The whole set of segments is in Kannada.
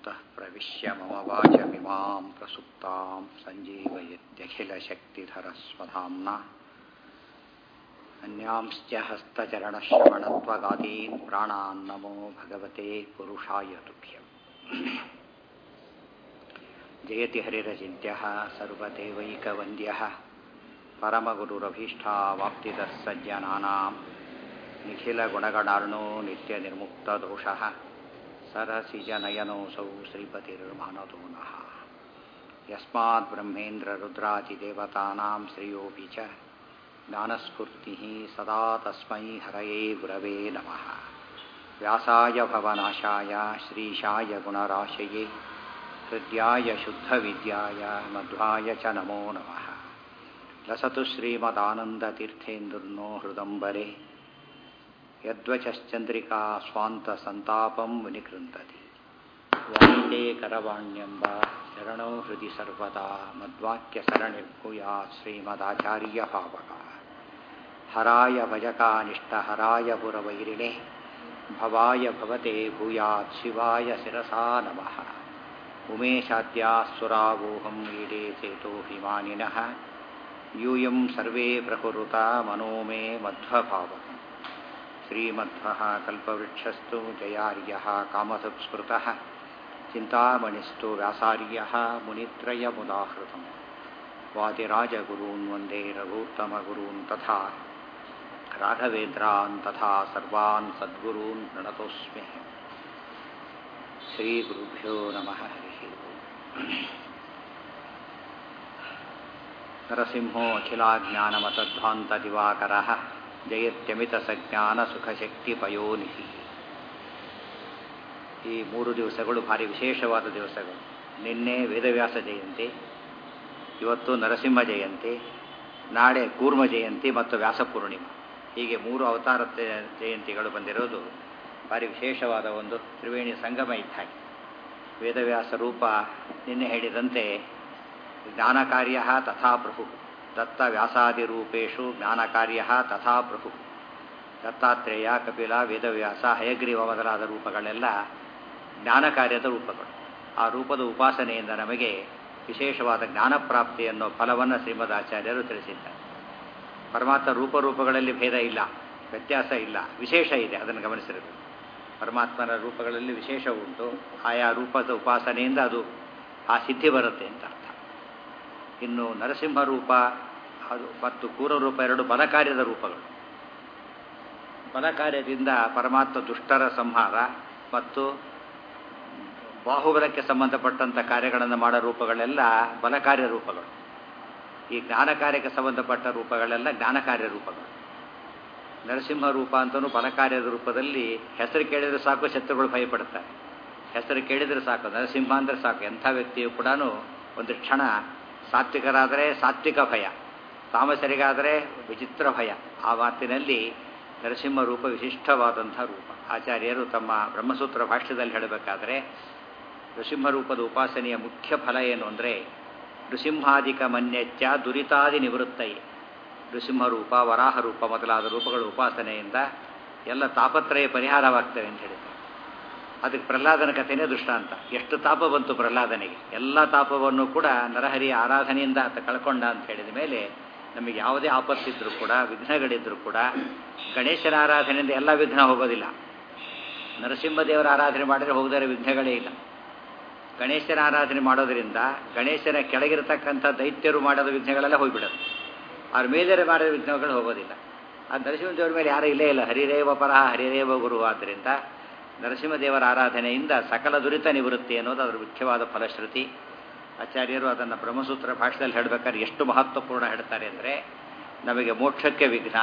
योऽन्तः प्रविश्य मम वाचमिमां प्रसुप्तां सञ्जीवयत्यखिलशक्तिधरस्वधाम्ना अन्यांश्च हस्तचरणश्रवणत्वगादीन् प्राणान् नमो भगवते पुरुषाय तुभ्यम् जयति हरिरचिन्त्यः सर्वदेवैकवन्द्यः परमगुरुरभीष्टावाप्तिदः सज्जनानां निखिलगुणगणार्णो नित्यनिर्मुक्तदोषः सरसिजनयनोऽसौ श्रीपतिर्मानतो नः यस्माद्ब्रह्मेन्द्ररुद्रादिदेवतानां श्रियोऽपि च ज्ञानस्फूर्तिः सदा तस्मै हरये गुरवे नमः व्यासाय भवनाशाय श्रीशाय गुणराशये हृद्याय शुद्धविद्याय मध्वाय च नमो नमः लसतु श्रीमदानन्दतीर्थेन्दुर्नो हृदम्बरे यद्वचश्चन्द्रिका स्वान्तसन्तापं विनिकृन्तति वाणिते करवाण्यम्ब शरणो हृदि सर्वदा मद्वाक्यसरणिर्भूयात् श्रीमदाचार्यभावका हराय भजकानिष्टहराय पुरवैरिणे भवाय भवते भूयात् शिवाय शिरसा नमः उमेशाद्याः ईडे चेतोऽभिमानिनः यूयं सर्वे प्रकुरुता मनो मे मध्वभावम् श्रीमध्वः कल्पवृक्षस्तु जयार्यः कामसंस्कृतः चिन्तामणिस्तु व्यासार्यः मुनित्रयमुदाहृतम् वादिराजगुरून् वन्दे रघूत्तमगुरून् तथा राघवेन्द्रान् तथा सर्वान् सद्गुरून् प्रणतोऽस्मि श्रीगुरुभ्यो नमः हरिः नरसिंहो अखिलाज्ञानमतध्वान्तदिवाकरः ಜಯತ್ಯಮಿತಸಜ್ಞಾನಸುಖಶಕ್ತಿಪಯೋನಿಧಿ ಈ ಮೂರು ದಿವಸಗಳು ಭಾರಿ ವಿಶೇಷವಾದ ದಿವಸಗಳು ನಿನ್ನೆ ವೇದವ್ಯಾಸ ಜಯಂತಿ ಇವತ್ತು ನರಸಿಂಹ ಜಯಂತಿ ನಾಳೆ ಕೂರ್ಮ ಜಯಂತಿ ಮತ್ತು ವ್ಯಾಸ ಪೂರ್ಣಿಮಾ ಹೀಗೆ ಮೂರು ಅವತಾರ ಜಯಂತಿಗಳು ಬಂದಿರೋದು ಭಾರಿ ವಿಶೇಷವಾದ ಒಂದು ತ್ರಿವೇಣಿ ಸಂಗಮ ಇದ್ದ ಹಾಗೆ ವೇದವ್ಯಾಸ ರೂಪ ನಿನ್ನೆ ಹೇಳಿದಂತೆ ಜ್ಞಾನಕಾರ್ಯ ತಥಾ ಪ್ರಭು ದತ್ತ ವ್ಯಾಸಾದಿರೂಪೇಶು ಜ್ಞಾನಕಾರ್ಯ ತಥಾ ಪ್ರಭು ದತ್ತಾತ್ರೇಯ ಕಪಿಲ ವೇದವ್ಯಾಸ ಹಯಗ್ರೀವ ಮೊದಲಾದ ರೂಪಗಳೆಲ್ಲ ಜ್ಞಾನ ಕಾರ್ಯದ ರೂಪಗಳು ಆ ರೂಪದ ಉಪಾಸನೆಯಿಂದ ನಮಗೆ ವಿಶೇಷವಾದ ಜ್ಞಾನಪ್ರಾಪ್ತಿ ಅನ್ನೋ ಫಲವನ್ನು ಶ್ರೀಮದಾಚಾರ್ಯರು ತಿಳಿಸಿದ್ದಾರೆ ಪರಮಾತ್ಮ ರೂಪರೂಪಗಳಲ್ಲಿ ಭೇದ ಇಲ್ಲ ವ್ಯತ್ಯಾಸ ಇಲ್ಲ ವಿಶೇಷ ಇದೆ ಅದನ್ನು ಗಮನಿಸಿರಬೇಕು ಪರಮಾತ್ಮನ ರೂಪಗಳಲ್ಲಿ ವಿಶೇಷ ಉಂಟು ಆಯಾ ರೂಪದ ಉಪಾಸನೆಯಿಂದ ಅದು ಆ ಸಿದ್ಧಿ ಬರುತ್ತೆ ಅಂತ ಅರ್ಥ ಇನ್ನು ನರಸಿಂಹ ರೂಪ ಅದು ಮತ್ತು ಕೂರ ರೂಪ ಎರಡು ಬಲಕಾರ್ಯದ ರೂಪಗಳು ಬಲಕಾರ್ಯದಿಂದ ಪರಮಾತ್ಮ ದುಷ್ಟರ ಸಂಹಾರ ಮತ್ತು ಬಾಹುಬಲಕ್ಕೆ ಸಂಬಂಧಪಟ್ಟಂಥ ಕಾರ್ಯಗಳನ್ನು ಮಾಡೋ ರೂಪಗಳೆಲ್ಲ ಬಲಕಾರ್ಯ ರೂಪಗಳು ಈ ಜ್ಞಾನ ಕಾರ್ಯಕ್ಕೆ ಸಂಬಂಧಪಟ್ಟ ರೂಪಗಳೆಲ್ಲ ಜ್ಞಾನಕಾರ್ಯ ರೂಪಗಳು ನರಸಿಂಹ ರೂಪ ಅಂತಲೂ ಬಲಕಾರ್ಯದ ರೂಪದಲ್ಲಿ ಹೆಸರು ಕೇಳಿದರೆ ಸಾಕು ಶತ್ರುಗಳು ಭಯಪಡ್ತಾರೆ ಹೆಸರು ಕೇಳಿದರೆ ಸಾಕು ನರಸಿಂಹ ಅಂದರೆ ಸಾಕು ಎಂಥ ವ್ಯಕ್ತಿಯು ಕೂಡ ಒಂದು ಕ್ಷಣ ಸಾತ್ವಿಕರಾದರೆ ಸಾತ್ವಿಕ ಭಯ ತಾಮಸರಿಗಾದರೆ ವಿಚಿತ್ರ ಭಯ ಆ ಮಾತಿನಲ್ಲಿ ನರಸಿಂಹ ರೂಪ ವಿಶಿಷ್ಟವಾದಂಥ ರೂಪ ಆಚಾರ್ಯರು ತಮ್ಮ ಬ್ರಹ್ಮಸೂತ್ರ ಭಾಷ್ಯದಲ್ಲಿ ಹೇಳಬೇಕಾದ್ರೆ ನೃಸಿಂಹ ರೂಪದ ಉಪಾಸನೆಯ ಮುಖ್ಯ ಫಲ ಏನು ಅಂದರೆ ನೃಸಿಂಹಾದಿಕ ಮನ್ಯಚ್ಚ ದುರಿತಾದಿ ನಿವೃತ್ತೈ ನೃಸಿಂಹ ರೂಪ ವರಾಹ ರೂಪ ಮೊದಲಾದ ರೂಪಗಳ ಉಪಾಸನೆಯಿಂದ ಎಲ್ಲ ತಾಪತ್ರಯ ಪರಿಹಾರವಾಗ್ತವೆ ಅಂತ ಹೇಳಿದ್ದಾರೆ ಅದಕ್ಕೆ ಪ್ರಹ್ಲಾದನ ಕಥೆನೇ ದೃಷ್ಟಾಂತ ಎಷ್ಟು ತಾಪ ಬಂತು ಪ್ರಹ್ಲಾದನಿಗೆ ಎಲ್ಲ ತಾಪವನ್ನು ಕೂಡ ನರಹರಿಯ ಆರಾಧನೆಯಿಂದ ಆತ ಕಳ್ಕೊಂಡ ಅಂತ ಹೇಳಿದ ಮೇಲೆ ನಮಗೆ ಯಾವುದೇ ಆಪತ್ತಿದ್ರೂ ಕೂಡ ವಿಘ್ನಗಳಿದ್ರೂ ಕೂಡ ಗಣೇಶನ ಆರಾಧನೆಯಿಂದ ಎಲ್ಲ ವಿಘ್ನ ಹೋಗೋದಿಲ್ಲ ನರಸಿಂಹದೇವರ ಆರಾಧನೆ ಮಾಡಿದರೆ ಹೋಗದರೆ ವಿಘ್ನಗಳೇ ಇಲ್ಲ ಗಣೇಶನ ಆರಾಧನೆ ಮಾಡೋದರಿಂದ ಗಣೇಶನ ಕೆಳಗಿರತಕ್ಕಂಥ ದೈತ್ಯರು ಮಾಡೋದ ವಿಘ್ನಗಳೆಲ್ಲ ಹೋಗಿಬಿಡೋದು ಅವ್ರ ಮೇದರೆ ಮಾಡಿದ ವಿಘ್ನಗಳು ಹೋಗೋದಿಲ್ಲ ಆ ನರಸಿಂಹದೇವರ ಮೇಲೆ ಯಾರೂ ಇಲ್ಲೇ ಇಲ್ಲ ಹರಿರೇವ ಪರಹ ಹರಿರೇವ ಗುರು ಆದ್ದರಿಂದ ನರಸಿಂಹದೇವರ ಆರಾಧನೆಯಿಂದ ಸಕಲ ದುರಿತ ನಿವೃತ್ತಿ ಅನ್ನೋದು ಅದರ ಮುಖ್ಯವಾದ ಫಲಶ್ರುತಿ ಆಚಾರ್ಯರು ಅದನ್ನು ಬ್ರಹ್ಮಸೂತ್ರ ಭಾಷೆಯಲ್ಲಿ ಹೇಳಬೇಕಾದ್ರೆ ಎಷ್ಟು ಮಹತ್ವಪೂರ್ಣ ಹೇಳ್ತಾರೆ ಅಂದರೆ ನಮಗೆ ಮೋಕ್ಷಕ್ಕೆ ವಿಘ್ನ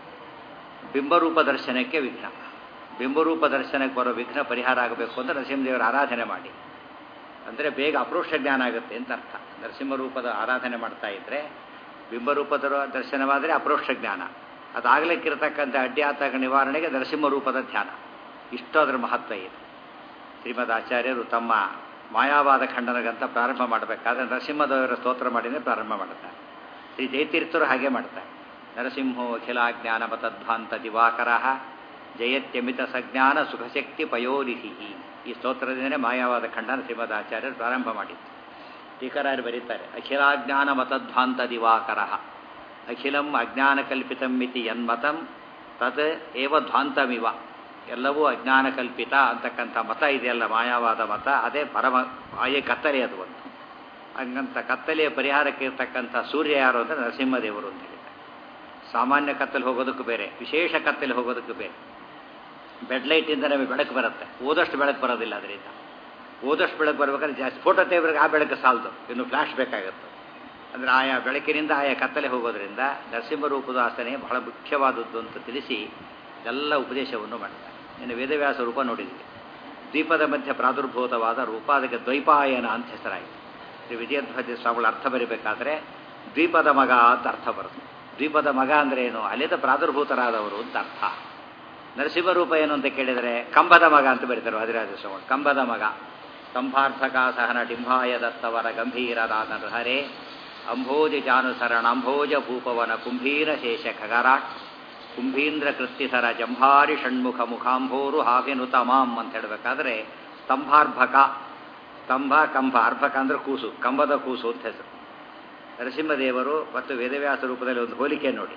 ಬಿಂಬರೂಪ ದರ್ಶನಕ್ಕೆ ವಿಘ್ನ ಬಿಂಬರೂಪ ದರ್ಶನಕ್ಕೆ ಬರೋ ವಿಘ್ನ ಪರಿಹಾರ ಆಗಬೇಕು ಅಂದರೆ ನರಸಿಂಹದೇವರ ಆರಾಧನೆ ಮಾಡಿ ಅಂದರೆ ಬೇಗ ಅಪರೋಕ್ಷ ಜ್ಞಾನ ಆಗುತ್ತೆ ಅಂತ ಅರ್ಥ ನರಸಿಂಹರೂಪದ ಆರಾಧನೆ ಮಾಡ್ತಾ ಇದ್ದರೆ ಬಿಂಬರೂಪದ ದರ್ಶನವಾದರೆ ಅಪರೋಕ್ಷ ಜ್ಞಾನ ಅದಾಗಲಿಕ್ಕಿರತಕ್ಕಂಥ ಅಡ್ಯಾತಕ ನಿವಾರಣೆಗೆ ನರಸಿಂಹರೂಪದ ಧ್ಯಾನ ಇಷ್ಟು ಅದರ ಮಹತ್ವ ಇದೆ ಶ್ರೀಮದ್ ಆಚಾರ್ಯರು ತಮ್ಮ ಮಾಯಾವಾದ ಖಂಡನಗಂತ ಪ್ರಾರಂಭ ಮಾಡಬೇಕಾದ್ರೆ ನರಸಿಂಹದೇವರ ಸ್ತೋತ್ರ ಮಾಡಿನೇ ಪ್ರಾರಂಭ ಮಾಡುತ್ತಾರೆ ಶ್ರೀ ಜಯತೀರ್ಥರು ಹಾಗೆ ಮಾಡ್ತಾರೆ ನರಸಿಂಹೋ ಅಖಿಲ ಜ್ಞಾನಮತಧ್ವಾಂತ ದಿವಾಕರ ಜಯತ್ಯಮಿತ ಸಜ್ಞಾನ ಸುಖಶಕ್ತಿ ಪಯೋನಿಧಿ ಈ ಸ್ತೋತ್ರದಿಂದಲೇ ಮಾಯಾವಾದ ಖಂಡನ ಶ್ರೀಮದಾಚಾರ್ಯರು ಪ್ರಾರಂಭ ಮಾಡಿದ್ದು ಟೀಕರಾಯರು ಬರೀತಾರೆ ಅಖಿಲಾಜ್ಞಾನ ಮತಧ್ವಾಂತ ದಿವಾಕರ ಅಖಿಲಂ ಅಜ್ಞಾನಕಲ್ಪಿತಂ ಮಿತಿ ಯನ್ಮತಂ ತತ್ ಏವ ಧ್ವಾಂತಮಿವ ಎಲ್ಲವೂ ಅಜ್ಞಾನ ಕಲ್ಪಿತ ಅಂತಕ್ಕಂಥ ಮತ ಇದೆಯಲ್ಲ ಮಾಯಾವಾದ ಮತ ಅದೇ ಪರಮ ಆಯೇ ಕತ್ತಲೆ ಅದು ಒಂದು ಹಂಗಂತ ಕತ್ತಲೆಯ ಪರಿಹಾರಕ್ಕೆ ಇರ್ತಕ್ಕಂಥ ಸೂರ್ಯ ಯಾರು ಅಂದರೆ ನರಸಿಂಹದೇವರು ಅಂತ ಹೇಳಿದ್ದಾರೆ ಸಾಮಾನ್ಯ ಕತ್ತಲೆ ಹೋಗೋದಕ್ಕೂ ಬೇರೆ ವಿಶೇಷ ಕತ್ತಲೆ ಹೋಗೋದಕ್ಕೂ ಬೇರೆ ಬೆಡ್ ಲೈಟಿಂದ ನಮಗೆ ಬೆಳಕು ಬರುತ್ತೆ ಓದಷ್ಟು ಬೆಳಕು ಬರೋದಿಲ್ಲ ಅದರಿಂದ ಓದಷ್ಟು ಬೆಳಕು ಬರ್ಬೇಕಾದ್ರೆ ಜಾಸ್ತಿ ಫೋಟೋ ತೆಗೆದ್ರೆ ಆ ಬೆಳಕು ಸಾಲದು ಇನ್ನು ಫ್ಲಾಶ್ ಬೇಕಾಗುತ್ತೆ ಅಂದರೆ ಆಯಾ ಬೆಳಕಿನಿಂದ ಆಯಾ ಕತ್ತಲೆ ಹೋಗೋದ್ರಿಂದ ನರಸಿಂಹ ರೂಪದ ಆಸನೆ ಬಹಳ ಮುಖ್ಯವಾದದ್ದು ಅಂತ ತಿಳಿಸಿ ಎಲ್ಲ ಉಪದೇಶವನ್ನು ಮಾಡ್ತಾರೆ ಇನ್ನು ವೇದವ್ಯಾಸ ರೂಪ ನೋಡಿದ್ವಿ ದ್ವೀಪದ ಮಧ್ಯೆ ಪ್ರಾದುರ್ಭೂತವಾದ ರೂಪ ಅದಕ್ಕೆ ದ್ವೈಪಾಯನ ಅಂತ ಹೆಸರಾಯಿತು ಶ್ರೀ ವಿಜಯಧ್ವಜ ಸ್ವಾಮಿಗಳ ಅರ್ಥ ಬರೀಬೇಕಾದ್ರೆ ದ್ವೀಪದ ಮಗ ಅಂತ ಅರ್ಥ ಬರುತ್ತೆ ದ್ವೀಪದ ಮಗ ಅಂದರೆ ಏನು ಅಲ್ಲಿಂದ ಪ್ರಾದುರ್ಭೂತರಾದವರು ಅಂತ ಅರ್ಥ ನರಸಿಂಹ ರೂಪ ಏನು ಅಂತ ಕೇಳಿದರೆ ಕಂಬದ ಮಗ ಅಂತ ಬರೀತಾರೆ ವಾದಿರಾಜ ಸ್ವಾಮಿ ಕಂಬದ ಮಗ ಕಂಭಾರ್ಥಕ ಸಹನ ಡಿಂಭಾಯ ದತ್ತವರ ಗಂಭೀರರಾದ ಹರೇ ಅಂಭೋಜಿ ಜಾನುಸರಣ ಅಂಭೋಜ ಭೂಪವನ ಕುಂಭೀರ ಶೇಷ ಖಗರಾಟ್ ಕುಂಭೀಂದ್ರ ಕೃತ್ಯಸರ ಜಂಭಾರಿ ಷಣ್ಮುಖ ಮುಖಾಂಭೋರು ಹಾಗೆನುತ ಮಾಂ ಅಂತ ಹೇಳಬೇಕಾದ್ರೆ ಸ್ತಂಭಾರ್ಭಕ ಸ್ತಂಭ ಕಂಬ ಅರ್ಭಕ ಅಂದ್ರೆ ಕೂಸು ಕಂಬದ ಕೂಸು ಅಂತ ಹೆಸರು ನರಸಿಂಹದೇವರು ಮತ್ತು ವೇದವ್ಯಾಸ ರೂಪದಲ್ಲಿ ಒಂದು ಹೋಲಿಕೆ ನೋಡಿ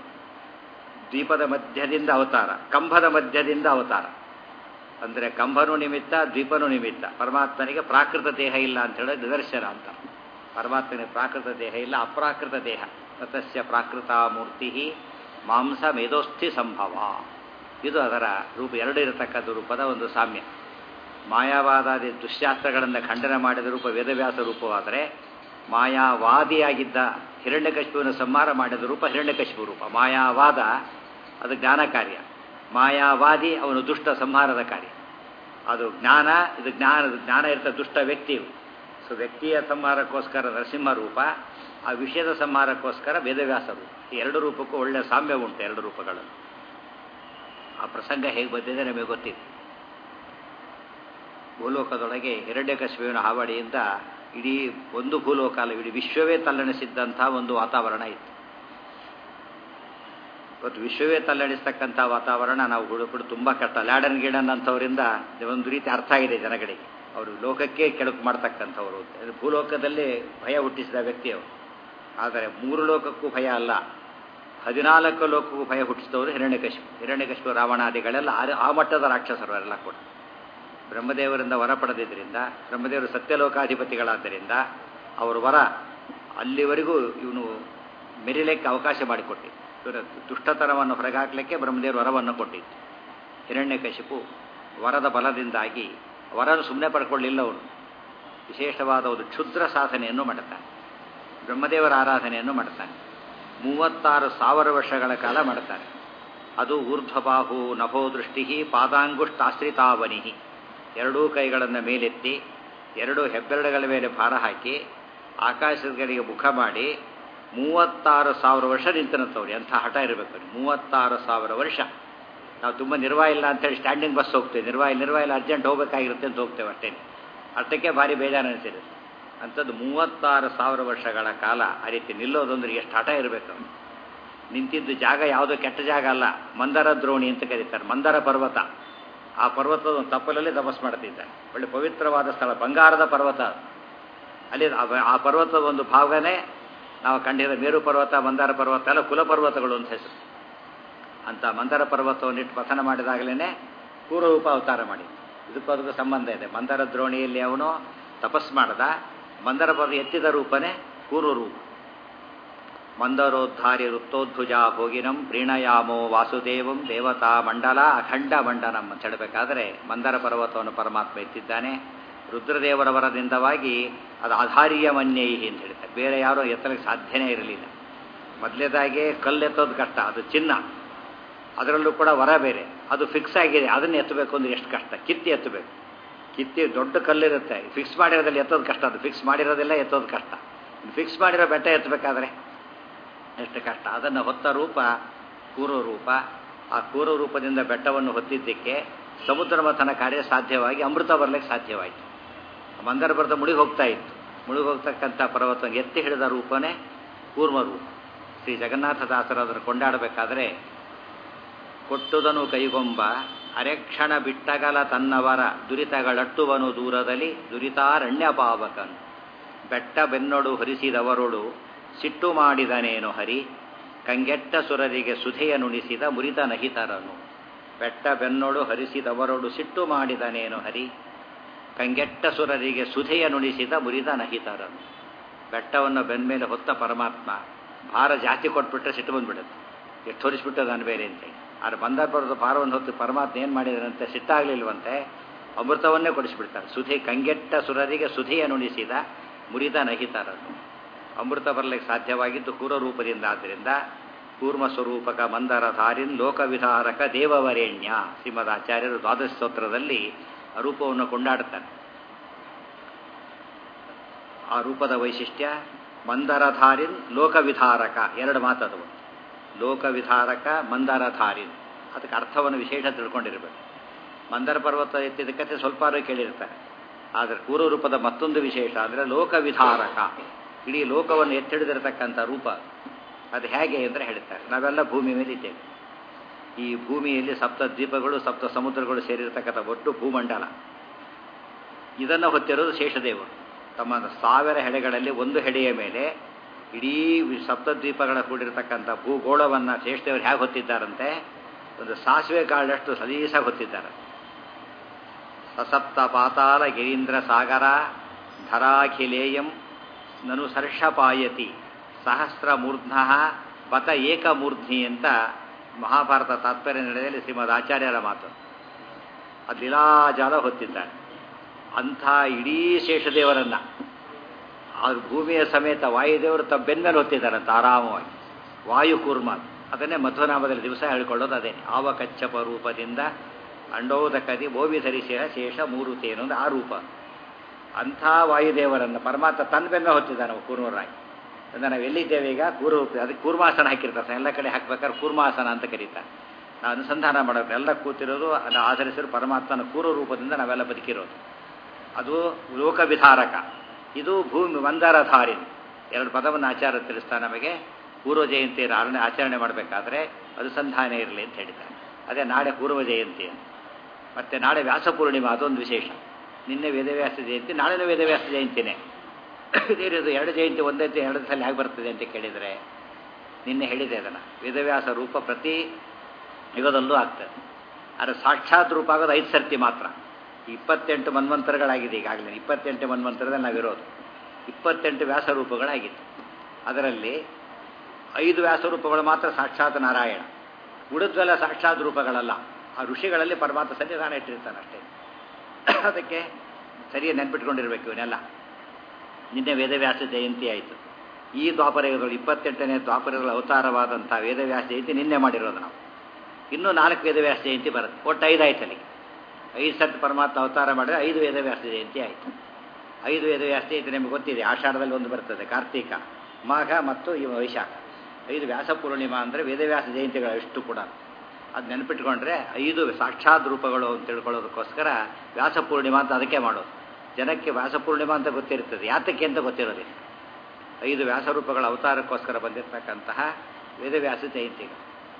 ದ್ವೀಪದ ಮಧ್ಯದಿಂದ ಅವತಾರ ಕಂಬದ ಮಧ್ಯದಿಂದ ಅವತಾರ ಅಂದರೆ ಕಂಬನೂ ನಿಮಿತ್ತ ದ್ವೀಪನೂ ನಿಮಿತ್ತ ಪರಮಾತ್ಮನಿಗೆ ಪ್ರಾಕೃತ ದೇಹ ಇಲ್ಲ ಅಂತ ಹೇಳೋ ನಿದರ್ಶನ ಅಂತ ಪರಮಾತ್ಮನಿಗೆ ಪ್ರಾಕೃತ ದೇಹ ಇಲ್ಲ ಅಪ್ರಾಕೃತ ದೇಹ ತತಸ್ಯ ಪ್ರಾಕೃತ ಮೂರ್ತಿ ಮಾಂಸ ಮೇಧೋಸ್ಥಿ ಸಂಭವ ಇದು ಅದರ ರೂಪ ಎರಡು ಇರತಕ್ಕಂಥ ರೂಪದ ಒಂದು ಸಾಮ್ಯ ಮಾಯಾವಾದಾದಿ ದುಶ್ಯಾಸ್ತ್ರಗಳನ್ನು ಖಂಡನೆ ಮಾಡಿದ ರೂಪ ವೇದವ್ಯಾಸ ರೂಪವಾದರೆ ಮಾಯಾವಾದಿಯಾಗಿದ್ದ ಹಿರಣ್ಯಕಶಿಪುವಿನ ಸಂಹಾರ ಮಾಡಿದ ರೂಪ ಹಿರಣ್ಯಕಶಿಪು ರೂಪ ಮಾಯಾವಾದ ಅದು ಜ್ಞಾನ ಕಾರ್ಯ ಮಾಯಾವಾದಿ ಅವನು ದುಷ್ಟ ಸಂಹಾರದ ಕಾರ್ಯ ಅದು ಜ್ಞಾನ ಇದು ಜ್ಞಾನ ಜ್ಞಾನ ಇರ್ತ ದುಷ್ಟ ವ್ಯಕ್ತಿಯು ಸೊ ವ್ಯಕ್ತಿಯ ಸಂಹಾರಕ್ಕೋಸ್ಕರ ನರಸಿಂಹ ರೂಪ ಆ ವಿಷಯದ ಸಂಹಾರಕ್ಕೋಸ್ಕರ ವೇದವ್ಯಾಸ ರೂಪ ಈ ಎರಡು ರೂಪಕ್ಕೂ ಒಳ್ಳೆಯ ಸಾಮ್ಯ ಉಂಟು ಎರಡು ರೂಪಗಳನ್ನು ಆ ಪ್ರಸಂಗ ಹೇಗೆ ಬಂದಿದೆ ನಮಗೆ ಗೊತ್ತಿದೆ ಭೂಲೋಕದೊಳಗೆ ಹಿರಣ್ಯಕಶಿಪುವಿನ ಹಾವಳಿಯಿಂದ ಇಡೀ ಒಂದು ಭೂಲೋಕ ಅಲ್ಲ ಇಡೀ ವಿಶ್ವವೇ ತಲ್ಲಣಿಸಿದ್ದಂಥ ಒಂದು ವಾತಾವರಣ ಇತ್ತು ಇವತ್ತು ವಿಶ್ವವೇ ತಲ್ಲಣಿಸ್ತಕ್ಕಂಥ ವಾತಾವರಣ ನಾವು ಹುಡುಕುಡು ತುಂಬ ಕಷ್ಟ ಲ್ಯಾಡನ್ ಗಿಡನ್ ಅಂಥವರಿಂದ ಒಂದು ರೀತಿ ಅರ್ಥ ಆಗಿದೆ ಜನಗಳಿಗೆ ಅವರು ಲೋಕಕ್ಕೆ ಕೆಳಕು ಮಾಡ್ತಕ್ಕಂಥವ್ರು ಭೂಲೋಕದಲ್ಲಿ ಭಯ ಹುಟ್ಟಿಸಿದ ವ್ಯಕ್ತಿಯವರು ಆದರೆ ಮೂರು ಲೋಕಕ್ಕೂ ಭಯ ಅಲ್ಲ ಹದಿನಾಲ್ಕು ಲೋಕಕ್ಕೂ ಭಯ ಹುಟ್ಟಿಸಿದವರು ಹಿರಣ್ಯಕಶಿಪು ಹಿರಣ್ಯಕಶಿಪು ರಾವಣಾದಿಗಳೆಲ್ಲ ಆ ಮಟ್ಟದ ರಾಕ್ಷಸರು ಎಲ್ಲ ಕೂಡ ಬ್ರಹ್ಮದೇವರಿಂದ ವರ ಪಡೆದಿದ್ದರಿಂದ ಬ್ರಹ್ಮದೇವರು ಸತ್ಯಲೋಕಾಧಿಪತಿಗಳಾದ್ದರಿಂದ ಅವರು ವರ ಅಲ್ಲಿವರೆಗೂ ಇವನು ಮೆರಿಲಿಕ್ಕೆ ಅವಕಾಶ ಮಾಡಿಕೊಟ್ಟಿದ್ದು ಇವರ ದುಷ್ಟತನವನ್ನು ಹೊರಗಾಕಲಿಕ್ಕೆ ಬ್ರಹ್ಮದೇವರು ವರವನ್ನು ಕೊಟ್ಟಿದ್ದು ಹಿರಣ್ಯಕಶಿಪು ವರದ ಬಲದಿಂದಾಗಿ ವರನ ಸುಮ್ಮನೆ ಪಡ್ಕೊಳ್ಳಿಲ್ಲ ಅವನು ವಿಶೇಷವಾದ ಒಂದು ಕ್ಷುದ್ರ ಸಾಧನೆಯನ್ನು ಮಾಡುತ್ತಾನೆ ಬ್ರಹ್ಮದೇವರ ಆರಾಧನೆಯನ್ನು ಮಾಡುತ್ತಾನೆ ಮೂವತ್ತಾರು ಸಾವಿರ ವರ್ಷಗಳ ಕಾಲ ಮಾಡುತ್ತಾನೆ ಅದು ಊರ್ಧ್ವಬಾಹು ನಭೋ ದೃಷ್ಟಿ ಪಾದಾಂಗುಷ್ಟಾಶ್ರಿತಾವನಿ ಎರಡೂ ಕೈಗಳನ್ನು ಮೇಲೆತ್ತಿ ಎರಡು ಹೆಬ್ಬೆರಡುಗಳ ಮೇಲೆ ಭಾರ ಹಾಕಿ ಆಕಾಶದ ಕಡೆಗೆ ಮುಖ ಮಾಡಿ ಮೂವತ್ತಾರು ಸಾವಿರ ವರ್ಷ ನಿಂತಿರುತ್ತವ್ರು ಎಂಥ ಹಠ ಇರಬೇಕು ಮೂವತ್ತಾರು ಸಾವಿರ ವರ್ಷ ನಾವು ತುಂಬ ನಿರ್ವಾಹ ಇಲ್ಲ ಅಂತೇಳಿ ಸ್ಟ್ಯಾಂಡಿಂಗ್ ಬಸ್ ಹೋಗ್ತೇವೆ ನಿರ್ವಾಹ ನಿರ್ವಾಹ ಇಲ್ಲ ಅರ್ಜೆಂಟ್ ಹೋಗಬೇಕಾಗಿರುತ್ತೆ ಅಂತ ಹೋಗ್ತೇವೆ ಅಷ್ಟೇ ಅಷ್ಟಕ್ಕೆ ಭಾರಿ ಬೇಜಾರು ಅನಿಸಿರುತ್ತೆ ಅಂಥದ್ದು ಮೂವತ್ತಾರು ಸಾವಿರ ವರ್ಷಗಳ ಕಾಲ ಆ ರೀತಿ ನಿಲ್ಲೋದಂದ್ರೆ ಎಷ್ಟು ಹಠ ಇರಬೇಕು ನಿಂತಿದ್ದು ಜಾಗ ಯಾವುದೋ ಕೆಟ್ಟ ಜಾಗ ಅಲ್ಲ ಮಂದರ ದ್ರೋಣಿ ಅಂತ ಕರೀತಾರೆ ಮಂದರ ಪರ್ವತ ಆ ಪರ್ವತದ ಒಂದು ತಪ್ಪಲಲ್ಲಿ ತಪಸ್ ಮಾಡ್ತಿದ್ದಾರೆ ಒಳ್ಳೆ ಪವಿತ್ರವಾದ ಸ್ಥಳ ಬಂಗಾರದ ಪರ್ವತ ಅಲ್ಲಿ ಆ ಪರ್ವತದ ಒಂದು ಭಾಗನೇ ನಾವು ಕಂಡಿರೋ ಮೇರು ಪರ್ವತ ಮಂದಾರ ಪರ್ವತ ಎಲ್ಲ ಕುಲಪರ್ವತಗಳು ಅಂತ ಹೆಸರು ಅಂತ ಮಂದರ ಪರ್ವತವನ್ನಿಟ್ಟು ಪಥನ ಮಾಡಿದಾಗಲೇ ಪೂರ್ವರೂಪ ಅವತಾರ ಮಾಡಿ ಇದಕ್ಕೂ ಅದಕ್ಕೂ ಸಂಬಂಧ ಇದೆ ಮಂದರ ದ್ರೋಣಿಯಲ್ಲಿ ಅವನು ತಪಸ್ ಮಾಡದ ಮಂದರ ಪರ್ವತ ಎತ್ತಿದ ರೂಪನೇ ಪೂರ್ವರೂಪ ಮಂದರೋದ್ಧಾರಿ ಋತ್ತೋದ್ಭುಜ ಭೋಗಿನಂ ಪ್ರೀಣಯಾಮೋ ವಾಸುದೇವಂ ದೇವತಾ ಮಂಡಲ ಅಖಂಡ ಮಂಡನಂ ಅಂತ ಹೇಳಬೇಕಾದ್ರೆ ಮಂದರ ಪರ್ವತವನ್ನು ಪರಮಾತ್ಮ ಎತ್ತಿದ್ದಾನೆ ರುದ್ರದೇವರ ವರದಿಂದವಾಗಿ ಅದು ಆಧಾರೀಯ ಮನ್ಯೈಹಿ ಅಂತ ಹೇಳ್ತಾರೆ ಬೇರೆ ಯಾರೂ ಎತ್ತಲಿಕ್ಕೆ ಸಾಧ್ಯನೇ ಇರಲಿಲ್ಲ ಮೊದಲೇದಾಗೆ ಕಲ್ಲೆತ್ತೋದು ಕಷ್ಟ ಅದು ಚಿನ್ನ ಅದರಲ್ಲೂ ಕೂಡ ವರ ಬೇರೆ ಅದು ಫಿಕ್ಸ್ ಆಗಿದೆ ಅದನ್ನು ಎತ್ತಬೇಕು ಅಂದ್ರೆ ಎಷ್ಟು ಕಷ್ಟ ಕಿತ್ತಿ ಎತ್ತಬೇಕು ಕಿತ್ತಿ ದೊಡ್ಡ ಕಲ್ಲಿರುತ್ತೆ ಫಿಕ್ಸ್ ಮಾಡಿರೋದಲ್ಲಿ ಎತ್ತೋದು ಕಷ್ಟ ಅದು ಫಿಕ್ಸ್ ಮಾಡಿರೋದೆಲ್ಲ ಎತ್ತೋದು ಕಷ್ಟ ಫಿಕ್ಸ್ ಮಾಡಿರೋ ಬೆಟ್ಟ ಎತ್ತಬೇಕಾದ್ರೆ ಎಷ್ಟು ಕಷ್ಟ ಅದನ್ನು ಹೊತ್ತ ರೂಪ ಕೂರು ರೂಪ ಆ ಕೂರು ರೂಪದಿಂದ ಬೆಟ್ಟವನ್ನು ಹೊತ್ತಿದ್ದಕ್ಕೆ ಸಮುದ್ರ ಮಥನ ಕಾರ್ಯ ಸಾಧ್ಯವಾಗಿ ಅಮೃತ ಬರಲಿಕ್ಕೆ ಸಾಧ್ಯವಾಯಿತು ಮಂದರ ಬರ್ದ ಮುಳುಗಿ ಹೋಗ್ತಾ ಇತ್ತು ಮುಳುಗಿ ಹೋಗ್ತಕ್ಕಂಥ ಪರ್ವತ ಎತ್ತಿ ಹಿಡಿದ ರೂಪನೇ ಕೂರ್ಮ ರೂಪ ಶ್ರೀ ಜಗನ್ನಾಥ ದಾಸರು ಅದನ್ನು ಕೊಂಡಾಡಬೇಕಾದ್ರೆ ಕೊಟ್ಟುದನು ಕೈಗೊಂಬ ಅರೆಕ್ಷಣ ಬಿಟ್ಟಗಲ ತನ್ನವರ ದುರಿತಗಳಟ್ಟುವನು ದೂರದಲ್ಲಿ ದುರಿತಾರಣ್ಯ ಪಾವಕನು ಬೆಟ್ಟ ಬೆನ್ನೊಡು ಹರಿಸಿದವರೊಳು ಸಿಟ್ಟು ಮಾಡಿದನೇನು ಹರಿ ಕಂಗೆಟ್ಟ ಸುರರಿಗೆ ಸುಧೆಯ ನುಣಿಸಿದ ಮುರಿದ ನಹಿತರನು ಬೆಟ್ಟ ಬೆನ್ನೊಡು ಹರಿಸಿದವರೊಡು ಸಿಟ್ಟು ಮಾಡಿದನೇನು ಹರಿ ಕಂಗೆಟ್ಟ ಸುರರಿಗೆ ಸುಧೆಯ ನುಣಿಸಿದ ಮುರಿದ ನಹಿತರನು ಬೆಟ್ಟವನ್ನು ಬೆನ್ಮೇಲೆ ಹೊತ್ತ ಪರಮಾತ್ಮ ಭಾರ ಜಾಸ್ತಿ ಕೊಟ್ಬಿಟ್ರೆ ಸಿಟ್ಟು ಬಂದ್ಬಿಡುತ್ತೆ ಎಷ್ಟು ಹೊರಿಸ್ಬಿಟ್ಟು ನಾನು ಬೇರೆ ಅಂತೇಳಿ ಆದ್ರೆ ಬಂದ ಬರೋದು ಭಾರವನ್ನು ಹೊತ್ತು ಪರಮಾತ್ಮ ಏನು ಮಾಡಿದರಂತೆ ಸಿಟ್ಟಾಗಲಿಲ್ವಂತೆ ಅಮೃತವನ್ನೇ ಕೊಡಿಸ್ಬಿಡ್ತಾರೆ ಸುಧೆ ಕಂಗೆಟ್ಟ ಸುರರಿಗೆ ಸುಧೆಯ ನುಣಿಸಿದ ಮುರಿದ ನಹಿತರನು ಅಮೃತ ಬರಲಿಕ್ಕೆ ಸಾಧ್ಯವಾಗಿದ್ದು ಕೂರ ರೂಪದಿಂದ ಆದ್ದರಿಂದ ಕೂರ್ಮ ಸ್ವರೂಪಕ ಮಂದರ ಧಾರಿನ್ ಲೋಕವಿಧಾರಕ ದೇವವರೇಣ್ಯ ಶ್ರೀಮದ್ ಆಚಾರ್ಯರು ದ್ವಾದಶ ಸ್ತೋತ್ರದಲ್ಲಿ ಆ ರೂಪವನ್ನು ಕೊಂಡಾಡುತ್ತಾರೆ ಆ ರೂಪದ ವೈಶಿಷ್ಟ್ಯ ಮಂದರಧಾರಿನ್ ಲೋಕವಿಧಾರಕ ಎರಡು ಮಾತದು ಲೋಕವಿಧಾರಕ ಮಂದರಧಾರಿನ್ ಅದಕ್ಕೆ ಅರ್ಥವನ್ನು ವಿಶೇಷ ತಿಳ್ಕೊಂಡಿರಬೇಕು ಮಂದರ ಪರ್ವತ ಎತ್ತಿದ ಕಥೆ ಸ್ವಲ್ಪ ಕೇಳಿರ್ತಾರೆ ಆದರೆ ಪೂರ್ವ ರೂಪದ ಮತ್ತೊಂದು ವಿಶೇಷ ಅಂದರೆ ಲೋಕವಿಧಾರಕ ಇಡೀ ಲೋಕವನ್ನು ಎತ್ತಿಡಿದಿರತಕ್ಕಂಥ ರೂಪ ಅದು ಹೇಗೆ ಅಂದರೆ ಹೇಳ್ತಾರೆ ನಾವೆಲ್ಲ ಭೂಮಿ ಮೇಲೆ ಇದ್ದೇವೆ ಈ ಭೂಮಿಯಲ್ಲಿ ಸಪ್ತ ದ್ವೀಪಗಳು ಸಪ್ತ ಸಮುದ್ರಗಳು ಸೇರಿರತಕ್ಕಂಥ ಒಟ್ಟು ಭೂಮಂಡಲ ಇದನ್ನು ಹೊತ್ತಿರೋದು ಶೇಷದೇವರು ತಮ್ಮ ಸಾವಿರ ಹೆಡೆಗಳಲ್ಲಿ ಒಂದು ಹೆಡೆಯ ಮೇಲೆ ಇಡೀ ಸಪ್ತದ್ವೀಪಗಳ ಕೂಡಿರತಕ್ಕಂಥ ಭೂಗೋಳವನ್ನು ಶೇಷದೇವರು ಹೇಗೆ ಹೊತ್ತಿದ್ದಾರಂತೆ ಒಂದು ಸಾಸಿವೆ ಕಾಳಷ್ಟು ಸಲೀಸಾಗಿ ಹೊತ್ತಿದ್ದಾರೆ ಸಸಪ್ತ ಪಾತಾಲ ಗಿರೀಂದ್ರ ಸಾಗರ ಧರಾಖಿಲೇಯಂ ನನು ಸರ್ಷಪಾಯತಿ ಸಹಸ್ರ ಮೂರ್ಧ್ನ ಬತ ಏಕಮೂರ್ಧ್ನಿ ಅಂತ ಮಹಾಭಾರತ ತಾತ್ಪರ್ಯ ನಡೆಯಲ್ಲಿ ಶ್ರೀಮದ್ ಆಚಾರ್ಯರ ಮಾತು ಅದು ಲೀಲಾಜಾಲ ಹೊತ್ತಿದ್ದಾರೆ ಅಂಥ ಇಡೀ ಶೇಷದೇವರನ್ನ ಆ ಭೂಮಿಯ ಸಮೇತ ವಾಯುದೇವರು ತಮ್ಮ ಬೆನ್ಮೇಲೆ ಹೊತ್ತಿದ್ದಾರಂತ ಆರಾಮವಾಗಿ ವಾಯು ಕೂರ್ಮ ಅದನ್ನೇ ಮಧ್ವನಾಮದಲ್ಲಿ ದಿವಸ ಹೇಳ್ಕೊಳ್ಳೋದು ಅದೇ ಆವ ಕಚ್ಚಪ ರೂಪದಿಂದ ಅಂಡೋದಕದಿ ಬೋವಿ ಧರಿಸಿಹ ಶೇಷ ಮೂರು ತೇನು ಅಂದ್ರೆ ಆ ರೂಪ ಅಂಥ ವಾಯುದೇವರನ್ನು ಪರಮಾತ್ಮ ತನ್ನ ಬೆನ್ನ ಹೊತ್ತಿದ್ದಾನೆ ಕೂರ್ಮರಾಗಿ ಅಂದರೆ ನಾವು ಎಲ್ಲಿದ್ದೇವೆ ಈಗ ಕೂರು ಅದಕ್ಕೆ ಕೂರ್ಮಾಸನ ಹಾಕಿರ್ತಾರೆ ಎಲ್ಲ ಕಡೆ ಹಾಕ್ಬೇಕಾದ್ರೆ ಕೂರ್ಮಾಸನ ಅಂತ ಕರೀತಾರೆ ನಾವು ಅನುಸಂಧಾನ ಮಾಡಬೇಕು ಎಲ್ಲ ಕೂತಿರೋದು ಅದನ್ನು ಆಧರಿಸಿರೋ ಪರಮಾತ್ಮನ ಕೂರು ರೂಪದಿಂದ ನಾವೆಲ್ಲ ಬದುಕಿರೋದು ಅದು ಲೋಕವಿಧಾರಕ ಇದು ಭೂಮಿ ಮಂದಾರಧಾರಿಣಿ ಎರಡು ಪದವನ್ನು ಆಚಾರ ತಿಳಿಸ್ತಾ ನಮಗೆ ಪೂರ್ವ ಜಯಂತಿಯನ್ನು ಆರಣೆ ಆಚರಣೆ ಮಾಡಬೇಕಾದ್ರೆ ಅನುಸಂಧಾನ ಇರಲಿ ಅಂತ ಹೇಳಿದ್ದಾರೆ ಅದೇ ನಾಳೆ ಪೂರ್ವ ಜಯಂತಿ ಅಂತ ಮತ್ತು ನಾಳೆ ವ್ಯಾಸ ಪೂರ್ಣಿಮಾ ಅದೊಂದು ವಿಶೇಷ ನಿನ್ನೆ ವೇದವ್ಯಾಸ ಜಯಂತಿ ನಾಳೆನೂ ವೇದವ್ಯಾಸ ಜಯಂತಿನೇ ಇದೇನಿದು ಎರಡು ಜಯಂತಿ ಒಂದೇ ಎರಡು ಸಲ ಹೇಗೆ ಬರ್ತದೆ ಅಂತ ಕೇಳಿದರೆ ನಿನ್ನೆ ಹೇಳಿದೆ ಅದನ್ನು ವೇದವ್ಯಾಸ ರೂಪ ಪ್ರತಿ ಯುಗದಲ್ಲೂ ಆಗ್ತದೆ ಆದರೆ ಸಾಕ್ಷಾತ್ ರೂಪ ಆಗೋದು ಐದು ಸರ್ತಿ ಮಾತ್ರ ಇಪ್ಪತ್ತೆಂಟು ಮನ್ವಂತರಗಳಾಗಿದೆ ಈಗಾಗಲೇ ಇಪ್ಪತ್ತೆಂಟು ಮನ್ವಂತರದಲ್ಲಿ ನಾವಿರೋದು ಇಪ್ಪತ್ತೆಂಟು ವ್ಯಾಸ ರೂಪಗಳಾಗಿತ್ತು ಅದರಲ್ಲಿ ಐದು ವ್ಯಾಸ ರೂಪಗಳು ಮಾತ್ರ ಸಾಕ್ಷಾತ್ ನಾರಾಯಣ ಉಳಿದ್ವೆಲ್ಲ ಸಾಕ್ಷಾತ್ ರೂಪಗಳಲ್ಲ ಆ ಋಷಿಗಳಲ್ಲಿ ಪರಮಾತ್ಮ ಸನ್ನಿಧಾನ ಇಟ್ಟಿರ್ತಾನೆ ಅಷ್ಟೇ ಅದಕ್ಕೆ ಸರಿಯಾಗಿ ನೆನ್ಪಿಟ್ಕೊಂಡಿರ್ಬೇಕು ಇವನ್ನೆಲ್ಲ ನಿನ್ನೆ ವೇದವ್ಯಾಸ ಜಯಂತಿ ಆಯಿತು ಈ ದ್ವಾಪರಯುಗಗಳು ಇಪ್ಪತ್ತೆಂಟನೇ ದ್ವಾಪರಗಳ ಅವತಾರವಾದಂಥ ವೇದವ್ಯಾಸ ಜಯಂತಿ ನಿನ್ನೆ ಮಾಡಿರೋದು ನಾವು ಇನ್ನೂ ನಾಲ್ಕು ವೇದವ್ಯಾಸ ಜಯಂತಿ ಬರುತ್ತೆ ಒಟ್ಟು ಐದು ಆಯ್ತು ಅಲ್ಲಿಗೆ ಐದು ಸತ್ ಪರಮಾತ್ಮ ಅವತಾರ ಮಾಡಿದ್ರೆ ಐದು ವೇದವ್ಯಾಸ ಜಯಂತಿ ಆಯಿತು ಐದು ವೇದವ್ಯಾಸ ಜಯಂತಿ ನಿಮಗೆ ಗೊತ್ತಿದೆ ಆಷಾಢದಲ್ಲಿ ಒಂದು ಬರ್ತದೆ ಕಾರ್ತೀಕ ಮಾಘ ಮತ್ತು ಈ ವೈಶಾಖ ಐದು ವ್ಯಾಸ ಪೂರ್ಣಿಮಾ ಅಂದರೆ ವೇದವ್ಯಾಸ ಜಯಂತಿಗಳು ಎಷ್ಟು ಕೂಡ ಅದು ನೆನಪಿಟ್ಕೊಂಡ್ರೆ ಐದು ಸಾಕ್ಷಾತ್ ರೂಪಗಳು ಅಂತ ತಿಳ್ಕೊಳ್ಳೋದಕ್ಕೋಸ್ಕರ ವ್ಯಾಸ ಪೂರ್ಣಿಮಾ ಅಂತ ಅದಕ್ಕೆ ಮಾಡೋದು ಜನಕ್ಕೆ ವ್ಯಾಸ ಪೂರ್ಣಿಮಾ ಅಂತ ಗೊತ್ತಿರ್ತದೆ ಯಾತಕ್ಕೆ ಅಂತ ಗೊತ್ತಿರೋದಿಲ್ಲ ಐದು ವ್ಯಾಸರೂಪಗಳ ಅವತಾರಕ್ಕೋಸ್ಕರ ಬಂದಿರತಕ್ಕಂತಹ ವೇದವ್ಯಾಸ ಜಯಂತಿಗಳು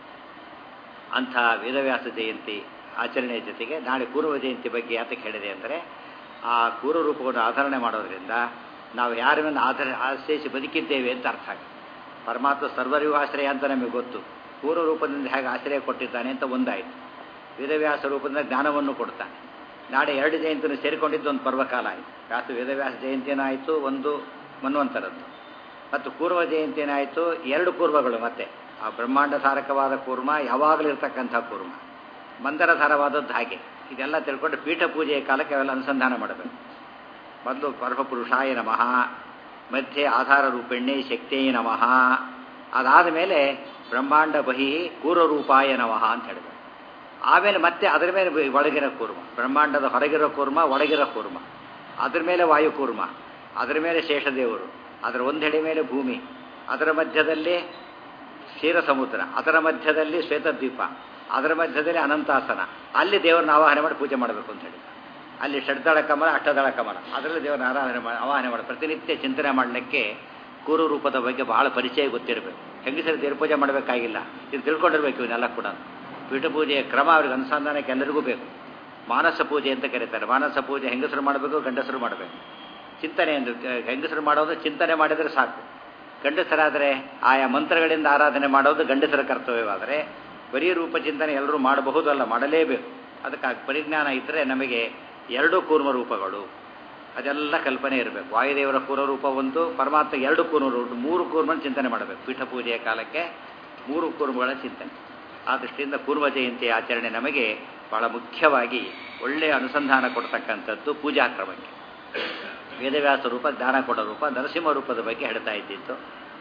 ಅಂಥ ವೇದವ್ಯಾಸ ಜಯಂತಿ ಆಚರಣೆಯ ಜೊತೆಗೆ ನಾಳೆ ಪೂರ್ವ ಜಯಂತಿ ಬಗ್ಗೆ ಯಾತಕ್ಕೆ ಹೇಳಿದೆ ಅಂದರೆ ಆ ಪೂರ್ವ ರೂಪವನ್ನು ಆಧರಣೆ ಮಾಡೋದ್ರಿಂದ ನಾವು ಯಾರ ಮೇಲೆ ಆಧಾರ ಆಶ್ರಯಿಸಿ ಬದುಕಿದ್ದೇವೆ ಅಂತ ಅರ್ಥ ಆಗುತ್ತೆ ಪರಮಾತ್ಮ ಸರ್ವರಿಗೂ ಆಶ್ರಯ ಅಂತ ನಮಗೆ ಗೊತ್ತು ಪೂರ್ವ ರೂಪದಿಂದ ಹೇಗೆ ಆಶ್ರಯ ಕೊಟ್ಟಿದ್ದಾನೆ ಅಂತ ಒಂದಾಯಿತು ವೇದವ್ಯಾಸ ರೂಪದಿಂದ ಜ್ಞಾನವನ್ನು ಕೊಡ್ತಾನೆ ನಾಳೆ ಎರಡು ಜಯಂತಿನೂ ಸೇರಿಕೊಂಡಿದ್ದು ಒಂದು ಪರ್ವಕಾಲ ಆಯಿತು ವ್ಯಾಸ ವೇದವ್ಯಾಸ ಜಯಂತಿನೂ ಆಯಿತು ಒಂದು ಮನ್ವಂತರದ್ದು ಮತ್ತು ಪೂರ್ವ ಜಯಂತಿನೇ ಆಯಿತು ಎರಡು ಪೂರ್ವಗಳು ಮತ್ತೆ ಆ ಬ್ರಹ್ಮಾಂಡ ಧಾರಕವಾದ ಕೂರ್ಮ ಯಾವಾಗಲೂ ಇರ್ತಕ್ಕಂಥ ಕೂರ್ಮ ಮಂದರಧಾರವಾದದ್ದು ಹಾಗೆ ಇದೆಲ್ಲ ತಿಳ್ಕೊಂಡು ಪೀಠ ಪೂಜೆಯ ಕಾಲಕ್ಕೆ ಅವೆಲ್ಲ ಅನುಸಂಧಾನ ಮಾಡಬೇಕು ಮೊದಲು ಪರಮಪುರುಷಾಯ ನಮಃ ಮಧ್ಯೆ ಆಧಾರ ರೂಪಿಣ್ಯೆ ಶಕ್ತಿಯೇ ನಮಃ ಅದಾದ ಮೇಲೆ ಬ್ರಹ್ಮಾಂಡ ಬಹಿ ಕೂರ್ವರೂಪಾಯ ನಮಃ ಅಂತ ಹೇಳಬೇಕು ಆಮೇಲೆ ಮತ್ತೆ ಅದರ ಮೇಲೆ ಒಳಗಿರೋ ಕೂರ್ಮ ಬ್ರಹ್ಮಾಂಡದ ಹೊರಗಿರೋ ಕೂರ್ಮ ಒಳಗಿರೋ ಕೂರ್ಮ ಅದರ ಮೇಲೆ ವಾಯು ಕೂರ್ಮ ಅದರ ಮೇಲೆ ಶೇಷದೇವರು ಅದರ ಒಂದೆಡೆ ಮೇಲೆ ಭೂಮಿ ಅದರ ಮಧ್ಯದಲ್ಲಿ ಕ್ಷೀರ ಸಮುದ್ರ ಅದರ ಮಧ್ಯದಲ್ಲಿ ಶ್ವೇತದ್ವೀಪ ಅದರ ಮಧ್ಯದಲ್ಲಿ ಅನಂತಾಸನ ಅಲ್ಲಿ ದೇವರನ್ನ ಆವಾಹನೆ ಮಾಡಿ ಪೂಜೆ ಮಾಡಬೇಕು ಅಂತ ಹೇಳಿ ಅಲ್ಲಿ ಷಡ್ದಳ ಕಮಲ ಅಷ್ಟದಳ ಕಮಲ ಅದರಲ್ಲಿ ದೇವರನ್ನ ಆರಾಧನೆ ಮಾಡಿ ಆವಾಹನೆ ಮಾಡಿ ಪ್ರತಿನಿತ್ಯ ಚಿಂತನೆ ಮಾಡಲಿಕ್ಕೆ ಕೂರು ರೂಪದ ಬಗ್ಗೆ ಬಹಳ ಪರಿಚಯ ಗೊತ್ತಿರಬೇಕು ಹೆಂಗಸರು ದೇವ್ರ ಪೂಜೆ ಮಾಡಬೇಕಾಗಿಲ್ಲ ಇದು ತಿಳ್ಕೊಂಡಿರ್ಬೇಕು ಇವನ್ನೆಲ್ಲ ಕೂಡ ಪೀಠ ಪೂಜೆಯ ಕ್ರಮ ಅವ್ರಿಗೆ ಅನುಸಂಧಾನಕ್ಕೆ ಎಲ್ಲರಿಗೂ ಬೇಕು ಮಾನಸ ಪೂಜೆ ಅಂತ ಕರೀತಾರೆ ಮಾನಸ ಪೂಜೆ ಹೆಂಗಸರು ಮಾಡಬೇಕು ಗಂಡಸರು ಮಾಡಬೇಕು ಚಿಂತನೆ ಎಂದು ಹೆಂಗಸರು ಮಾಡೋದು ಚಿಂತನೆ ಮಾಡಿದರೆ ಸಾಕು ಗಂಡಸರಾದರೆ ಆಯಾ ಮಂತ್ರಗಳಿಂದ ಆರಾಧನೆ ಮಾಡೋದು ಗಂಡಸರ ಕರ್ತವ್ಯವಾದರೆ ಬರೀ ರೂಪ ಚಿಂತನೆ ಎಲ್ಲರೂ ಮಾಡಬಹುದಲ್ಲ ಮಾಡಲೇಬೇಕು ಅದಕ್ಕಾಗಿ ಪರಿಜ್ಞಾನ ಇದ್ದರೆ ನಮಗೆ ಎರಡು ಕೂರ್ಮ ರೂಪಗಳು ಅದೆಲ್ಲ ಕಲ್ಪನೆ ಇರಬೇಕು ವಾಯುದೇವರ ಕೂರ್ಮ ಒಂದು ಪರಮಾತ್ಮ ಎರಡು ಕೂರ್ಮ ರೂಪ ಮೂರು ಕೂರ್ಮನ ಚಿಂತನೆ ಮಾಡಬೇಕು ಪೀಠ ಪೂಜೆಯ ಕಾಲಕ್ಕೆ ಮೂರು ಕೂರ್ಮಗಳ ಚಿಂತನೆ ಆ ದೃಷ್ಟಿಯಿಂದ ಕೂರ್ಮ ಜಯಂತಿ ಆಚರಣೆ ನಮಗೆ ಬಹಳ ಮುಖ್ಯವಾಗಿ ಒಳ್ಳೆಯ ಅನುಸಂಧಾನ ಕೊಡ್ತಕ್ಕಂಥದ್ದು ಪೂಜಾ ಕ್ರಮಕ್ಕೆ ವೇದವ್ಯಾಸ ರೂಪ ಜ್ಞಾನ ಕೊಡ ರೂಪ ನರಸಿಂಹ ರೂಪದ ಬಗ್ಗೆ ಹೇಳ್ತಾ ಇದ್ದಿತ್ತು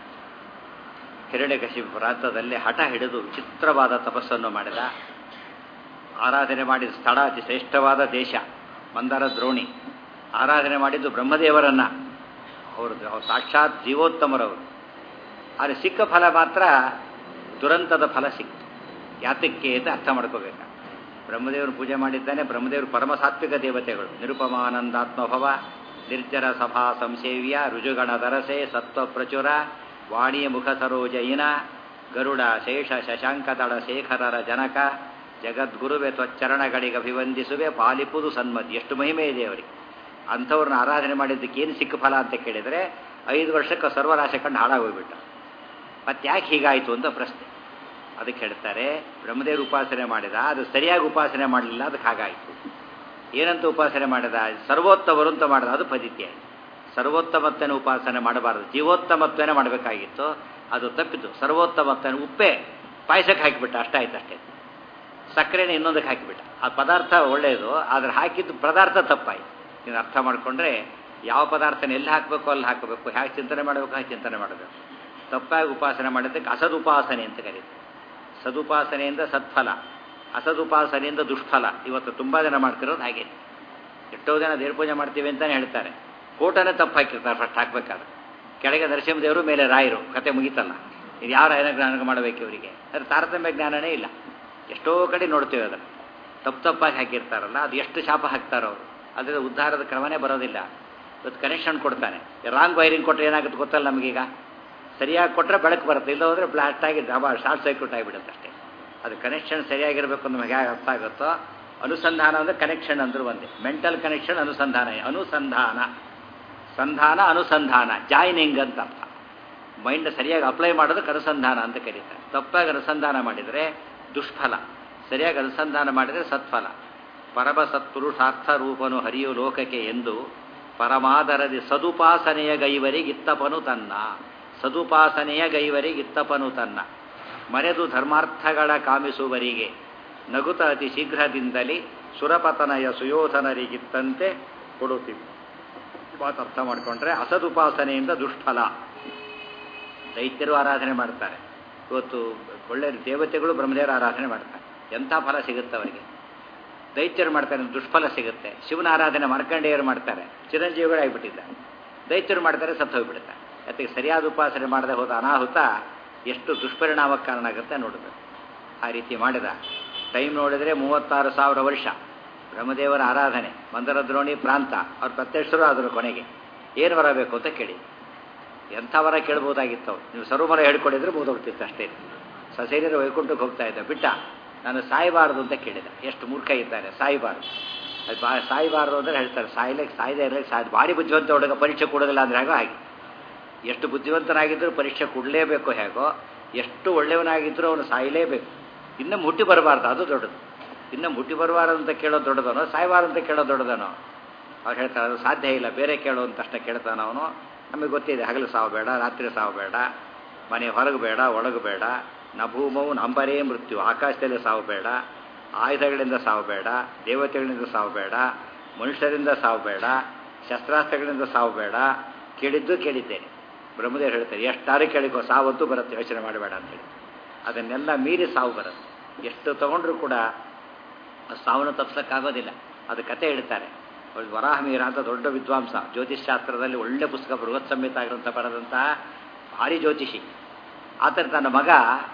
ಹಿರಣ್ಯಕಶಿಪು ಪ್ರಾಂತದಲ್ಲಿ ಹಠ ಹಿಡಿದು ವಿಚಿತ್ರವಾದ ತಪಸ್ಸನ್ನು ಮಾಡಿದ ಆರಾಧನೆ ಮಾಡಿದ ಸ್ಥಳ ಅತಿ ಶ್ರೇಷ್ಠವಾದ ದೇಶ ಮಂದರ ದ್ರೋಣಿ ಆರಾಧನೆ ಮಾಡಿದ್ದು ಬ್ರಹ್ಮದೇವರನ್ನ ಅವರು ಸಾಕ್ಷಾತ್ ಜೀವೋತ್ತಮರವರು ಆದರೆ ಸಿಕ್ಕ ಫಲ ಮಾತ್ರ ದುರಂತದ ಫಲ ಸಿಕ್ತು ಯಾತಕ್ಕೆ ಅಂತ ಅರ್ಥ ಮಾಡ್ಕೋಬೇಕು ಬ್ರಹ್ಮದೇವರು ಪೂಜೆ ಮಾಡಿದ್ದಾನೆ ಬ್ರಹ್ಮದೇವರು ಪರಮ ಸಾತ್ವಿಕ ದೇವತೆಗಳು ನಿರುಪಮಾನಂದಾತ್ಮಭವ ನಿರ್ಜರ ಸಭಾ ಸಂಸೇವ್ಯ ರುಜುಗಣ ದರಸೆ ಸತ್ವ ಪ್ರಚುರ ವಾಣಿಯ ಮುಖ ಸರೋಜಯಿನ ಗರುಡ ಶೇಷ ಶಶಾಂಕದಳ ಶೇಖರರ ಜನಕ ಜಗದ್ಗುರುವೆ ತ್ವಚ್ಚರಣಗಳಿಗೆ ಅಭಿವಂದಿಸುವೆ ಪಾಲಿಪುದು ಸನ್ಮತಿ ಎಷ್ಟು ಮಹಿಮೆ ಇದೆ ಅವರಿಗೆ ಅಂಥವ್ರನ್ನ ಆರಾಧನೆ ಮಾಡಿದ್ದಕ್ಕೆ ಏನು ಸಿಕ್ಕ ಫಲ ಅಂತ ಕೇಳಿದರೆ ಐದು ವರ್ಷಕ್ಕೆ ಸರ್ವರಾಶ ಕಂಡು ಹಾಳಾಗೋಗ್ಬಿಟ್ಟ ಮತ್ತೆ ಯಾಕೆ ಹೀಗಾಯಿತು ಅಂತ ಪ್ರಶ್ನೆ ಅದಕ್ಕೆ ಹೇಳ್ತಾರೆ ಬ್ರಹ್ಮದೇವರು ಉಪಾಸನೆ ಮಾಡಿದ ಅದು ಸರಿಯಾಗಿ ಉಪಾಸನೆ ಮಾಡಲಿಲ್ಲ ಅದಕ್ಕೆ ಹಾಗಾಯಿತು ಏನಂತ ಉಪಾಸನೆ ಮಾಡಿದ ಸರ್ವೋತ್ತಮರು ಅಂತ ಮಾಡಿದ ಅದು ಪದ್ಧತಿ ಆಯಿತು ಸರ್ವೋತ್ತಮತ್ವನ ಉಪಾಸನೆ ಮಾಡಬಾರದು ಜೀವೋತ್ತಮತ್ವನೇ ಮಾಡಬೇಕಾಗಿತ್ತು ಅದು ತಪ್ಪಿತು ಸರ್ವೋತ್ತಮತ್ವನ ಉಪ್ಪೆ ಪಾಯಸಕ್ಕೆ ಹಾಕಿಬಿಟ್ಟ ಅಷ್ಟಾಯ್ತು ಅಷ್ಟೇ ಸಕ್ಕರೆನ ಇನ್ನೊಂದಕ್ಕೆ ಹಾಕಿಬಿಟ್ಟ ಆ ಪದಾರ್ಥ ಒಳ್ಳೆಯದು ಆದರೆ ಹಾಕಿದ್ದು ಪದಾರ್ಥ ತಪ್ಪಾಯಿತು ನೀನು ಅರ್ಥ ಮಾಡಿಕೊಂಡ್ರೆ ಯಾವ ಪದಾರ್ಥನ ಎಲ್ಲಿ ಹಾಕಬೇಕು ಅಲ್ಲಿ ಹಾಕಬೇಕು ಹೇಗೆ ಚಿಂತನೆ ಮಾಡಬೇಕು ಹಾಗೆ ಚಿಂತನೆ ಮಾಡಬೇಕು ತಪ್ಪಾಗಿ ಉಪಾಸನೆ ಮಾಡಿದ್ದಕ್ಕೆ ಅಸದುಪಾಸನೆ ಅಂತ ಕರೀತಾರೆ ಸದುಪಾಸನೆಯಿಂದ ಸತ್ಫಲ ಅಸದುಪಾಸನೆಯಿಂದ ದುಷ್ಫಲ ಇವತ್ತು ತುಂಬ ಜನ ಮಾಡ್ತಿರೋದು ಹಾಗೆ ಎಷ್ಟೋ ಜನ ದೇವ್ರ ಪೂಜೆ ಮಾಡ್ತೀವಿ ಅಂತಲೇ ಹೇಳ್ತಾರೆ ಕೋಟನೇ ತಪ್ಪು ಹಾಕಿರ್ತಾರೆ ಫಸ್ಟ್ ಹಾಕ್ಬೇಕಾದ್ರೆ ಕೆಳಗೆ ನರಸಿಂಹದೇವರು ಮೇಲೆ ರಾಯರು ಕತೆ ಮುಗೀತಲ್ಲ ಇದು ಯಾವ ರಾಯನ ಜ್ಞಾನ ಮಾಡಬೇಕು ಇವರಿಗೆ ಅದ್ರ ತಾರತಮ್ಯ ಜ್ಞಾನನೇ ಇಲ್ಲ ಎಷ್ಟೋ ಕಡೆ ನೋಡ್ತೀವಿ ಅದನ್ನು ತಪ್ಪು ತಪ್ಪಾಗಿ ಹಾಕಿರ್ತಾರಲ್ಲ ಅದು ಎಷ್ಟು ಶಾಪ ಹಾಕ್ತಾರೋ ಅವರು ಅದರಿಂದ ಉದ್ಧಾರದ ಕ್ರಮನೇ ಬರೋದಿಲ್ಲ ಇವತ್ತು ಕನೆಕ್ಷನ್ ಕೊಡ್ತಾನೆ ರಾಂಗ್ ವೈರಿಂಗ್ ಕೊಟ್ಟರೆ ಏನಾಗುತ್ತೆ ಗೊತ್ತಲ್ಲ ನಮಗೀಗ ಸರಿಯಾಗಿ ಕೊಟ್ಟರೆ ಬೆಳಕು ಬರುತ್ತೆ ಇಲ್ಲ ಹೋದರೆ ಬ್ಲಾಸ್ಟ್ ಆಗಿ ಡಬಾ ಶಾರ್ಟ್ ಸರ್ಕ್ಯೂಟ್ ಆಗಿಬಿಡುತ್ತೆ ಅಷ್ಟೇ ಅದು ಕನೆಕ್ಷನ್ ಸರಿಯಾಗಿರಬೇಕು ನಮಗೆ ಹೇಗೆ ಅರ್ಥ ಆಗುತ್ತೋ ಅನುಸಂಧಾನ ಅಂದರೆ ಕನೆಕ್ಷನ್ ಅಂದ್ರೆ ಒಂದೇ ಮೆಂಟಲ್ ಕನೆಕ್ಷನ್ ಅನುಸಂಧಾನ ಅನುಸಂಧಾನ ಸಂಧಾನ ಅನುಸಂಧಾನ ಜಾಯ್ನಿಂಗ್ ಅಂತ ಅರ್ಥ ಮೈಂಡ್ ಸರಿಯಾಗಿ ಅಪ್ಲೈ ಮಾಡೋದಕ್ಕೆ ಅನುಸಂಧಾನ ಅಂತ ಕರೀತಾರೆ ತಪ್ಪಾಗಿ ಅನುಸಂಧಾನ ಮಾಡಿದರೆ ದುಷ್ಫಲ ಸರಿಯಾಗಿ ಅನುಸಂಧಾನ ಮಾಡಿದರೆ ಸತ್ಫಲ ಪರಮ ಸತ್ಪುರುಷಾರ್ಥ ರೂಪನು ಹರಿಯು ಲೋಕಕ್ಕೆ ಎಂದು ಪರಮಾದರದಿ ಸದುಪಾಸನೆಯ ಗೈವರಿಗಿತ್ತಪನು ತನ್ನ ಸದುಪಾಸನೆಯ ಗೈವರಿಗಿತ್ತಪನು ತನ್ನ ಮರೆದು ಧರ್ಮಾರ್ಥಗಳ ಕಾಮಿಸುವರಿಗೆ ನಗುತ ಅತಿ ಶೀಘ್ರದಿಂದಲೇ ಸುರಪತನಯ ಸುಯೋಧನರಿಗಿತ್ತಂತೆ ಕೊಡುತ್ತಿತ್ತು ಮಾತು ಅರ್ಥ ಮಾಡಿಕೊಂಡ್ರೆ ಅಸದುಪಾಸನೆಯಿಂದ ದುಷ್ಫಲ ದೈತ್ಯರು ಆರಾಧನೆ ಮಾಡ್ತಾರೆ ಇವತ್ತು ಒಳ್ಳೆ ದೇವತೆಗಳು ಬ್ರಹ್ಮದೇವರ ಆರಾಧನೆ ಮಾಡ್ತಾರೆ ಎಂಥ ಫಲ ಸಿಗುತ್ತೆ ಅವರಿಗೆ ದೈತ್ಯರು ಮಾಡ್ತಾರೆ ದುಷ್ಫಲ ಸಿಗುತ್ತೆ ಶಿವನ ಆರಾಧನೆ ಮಾರ್ಕಂಡೇಯರು ಮಾಡ್ತಾರೆ ಚಿರಂಜೀವಿಗಳಾಗಿಬಿಟ್ಟಿದ್ದಾರೆ ದೈತ್ಯರು ಮಾಡ್ತಾರೆ ಸತ್ತು ಹೋಗ್ಬಿಡುತ್ತೆ ಅದಕ್ಕೆ ಸರಿಯಾದ ಉಪಾಸನೆ ಮಾಡದೆ ಹೋದ ಅನಾಹುತ ಎಷ್ಟು ದುಷ್ಪರಿಣಾಮಕ್ಕೆ ಕಾರಣ ಆಗುತ್ತೆ ನೋಡಬೇಕು ಆ ರೀತಿ ಮಾಡಿದ ಟೈಮ್ ನೋಡಿದರೆ ಮೂವತ್ತಾರು ಸಾವಿರ ವರ್ಷ ಬ್ರಹ್ಮದೇವರ ಆರಾಧನೆ ಮಂದರದ್ರೋಣಿ ಪ್ರಾಂತ ಅವ್ರು ಪ್ರತ್ಯಕ್ಷರು ಆದರು ಕೊನೆಗೆ ಏನು ಬರಬೇಕು ಅಂತ ಕೇಳಿ ಎಂಥ ವರ ಕೇಳ್ಬೋದಾಗಿತ್ತು ನೀವು ಸರ್ವಮರ ಹೇಳ್ಕೊಂಡಿದ್ರೆ ಮುಗಿದೋಗ್ತಿತ್ತು ಅಷ್ಟೇ ಸಸೇರಿಯರು ವೈಕುಂಠಕ್ಕೆ ಹೋಗ್ತಾ ಇದ್ದ ಬಿಟ್ಟ ನಾನು ಸಾಯಬಾರದು ಅಂತ ಕೇಳಿದ ಎಷ್ಟು ಮೂರ್ಖ ಇದ್ದಾನೆ ಸಾಯಬಾರದು ಅದು ಬಾ ಸಾಯಬಾರದು ಅಂದರೆ ಹೇಳ್ತಾರೆ ಸಾಯ್ಲಿಕ್ಕೆ ಸಾಯದೇ ಇರಲಿಕ್ಕೆ ಸಾಯ್ ಭಾರಿ ಬುದ್ಧಿವಂತ ಹುಡುಗ ಪರೀಕ್ಷೆ ಕೊಡೋದಿಲ್ಲ ಅಂದರೆ ಹೇಗೋ ಹಾಗೆ ಎಷ್ಟು ಬುದ್ಧಿವಂತನಾಗಿದ್ದರೂ ಪರೀಕ್ಷೆ ಕೊಡಲೇಬೇಕು ಹೇಗೋ ಎಷ್ಟು ಒಳ್ಳೆಯವನಾಗಿದ್ದರೂ ಅವನು ಸಾಯಲೇಬೇಕು ಇನ್ನು ಮುಟ್ಟಿ ಬರಬಾರ್ದು ಅದು ದೊಡ್ಡದು ಇನ್ನು ಮುಟ್ಟಿ ಬರಬಾರದು ಅಂತ ಕೇಳೋದು ದೊಡ್ಡದನೋ ಸಾಯಬಾರದು ಅಂತ ಕೇಳೋದು ದೊಡ್ಡದನೋ ಅವ್ರು ಹೇಳ್ತಾರೆ ಅದು ಸಾಧ್ಯ ಇಲ್ಲ ಬೇರೆ ಕೇಳೋ ಅಂತ ಅಷ್ಟೇ ಕೇಳ್ತಾನೆ ಅವನು ನಮಗೆ ಗೊತ್ತಿದೆ ಹಗಲು ಸಾವು ಬೇಡ ರಾತ್ರಿ ಸಾವು ಬೇಡ ಮನೆ ಹೊರಗೆ ಬೇಡ ಒಳಗೆ ಬೇಡ ನ ಭೂಮವು ನಂಬರೇ ಮೃತ್ಯು ಆಕಾಶದಲ್ಲಿ ಸಾವು ಬೇಡ ಆಯುಧಗಳಿಂದ ಸಾವು ಬೇಡ ದೇವತೆಗಳಿಂದ ಸಾವು ಬೇಡ ಮನುಷ್ಯರಿಂದ ಸಾವು ಬೇಡ ಶಸ್ತ್ರಾಸ್ತ್ರಗಳಿಂದ ಸಾವು ಬೇಡ ಕೇಳಿದ್ದು ಕೇಳಿದ್ದೇನೆ ಬ್ರಹ್ಮದೇವರು ಹೇಳ್ತಾರೆ ಎಷ್ಟಾರು ಕೇಳಿಕೋ ಸಾವಂತೂ ಬರುತ್ತೆ ಯೋಚನೆ ಮಾಡಬೇಡ ಅಂತೇಳಿ ಅದನ್ನೆಲ್ಲ ಮೀರಿ ಸಾವು ಬರುತ್ತೆ ಎಷ್ಟು ತಗೊಂಡ್ರೂ ಕೂಡ ಸಾವನ್ನು ತಪ್ಪಿಸೋಕ್ಕಾಗೋದಿಲ್ಲ ಅದು ಕತೆ ಹೇಳ್ತಾರೆ ವರಾಹಮೀರ ಅಂತ ದೊಡ್ಡ ವಿದ್ವಾಂಸ ಜ್ಯೋತಿಷ್ ಶಾಸ್ತ್ರದಲ್ಲಿ ಒಳ್ಳೆ ಪುಸ್ತಕ ಬೃಹತ್ ಸಂಹಿತ ಗ್ರಂಥ ಬರೆದಂತಹ ಭಾರಿ ಜ್ಯೋತಿಷಿ ಆತರ ತನ್ನ ಮಗ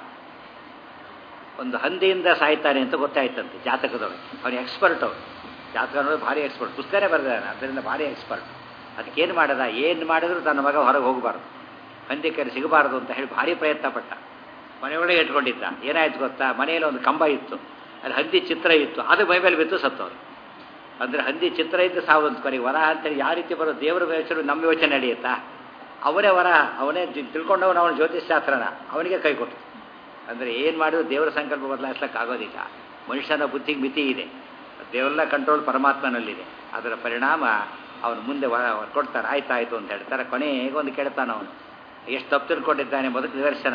ಒಂದು ಹಂದಿಯಿಂದ ಸಾಯ್ತಾನೆ ಅಂತ ಗೊತ್ತಾಯ್ತಂತೆ ಜಾತಕದೊಳಗೆ ಅವನು ಎಕ್ಸ್ಪರ್ಟ್ ಅವನು ಜಾತಕ ನೋಡಿ ಭಾರಿ ಎಕ್ಸ್ಪರ್ಟ್ ಪುಸ್ತಕನೇ ಬರೆದಾನೆ ಅದರಿಂದ ಭಾರಿ ಎಕ್ಸ್ಪರ್ಟ್ ಅದಕ್ಕೇನು ಮಾಡದ ಏನು ಮಾಡಿದ್ರು ತನ್ನ ಮಗ ಹೊರಗೆ ಹೋಗಬಾರ್ದು ಹಂದಿ ಕರೆ ಸಿಗಬಾರ್ದು ಅಂತ ಹೇಳಿ ಭಾರಿ ಪ್ರಯತ್ನ ಪಟ್ಟ ಮನೆಯೊಳಗೆ ಇಟ್ಕೊಂಡಿದ್ದ ಏನಾಯ್ತು ಗೊತ್ತಾ ಮನೆಯಲ್ಲಿ ಒಂದು ಕಂಬ ಇತ್ತು ಅಲ್ಲಿ ಹಂದಿ ಚಿತ್ರ ಇತ್ತು ಅದು ಮೈ ಮೇಲೆ ಬಿತ್ತು ಸತ್ತವರು ಅಂದರೆ ಹಂದಿ ಚಿತ್ರ ಇದ್ದು ಸಾವೊಂದು ಕೊನೆಗೆ ವರ ಅಂತೇಳಿ ಯಾವ ರೀತಿ ಬರೋ ದೇವರ ಯೋಚನೆ ನಮ್ಮ ಯೋಚನೆ ನಡೆಯುತ್ತಾ ಅವನೇ ವರ ಅವನೇ ತಿ- ತಿಳ್ಕೊಂಡವನು ಅವನ ಜ್ಯೋತಿಷ್ಶಾಸ್ತ್ರನ ಅವನಿಗೆ ಕೈ ಕೊಟ್ಟು ಅಂದರೆ ಏನು ಮಾಡಿದ್ರು ದೇವರ ಸಂಕಲ್ಪ ಬದಲಾಯಿಸ್ಲಿಕ್ಕೆ ಆಗೋದಿಲ್ಲ ಮನುಷ್ಯನ ಬುದ್ಧಿಗೆ ಮಿತಿ ಇದೆ ದೇವರೆಲ್ಲ ಕಂಟ್ರೋಲ್ ಪರಮಾತ್ಮನಲ್ಲಿದೆ ಅದರ ಪರಿಣಾಮ ಅವನು ಮುಂದೆ ವರ ಕೊಡ್ತಾರೆ ಆಯ್ತಾಯ್ತು ಅಂತ ಹೇಳ್ತಾರೆ ಕೊನೆಗೆ ಒಂದು ಕೇಳ್ತಾನೆ ಅವನು ಎಷ್ಟು ತಪ್ಪು ತಿಳ್ಕೊಂಡಿದ್ದಾನೆ ಮೊದಲು ನಿದರ್ಶನ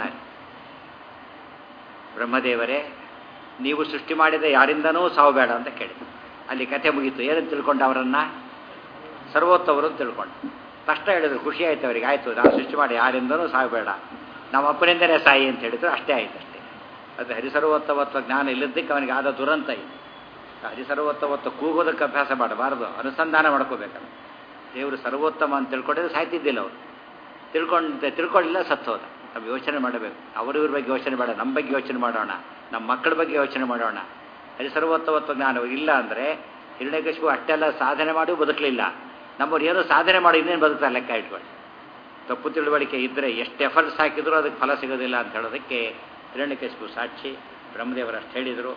ಬ್ರಹ್ಮದೇವರೇ ನೀವು ಸೃಷ್ಟಿ ಮಾಡಿದ ಯಾರಿಂದನೂ ಸಾವು ಬೇಡ ಅಂತ ಕೇಳಿದ ಅಲ್ಲಿ ಕಥೆ ಮುಗೀತು ಏನಂತ ತಿಳ್ಕೊಂಡು ಅವರನ್ನು ಸರ್ವೋತ್ತವರು ಅಂತ ತಿಳ್ಕೊಂಡು ತಕ್ಷಣ ಹೇಳಿದ್ರು ಖುಷಿ ಆಯ್ತು ಅವರಿಗೆ ಆಯಿತು ನಾವು ಸೃಷ್ಟಿ ಮಾಡಿ ಯಾರಿಂದನೂ ಸಾವು ಬೇಡ ನಮ್ಮ ಅಪ್ಪನಿಂದನೇ ಸಾಯಿ ಅಂತ ಹೇಳಿದ್ರು ಅಷ್ಟೇ ಆಯ್ತು ಅಷ್ಟೇ ಅದು ಹರಿಸರ್ವೋತ್ತವತ್ವ ಜ್ಞಾನ ಇಲ್ಲದಕ್ಕೆ ಅವನಿಗೆ ಆದ ದುರಂತ ಇದು ಹರಿಸರ್ವೋತ್ತವತ್ವ ಕೂಗೋದಕ್ಕೆ ಅಭ್ಯಾಸ ಮಾಡಬಾರ್ದು ಅನುಸಂಧಾನ ಮಾಡ್ಕೋಬೇಕಲ್ಲ ದೇವರು ಸರ್ವೋತ್ತಮ ಅಂತ ತಿಳ್ಕೊಂಡಿದ್ರೆ ಸಾಯ್ತಿದ್ದಿಲ್ಲ ಅವರು ತಿಳ್ಕೊಂಡು ತಿಳ್ಕೊಳ್ಳಿಲ್ಲ ಸತ್ತೋದ ನಾವು ಯೋಚನೆ ಮಾಡಬೇಕು ಅವರಿವ್ರ ಬಗ್ಗೆ ಯೋಚನೆ ಬೇಡ ನಮ್ಮ ಬಗ್ಗೆ ಯೋಚನೆ ಮಾಡೋಣ ನಮ್ಮ ಮಕ್ಕಳ ಬಗ್ಗೆ ಯೋಚನೆ ಮಾಡೋಣ ಹರಿಸರ್ವೋತ್ತವತ್ವ ಜ್ಞಾನ ಇಲ್ಲ ಅಂದರೆ ಹಿರಣ್ಯಕಶಿಪು ಅಷ್ಟೆಲ್ಲ ಸಾಧನೆ ಮಾಡಿ ಬದುಕಲಿಲ್ಲ ನಮ್ಮವ್ರು ಏನೋ ಸಾಧನೆ ಮಾಡಿ ಇನ್ನೇನು ಬದುಕ್ತಾರೆ ಲೆಕ್ಕ ಇಟ್ಕೊಳ್ಳಿ ತಪ್ಪು ತಿಳುವಳಿಕೆ ಇದ್ದರೆ ಎಷ್ಟು ಎಫರ್ಟ್ಸ್ ಹಾಕಿದರೂ ಅದಕ್ಕೆ ಫಲ ಸಿಗೋದಿಲ್ಲ ಅಂತ ಹೇಳೋದಕ್ಕೆ ಹಿರಣ್ಯಕಶಿಪು ಸಾಕ್ಷಿ ಬ್ರಹ್ಮದೇವರು ಅಷ್ಟು ಹೇಳಿದರು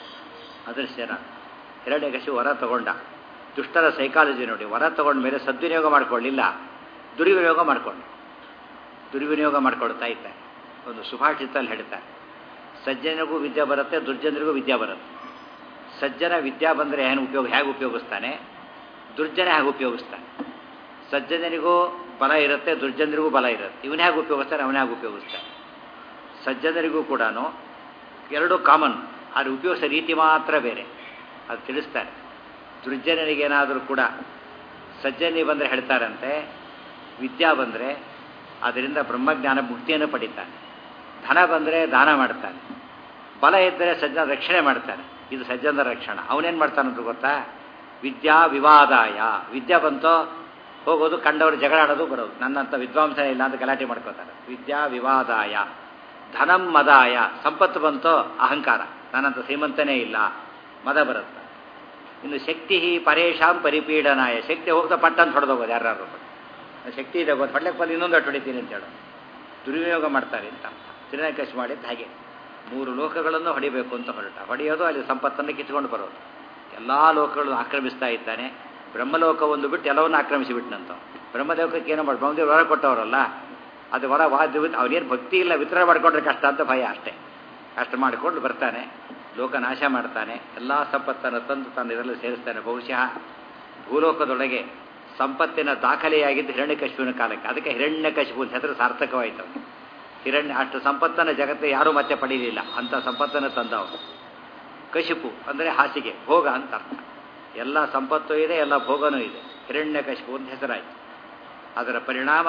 ಅದೃಶ್ಯನ ಹಿರಣ್ಯಕಶಿಪು ವರ ತಗೊಂಡ ದುಷ್ಟರ ಸೈಕಾಲಜಿ ನೋಡಿ ವರ ತಗೊಂಡ ಮೇಲೆ ಸದ್ವಿನಿಯೋಗ ಮಾಡ್ಕೊಳ್ಳಿಲ್ಲ ದುರ್ವಿನಿಯೋಗ ಮಾಡ್ಕೊಂಡು ದುರ್ವಿನಿಯೋಗ ಮಾಡ್ಕೊಳ್ತಾ ಇದ್ದಾರೆ ಒಂದು ಸುಭಾಷಿತಲ್ಲಿ ಹೇಳ್ತಾರೆ ಸಜ್ಜನಿಗೂ ವಿದ್ಯೆ ಬರುತ್ತೆ ದುರ್ಜನರಿಗೂ ವಿದ್ಯೆ ಬರುತ್ತೆ ಸಜ್ಜನ ವಿದ್ಯಾ ಬಂದರೆ ಏನು ಉಪಯೋಗ ಹೇಗೆ ಉಪಯೋಗಿಸ್ತಾನೆ ದುರ್ಜನ ಹೇಗೆ ಉಪಯೋಗಿಸ್ತಾನೆ ಸಜ್ಜನರಿಗೂ ಬಲ ಇರುತ್ತೆ ದುರ್ಜನರಿಗೂ ಬಲ ಇರುತ್ತೆ ಇವನು ಹೇಗೆ ಉಪಯೋಗಿಸ್ತಾನೆ ಅವನ ಹೇಗೆ ಉಪಯೋಗಿಸ್ತಾನೆ ಸಜ್ಜನರಿಗೂ ಕೂಡ ಎರಡು ಕಾಮನ್ ಆದರೆ ಉಪಯೋಗಿಸೋ ರೀತಿ ಮಾತ್ರ ಬೇರೆ ಅದು ತಿಳಿಸ್ತಾರೆ ದುರ್ಜನರಿಗೇನಾದರೂ ಕೂಡ ಸಜ್ಜನಿ ಬಂದರೆ ಹೇಳ್ತಾರಂತೆ ವಿದ್ಯಾ ಬಂದರೆ ಅದರಿಂದ ಬ್ರಹ್ಮಜ್ಞಾನ ಮುಕ್ತಿಯನ್ನು ಪಡಿತಾನೆ ಧನ ಬಂದರೆ ದಾನ ಮಾಡ್ತಾನೆ ಬಲ ಇದ್ದರೆ ಸಜ್ಜನ ರಕ್ಷಣೆ ಮಾಡ್ತಾನೆ ಇದು ಸಜ್ಜನರ ರಕ್ಷಣೆ ಅವನೇನು ಮಾಡ್ತಾನಂತ ಗೊತ್ತಾ ವಿದ್ಯಾ ವಿವಾದಾಯ ವಿದ್ಯಾ ಬಂತೋ ಹೋಗೋದು ಕಂಡವರು ಜಗಳ ಆಡೋದು ಬರೋದು ನನ್ನಂಥ ವಿದ್ವಾಂಸನೇ ಇಲ್ಲ ಅಂತ ಗಲಾಟೆ ಮಾಡ್ಕೋತಾರೆ ವಿದ್ಯಾ ವಿವಾದಾಯ ಧನಂ ಮದಾಯ ಸಂಪತ್ತು ಬಂತೋ ಅಹಂಕಾರ ನನ್ನಂಥ ಶ್ರೀಮಂತನೇ ಇಲ್ಲ ಮದ ಬರುತ್ತೆ ಇನ್ನು ಶಕ್ತಿ ಪರೇಶಾಂ ಪರಿಪೀಡನಾಯ ಶಕ್ತಿ ಹೋಗ್ತಾ ಪಟ್ಟ ಅಂತ ಹೊಡೆದೋಗೋದು ಯಾರು ಶಕ್ತಿ ಇದೆ ಗೊತ್ತು ಹೊಡ್ಲಕ್ಕೆ ಬಂದು ಇನ್ನೊಂದು ಅಟ್ಟು ಹೊಡಿತೀನಿ ಅಂತ ಹೇಳೋದು ದುರ್ವಿನಿಯೋಗ ಮಾಡ್ತಾರೆ ಅಂತ ತಿರುನಕಶ್ ಮಾಡಿದ್ದು ಹಾಗೆ ಮೂರು ಲೋಕಗಳನ್ನು ಹೊಡಿಬೇಕು ಅಂತ ಹೊರಟ ಹೊಡೆಯೋದು ಅಲ್ಲಿ ಸಂಪತ್ತನ್ನು ಕಿತ್ಕೊಂಡು ಬರೋದು ಎಲ್ಲ ಲೋಕಗಳನ್ನು ಆಕ್ರಮಿಸ್ತಾ ಇದ್ದಾನೆ ಬ್ರಹ್ಮಲೋಕ ಒಂದು ಬಿಟ್ಟು ಎಲ್ಲವನ್ನು ಆಕ್ರಮಿಸಿ ಬಿಟ್ಟನಂತ ಬ್ರಹ್ಮಲೋಕಕ್ಕೆ ಏನೋ ಮಾಡಿ ಬ್ರಹ್ಮದೇವ್ರು ವರ ಕೊಟ್ಟವರಲ್ಲ ಅದು ವರ ವಾದ ಅವನೇನು ಭಕ್ತಿ ಇಲ್ಲ ವಿತರಣೆ ಮಾಡಿಕೊಂಡ್ರೆ ಕಷ್ಟ ಅಂತ ಭಯ ಅಷ್ಟೇ ಅಷ್ಟು ಮಾಡಿಕೊಂಡು ಬರ್ತಾನೆ ಲೋಕ ನಾಶ ಮಾಡ್ತಾನೆ ಎಲ್ಲ ಸಂಪತ್ತನ್ನು ತಂದು ತಾನು ಇದರಲ್ಲಿ ಸೇರಿಸ್ತಾನೆ ಬಹುಶಃ ಭೂಲೋಕದೊಳಗೆ ಸಂಪತ್ತಿನ ದಾಖಲೆಯಾಗಿದ್ದು ಹಿರಣ್ಯಕಶಿಪುವಿನ ಕಾಲಕ್ಕೆ ಅದಕ್ಕೆ ಹಿರಣ್ಯಕಶಿಪು ಅಂತ ಹೆಸರು ಸಾರ್ಥಕವಾಯಿತು ಅವನು ಹಿರಣ್ಯ ಅಷ್ಟು ಸಂಪತ್ತನ್ನು ಜಗತ್ತೆ ಯಾರೂ ಮತ್ತೆ ಪಡೀಲಿಲ್ಲ ಅಂಥ ಸಂಪತ್ತನ್ನು ತಂದವನು ಕಶಿಪು ಅಂದರೆ ಹಾಸಿಗೆ ಭೋಗ ಅಂತ ಅರ್ಥ ಎಲ್ಲ ಸಂಪತ್ತು ಇದೆ ಎಲ್ಲ ಭೋಗನೂ ಇದೆ ಹಿರಣ್ಯಕಶಿಪು ಅಂತ ಹೆಸರಾಯಿತು ಅದರ ಪರಿಣಾಮ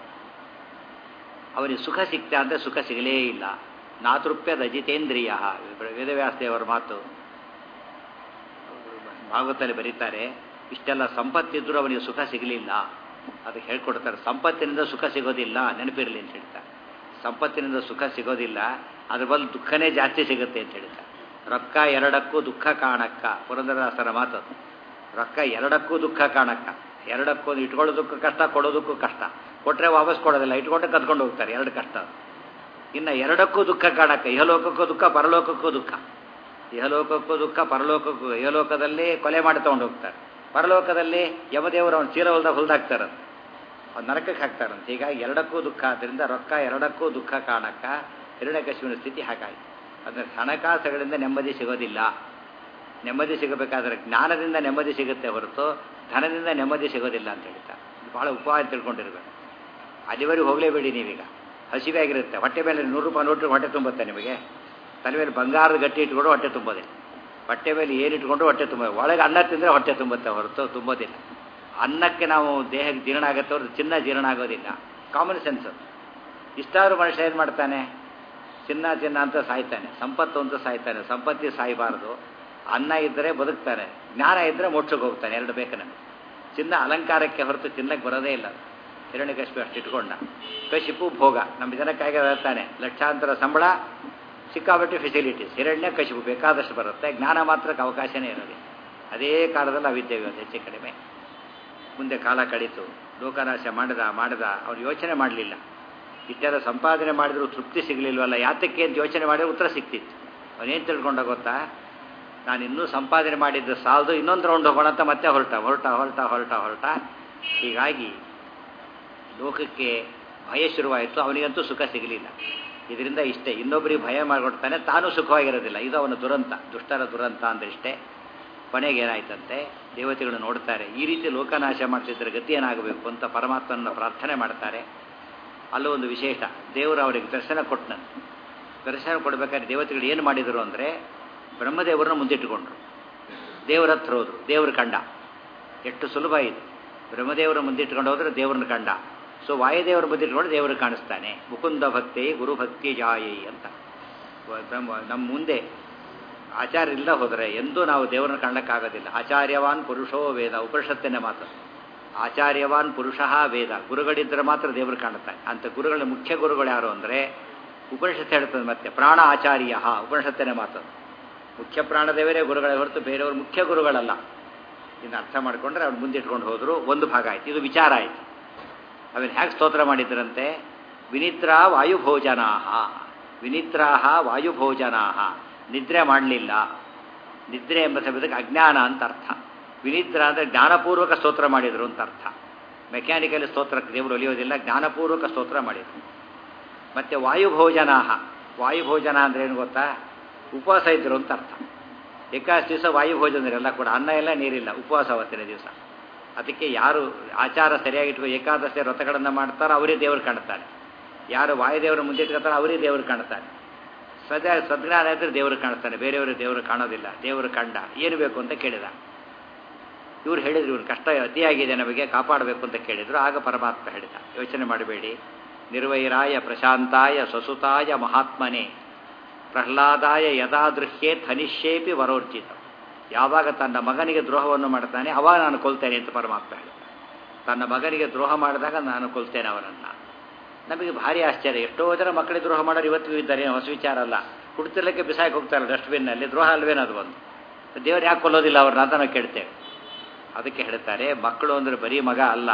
ಅವನಿಗೆ ಸುಖ ಸಿಗ್ತಾ ಅಂದರೆ ಸುಖ ಸಿಗಲೇ ಇಲ್ಲ ನಾತೃಪ್ಯದ ಅಜಿತೇಂದ್ರಿಯ ವೇದವ್ಯಾಸದೇವರ ಮಾತು ಭಾಗವತಲ್ಲಿ ಬರೀತಾರೆ ಇಷ್ಟೆಲ್ಲ ಸಂಪತ್ತಿದ್ರೂ ಅವನಿಗೆ ಸುಖ ಸಿಗಲಿಲ್ಲ ಅದಕ್ಕೆ ಹೇಳ್ಕೊಡ್ತಾರೆ ಸಂಪತ್ತಿನಿಂದ ಸುಖ ಸಿಗೋದಿಲ್ಲ ನೆನಪಿರಲಿ ಅಂತ ಹೇಳ್ತಾರೆ ಸಂಪತ್ತಿನಿಂದ ಸುಖ ಸಿಗೋದಿಲ್ಲ ಅದ್ರ ಬದಲು ದುಃಖನೇ ಜಾಸ್ತಿ ಸಿಗುತ್ತೆ ಅಂತ ಹೇಳ್ತಾರೆ ರೊಕ್ಕ ಎರಡಕ್ಕೂ ದುಃಖ ಕಾಣಕ್ಕ ಪುರಂದರದಾಸರ ಮಾತು ರೊಕ್ಕ ಎರಡಕ್ಕೂ ದುಃಖ ಕಾಣಕ್ಕ ಎರಡಕ್ಕೂ ಇಟ್ಕೊಳ್ಳೋದಕ್ಕೂ ಕಷ್ಟ ಕೊಡೋದಕ್ಕೂ ಕಷ್ಟ ಕೊಟ್ಟರೆ ವಾಪಸ್ ಕೊಡೋದಿಲ್ಲ ಇಟ್ಕೊಂಡೆ ಕದ್ಕೊಂಡು ಹೋಗ್ತಾರೆ ಎರಡು ಕಷ್ಟ ಇನ್ನು ಎರಡಕ್ಕೂ ದುಃಖ ಕಾಣಕ್ಕ ಇಹಲೋಕಕ್ಕೂ ದುಃಖ ಪರಲೋಕಕ್ಕೂ ದುಃಖ ಇಹಲೋಕಕ್ಕೂ ದುಃಖ ಪರಲೋಕಕ್ಕೂ ಇಹಲೋಕದಲ್ಲಿ ಕೊಲೆ ಮಾಡಿ ತಗೊಂಡು ಹೋಗ್ತಾರೆ ಪರಲೋಕದಲ್ಲಿ ಯಮದೇವರು ಅವನು ಚೀಲ ಹೊಲ್ದಾಗ ಹೊಲ್ದಾಕ್ತಾರಂತೆ ಅವ್ನು ನರಕಕ್ಕೆ ಹಾಕ್ತಾರಂತೆ ಹೀಗಾಗಿ ಎರಡಕ್ಕೂ ದುಃಖ ಆದ್ದರಿಂದ ರೊಕ್ಕ ಎರಡಕ್ಕೂ ದುಃಖ ಕಾಣಕ್ಕ ಹಿರಣ್ಯಕಶಿವಿನ ಸ್ಥಿತಿ ಹಾಗಾಯಿತು ಅಂದರೆ ಹಣಕಾಸುಗಳಿಂದ ನೆಮ್ಮದಿ ಸಿಗೋದಿಲ್ಲ ನೆಮ್ಮದಿ ಸಿಗಬೇಕಾದ್ರೆ ಜ್ಞಾನದಿಂದ ನೆಮ್ಮದಿ ಸಿಗುತ್ತೆ ಹೊರತು ಧನದಿಂದ ನೆಮ್ಮದಿ ಸಿಗೋದಿಲ್ಲ ಅಂತ ಹೇಳ್ತಾರೆ ಇದು ಭಾಳ ಉಪಾಯ ತಿಳ್ಕೊಂಡಿರ್ಬೇಕು ಅಲ್ಲಿವರೆಗೂ ಹೋಗಲೇಬೇಡಿ ನೀವೀಗ ಹಸಿವೆ ಆಗಿರುತ್ತೆ ಹೊಟ್ಟೆ ಮೇಲೆ ನೂರು ರೂಪಾಯಿ ನೋಟ್ರು ಹೊಟ್ಟೆ ತುಂಬುತ್ತೆ ನಿಮಗೆ ತಲೆ ಮೇಲೆ ಬಂಗಾರದ ಗಟ್ಟಿ ಇಟ್ಕೊಂಡು ಹೊಟ್ಟೆ ತುಂಬೋದಿಲ್ಲ ಹೊಟ್ಟೆ ಮೇಲೆ ಏನು ಇಟ್ಕೊಂಡು ಹೊಟ್ಟೆ ತುಂಬ ಒಳಗೆ ಅನ್ನ ತಿಂದರೆ ಹೊಟ್ಟೆ ತುಂಬುತ್ತೆ ಹೊರತು ತುಂಬೋದಿಲ್ಲ ಅನ್ನಕ್ಕೆ ನಾವು ದೇಹಕ್ಕೆ ಜೀರ್ಣ ಆಗುತ್ತೆ ಹೊರತು ಚಿನ್ನ ಜೀರ್ಣ ಆಗೋದಿಲ್ಲ ಕಾಮನ್ ಸೆನ್ಸ್ ಇಷ್ಟಾದ್ರೂ ಮನುಷ್ಯ ಏನು ಮಾಡ್ತಾನೆ ಚಿನ್ನ ಚಿನ್ನ ಅಂತ ಸಾಯ್ತಾನೆ ಸಂಪತ್ತು ಅಂತ ಸಾಯ್ತಾನೆ ಸಂಪತ್ತಿ ಸಾಯಬಾರ್ದು ಅನ್ನ ಇದ್ದರೆ ಬದುಕ್ತಾನೆ ಜ್ಞಾನ ಇದ್ದರೆ ಮೋಕ್ಷಕ್ಕೆ ಹೋಗ್ತಾನೆ ಎರಡು ಬೇಕು ನಮಗೆ ಚಿನ್ನ ಅಲಂಕಾರಕ್ಕೆ ಹೊರತು ಚಿನ್ನಕ್ಕೆ ಬರೋದೇ ಇಲ್ಲ ಹಿರಣ್ಯಕಶಿಪು ಅಷ್ಟು ಇಟ್ಕೊಂಡ ಕಶಿಪು ಭೋಗ ನಮ್ಮ ಜನಕ್ಕಾಗಿ ಹೇಳ್ತಾನೆ ಲಕ್ಷಾಂತರ ಸಂಬಳ ಸಿಕ್ಕಾಬಟ್ಟೆ ಫೆಸಿಲಿಟೀಸ್ ಹಿರಣ್ಯ ಕಶಿಪು ಬೇಕಾದಷ್ಟು ಬರುತ್ತೆ ಜ್ಞಾನ ಮಾತ್ರಕ್ಕೆ ಅವಕಾಶನೇ ಇರೋದಿಲ್ಲ ಅದೇ ಕಾಲದಲ್ಲಿ ಅವಿದ್ಯೆ ಹೆಚ್ಚು ಕಡಿಮೆ ಮುಂದೆ ಕಾಲ ಕಳೀತು ಲೋಕನಾಶ ಮಾಡಿದ ಮಾಡಿದ ಅವ್ರು ಯೋಚನೆ ಮಾಡಲಿಲ್ಲ ಇತ್ಯಾದ ಸಂಪಾದನೆ ಮಾಡಿದ್ರು ತೃಪ್ತಿ ಸಿಗಲಿಲ್ವಲ್ಲ ಯಾತಕ್ಕೆ ಅಂತ ಯೋಚನೆ ಮಾಡಿದ್ರೆ ಉತ್ತರ ಸಿಕ್ತಿತ್ತು ಅವನೇನು ತಿಳ್ಕೊಂಡ ಗೊತ್ತಾ ನಾನು ಇನ್ನೂ ಸಂಪಾದನೆ ಮಾಡಿದ್ದು ಸಾಲದು ಇನ್ನೊಂದು ರೌಂಡ್ ಹೋಗೋಣ ಅಂತ ಮತ್ತೆ ಹೊರಟ ಹೊರಟ ಹೊರಟ ಹೊರಟ ಹೊರಟ ಹೀಗಾಗಿ ಲೋಕಕ್ಕೆ ಭಯ ಶುರುವಾಯಿತು ಅವನಿಗಂತೂ ಸುಖ ಸಿಗಲಿಲ್ಲ ಇದರಿಂದ ಇಷ್ಟೇ ಇನ್ನೊಬ್ಬರಿಗೆ ಭಯ ಮಾಡಿಕೊಡ್ತಾನೆ ತಾನು ಸುಖವಾಗಿರೋದಿಲ್ಲ ಇದು ಅವನ ದುರಂತ ದುಷ್ಟರ ದುರಂತ ಅಂದ್ರೆ ಇಷ್ಟೇ ಕೊನೆಗೆ ಏನಾಯ್ತಂತೆ ದೇವತೆಗಳು ನೋಡ್ತಾರೆ ಈ ರೀತಿ ಲೋಕನಾಶ ಮಾಡ್ತಿದ್ರೆ ಗತಿ ಏನಾಗಬೇಕು ಅಂತ ಪರಮಾತ್ಮನ ಪ್ರಾರ್ಥನೆ ಮಾಡ್ತಾರೆ ಅಲ್ಲೂ ಒಂದು ವಿಶೇಷ ದೇವರು ಅವರಿಗೆ ದರ್ಶನ ಕೊಟ್ಟನಂತೆ ದರ್ಶನ ಕೊಡಬೇಕಾದ್ರೆ ದೇವತೆಗಳು ಏನು ಮಾಡಿದರು ಅಂದರೆ ಬ್ರಹ್ಮದೇವರನ್ನ ಮುಂದಿಟ್ಟುಕೊಂಡ್ರು ದೇವರ ಹತ್ರ ಹೋದ್ರು ದೇವ್ರ ಕಂಡ ಎಷ್ಟು ಸುಲಭ ಇದು ಬ್ರಹ್ಮದೇವರ ಮುಂದಿಟ್ಕೊಂಡು ಹೋದ್ರೆ ದೇವ್ರನ್ನ ಕಂಡ ಸೊ ವಾಯುದೇವರ ಮುಂದಿಟ್ಕೊಂಡು ದೇವರು ಕಾಣಿಸ್ತಾನೆ ಮುಕುಂದ ಭಕ್ತಿ ಗುರು ಭಕ್ತಿ ಜಾಯಿ ಅಂತ ಬ್ರಹ್ಮ ನಮ್ಮ ಮುಂದೆ ಆಚಾರ್ಯ ಇಲ್ಲ ಹೋದರೆ ಎಂದೂ ನಾವು ದೇವರನ್ನ ಕಾಣಕ್ಕಾಗೋದಿಲ್ಲ ಆಚಾರ್ಯವಾನ್ ಪುರುಷೋ ವೇದ ಉಪನಿಷತ್ತಿನ ಮಾತು ಆಚಾರ್ಯವಾನ್ ಪುರುಷ ವೇದ ಗುರುಗಳಿದ್ದರೆ ಮಾತ್ರ ದೇವರು ಕಾಣುತ್ತಾನೆ ಅಂತ ಗುರುಗಳ ಮುಖ್ಯ ಗುರುಗಳು ಯಾರು ಅಂದರೆ ಉಪನಿಷತ್ತು ಹೇಳ್ತದೆ ಮತ್ತೆ ಪ್ರಾಣ ಆಚಾರ್ಯ ಉಪನಿಷತ್ತಿನ ಮಾತು ಮುಖ್ಯ ಪ್ರಾಣದೇವರೇ ಗುರುಗಳೇ ಹೊರತು ಬೇರೆಯವರು ಮುಖ್ಯ ಗುರುಗಳಲ್ಲ ಇನ್ನು ಅರ್ಥ ಮಾಡಿಕೊಂಡ್ರೆ ಅವ್ರು ಮುಂದಿಟ್ಕೊಂಡು ಹೋದರು ಒಂದು ಭಾಗ ಆಯ್ತು ಇದು ವಿಚಾರ ಆಯಿತು ಅವನು ಹೇಗೆ ಸ್ತೋತ್ರ ಮಾಡಿದ್ರಂತೆ ವಿನಿದ್ರಾ ವಾಯುಭೋಜನಾಹ ವಿನಿದ್ರಾಹ ವಾಯುಭೋಜನಾಹ ನಿದ್ರೆ ಮಾಡಲಿಲ್ಲ ನಿದ್ರೆ ಎಂಬ ಶಬ್ದಕ್ಕೆ ಅಜ್ಞಾನ ಅಂತ ಅರ್ಥ ವಿನಿದ್ರ ಅಂದರೆ ಜ್ಞಾನಪೂರ್ವಕ ಸ್ತೋತ್ರ ಮಾಡಿದರು ಅಂತ ಅರ್ಥ ಮೆಕ್ಯಾನಿಕಲ್ ಸ್ತೋತ್ರಕ್ಕೆ ದೇವರು ಒಲಿಯೋದಿಲ್ಲ ಜ್ಞಾನಪೂರ್ವಕ ಸ್ತೋತ್ರ ಮಾಡಿದರು ಮತ್ತು ವಾಯುಭೋಜನಾಹ ವಾಯುಭೋಜನ ಅಂದ್ರೆ ಏನು ಗೊತ್ತಾ ಉಪವಾಸ ಇದ್ದರು ಅಂತ ಅರ್ಥ ಏಕಾದಶಿ ದಿವಸ ವಾಯುಭೋಜನರೆಲ್ಲ ಕೂಡ ಅನ್ನ ಎಲ್ಲ ನೀರಿಲ್ಲ ಉಪವಾಸ ಅವತ್ತಿನ ದಿವಸ ಅದಕ್ಕೆ ಯಾರು ಆಚಾರ ಸರಿಯಾಗಿಟ್ಕೊ ಏಕಾದಶಿ ವ್ರತಗಳನ್ನು ಮಾಡ್ತಾರೋ ಅವರೇ ದೇವರು ಕಾಣ್ತಾರೆ ಯಾರು ವಾಯುದೇವರ ಮುಂದೆ ಇಟ್ಕೊತಾರೋ ಅವರೇ ದೇವರು ಕಾಣ್ತಾರೆ ಸದಾ ಸದ್ಜ್ಞಾನ ಇದ್ರೆ ದೇವರು ಕಾಣಿಸ್ತಾನೆ ಬೇರೆಯವರು ದೇವರು ಕಾಣೋದಿಲ್ಲ ದೇವರು ಕಂಡ ಏನು ಬೇಕು ಅಂತ ಕೇಳಿದ ಇವ್ರು ಹೇಳಿದ್ರು ಇವ್ರು ಕಷ್ಟ ಅತಿಯಾಗಿದೆ ನಮಗೆ ಕಾಪಾಡಬೇಕು ಅಂತ ಕೇಳಿದ್ರು ಆಗ ಪರಮಾತ್ಮ ಹೇಳಿದ ಯೋಚನೆ ಮಾಡಬೇಡಿ ನಿರ್ವೈರಾಯ ಪ್ರಶಾಂತಾಯ ಸ್ವಸುತಾಯ ಮಹಾತ್ಮನೇ ಪ್ರಹ್ಲಾದಾಯ ಯಥಾದೃಶ್ಯೇ ಥನಿಷ್ಯೇಪಿ ವರೋರ್ಜಿತ ಯಾವಾಗ ತನ್ನ ಮಗನಿಗೆ ದ್ರೋಹವನ್ನು ಮಾಡ್ತಾನೆ ಅವಾಗ ನಾನು ಕೊಲ್ತೇನೆ ಅಂತ ಪರಮಾತ್ಮ ಹೇಳಿದ ತನ್ನ ಮಗನಿಗೆ ದ್ರೋಹ ಮಾಡಿದಾಗ ನಾನು ಕೊಲ್ತೇನೆ ಅವನನ್ನು ನಮಗೆ ಭಾರಿ ಆಶ್ಚರ್ಯ ಎಷ್ಟೋ ಜನ ಮಕ್ಕಳಿಗೆ ದ್ರೋಹ ಮಾಡೋರು ಇವತ್ತಿಗೂ ಇದ್ದಾರೆ ಹೊಸ ವಿಚಾರ ಅಲ್ಲ ಹುಡ್ತಿರ್ಲಿಕ್ಕೆ ಬಿಸಾಕಿ ಹೋಗ್ತಾರೆ ಡಸ್ಟ್ಬಿನ್ನಲ್ಲಿ ದ್ರೋಹ ಅಲ್ವೇನದು ಒಂದು ದೇವರು ಯಾಕೆ ಕೊಲ್ಲೋದಿಲ್ಲ ಅವ್ರನ್ನ ಅಂತ ನಾವು ಕೇಳ್ತೇವೆ ಅದಕ್ಕೆ ಹೇಳ್ತಾರೆ ಮಕ್ಕಳು ಅಂದರೆ ಬರೀ ಮಗ ಅಲ್ಲ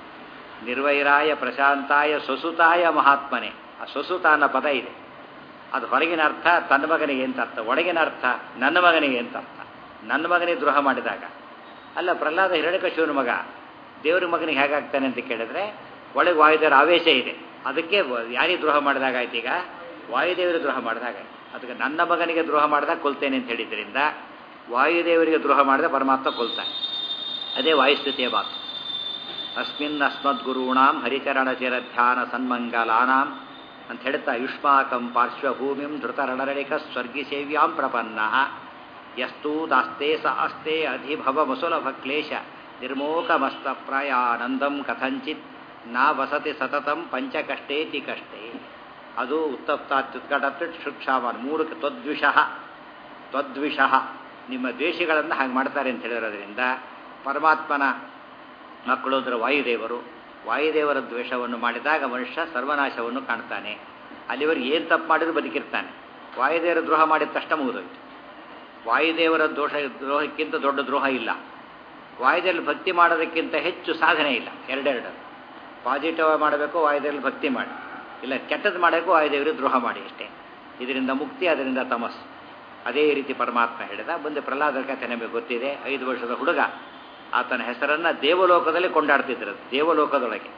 ನಿರ್ವೈರಾಯ ಪ್ರಶಾಂತಾಯ ಸ್ವಸುತಾಯ ಮಹಾತ್ಮನೆ ಆ ಸ್ವಸುತ ಅನ್ನೋ ಪದ ಇದೆ ಅದು ಹೊರಗಿನ ಅರ್ಥ ತನ್ನ ಮಗನಿಗೆ ಅಂತ ಅರ್ಥ ಒಳಗಿನ ಅರ್ಥ ನನ್ನ ಮಗನಿಗೆ ಅಂತ ಅರ್ಥ ನನ್ನ ಮಗನಿಗೆ ದ್ರೋಹ ಮಾಡಿದಾಗ ಅಲ್ಲ ಪ್ರಹ್ಲಾದ ಹಿರಣ್ಯಕಶಿವನ ಮಗ ದೇವ್ರ ಮಗನಿಗೆ ಹೇಗಾಗ್ತಾನೆ ಅಂತ ಕೇಳಿದ್ರೆ ಒಳಗೆ ವಾಯುದೇವರ ಆವೇಶ ಇದೆ ಅದಕ್ಕೆ ಯಾರಿಗೆ ದ್ರೋಹ ಮಾಡಿದಾಗ ಆಯ್ತು ಈಗ ವಾಯುದೇವರಿಗೆ ದ್ರೋಹ ಮಾಡಿದಾಗ ಅದಕ್ಕೆ ನನ್ನ ಮಗನಿಗೆ ದ್ರೋಹ ಮಾಡಿದಾಗ ಕೊಲ್ತೇನೆ ಅಂತ ಹೇಳಿದ್ರಿಂದ ವಾಯುದೇವರಿಗೆ ದ್ರೋಹ ಮಾಡಿದ ಪರಮಾತ್ಮ ಕೊಲ್ತಾನೆ ಅದೇ ವಾಯುಸ್ಥಿತಿಯ ಮಾತು ಅಸ್ಮಿನ್ ಅಸ್ಮದ್ಗುರುಣಾಂ ಹರಿಚರಣ ಚಿರ ಧ್ಯಾನ ಸನ್ಮಂಗಲಾನಾಂ ಅಂತ ಹೇಳ್ತಾ ಯುಷ್ಮಾಕಂ ಪಾರ್ಶ್ವಭೂಮಿಂ ಧೃತರಣರಣಿಕ ಸ್ವರ್ಗಿ ಸೇವ್ಯಾಂ ಪ್ರಪನ್ನ ಯಸ್ತೂ ದಾಸ್ತೆ ಸ ಅಸ್ತೆ ಅಧಿಭವ ಮುಸುಲಭ ಕ್ಲೇಶ ನಿರ್ಮೋಕಮಸ್ತ ಪ್ರಾಯಾನಂದಂ ಕಥಂಚಿತ್ ನಾ ವಸತಿ ಸತತಂ ಪಂಚಕಷ್ಟೇತಿ ಕಷ್ಟೇ ಅದು ಉತ್ತಪ್ತಾತ್ಯುತ್ಕಟ ಶುಕ್ಷಾಮಾನ್ ಮೂರು ತ್ವದ್ವಿಷಃ ತ್ವದ್ವಿಷಃ ನಿಮ್ಮ ದ್ವೇಷಗಳನ್ನು ಹಾಗೆ ಮಾಡ್ತಾರೆ ಅಂತ ಹೇಳಿರೋದ್ರಿಂದ ಪರಮಾತ್ಮನ ಮಕ್ಕಳು ಅಂದರೆ ವಾಯುದೇವರು ವಾಯುದೇವರ ದ್ವೇಷವನ್ನು ಮಾಡಿದಾಗ ಮನುಷ್ಯ ಸರ್ವನಾಶವನ್ನು ಕಾಣ್ತಾನೆ ಅಲ್ಲಿವರೆಗೆ ಏನು ತಪ್ಪು ಮಾಡಿದ್ರು ಬದುಕಿರ್ತಾನೆ ವಾಯುದೇವರ ದ್ರೋಹ ಮಾಡಿದ ತಕ್ಷಣ ಮುಗಿದೋಯ್ತು ವಾಯುದೇವರ ದೋಷ ದ್ರೋಹಕ್ಕಿಂತ ದೊಡ್ಡ ದ್ರೋಹ ಇಲ್ಲ ವಾಯುದೇವರಲ್ಲಿ ಭಕ್ತಿ ಮಾಡೋದಕ್ಕಿಂತ ಹೆಚ್ಚು ಸಾಧನೆ ಇಲ್ಲ ಎರಡೆರಡು ಪಾಸಿಟಿವ್ ಮಾಡಬೇಕು ವಾಯುದೇವರಲ್ಲಿ ಭಕ್ತಿ ಮಾಡಿ ಇಲ್ಲ ಕೆಟ್ಟದ್ದು ಮಾಡಬೇಕು ವಾಯುದೇವರಿಗೆ ದ್ರೋಹ ಮಾಡಿ ಅಷ್ಟೇ ಇದರಿಂದ ಮುಕ್ತಿ ಅದರಿಂದ ತಮಸ್ಸು ಅದೇ ರೀತಿ ಪರಮಾತ್ಮ ಹೇಳಿದ ಮುಂದೆ ಪ್ರಹ್ಲಾದರ ಕಥೆ ನಮಗೆ ಗೊತ್ತಿದೆ ಐದು ವರ್ಷದ ಹುಡುಗ ಆತನ ಹೆಸರನ್ನು ದೇವಲೋಕದಲ್ಲಿ ಕೊಂಡಾಡ್ತಿದ್ರು ದೇವಲೋಕದೊಳಗೆ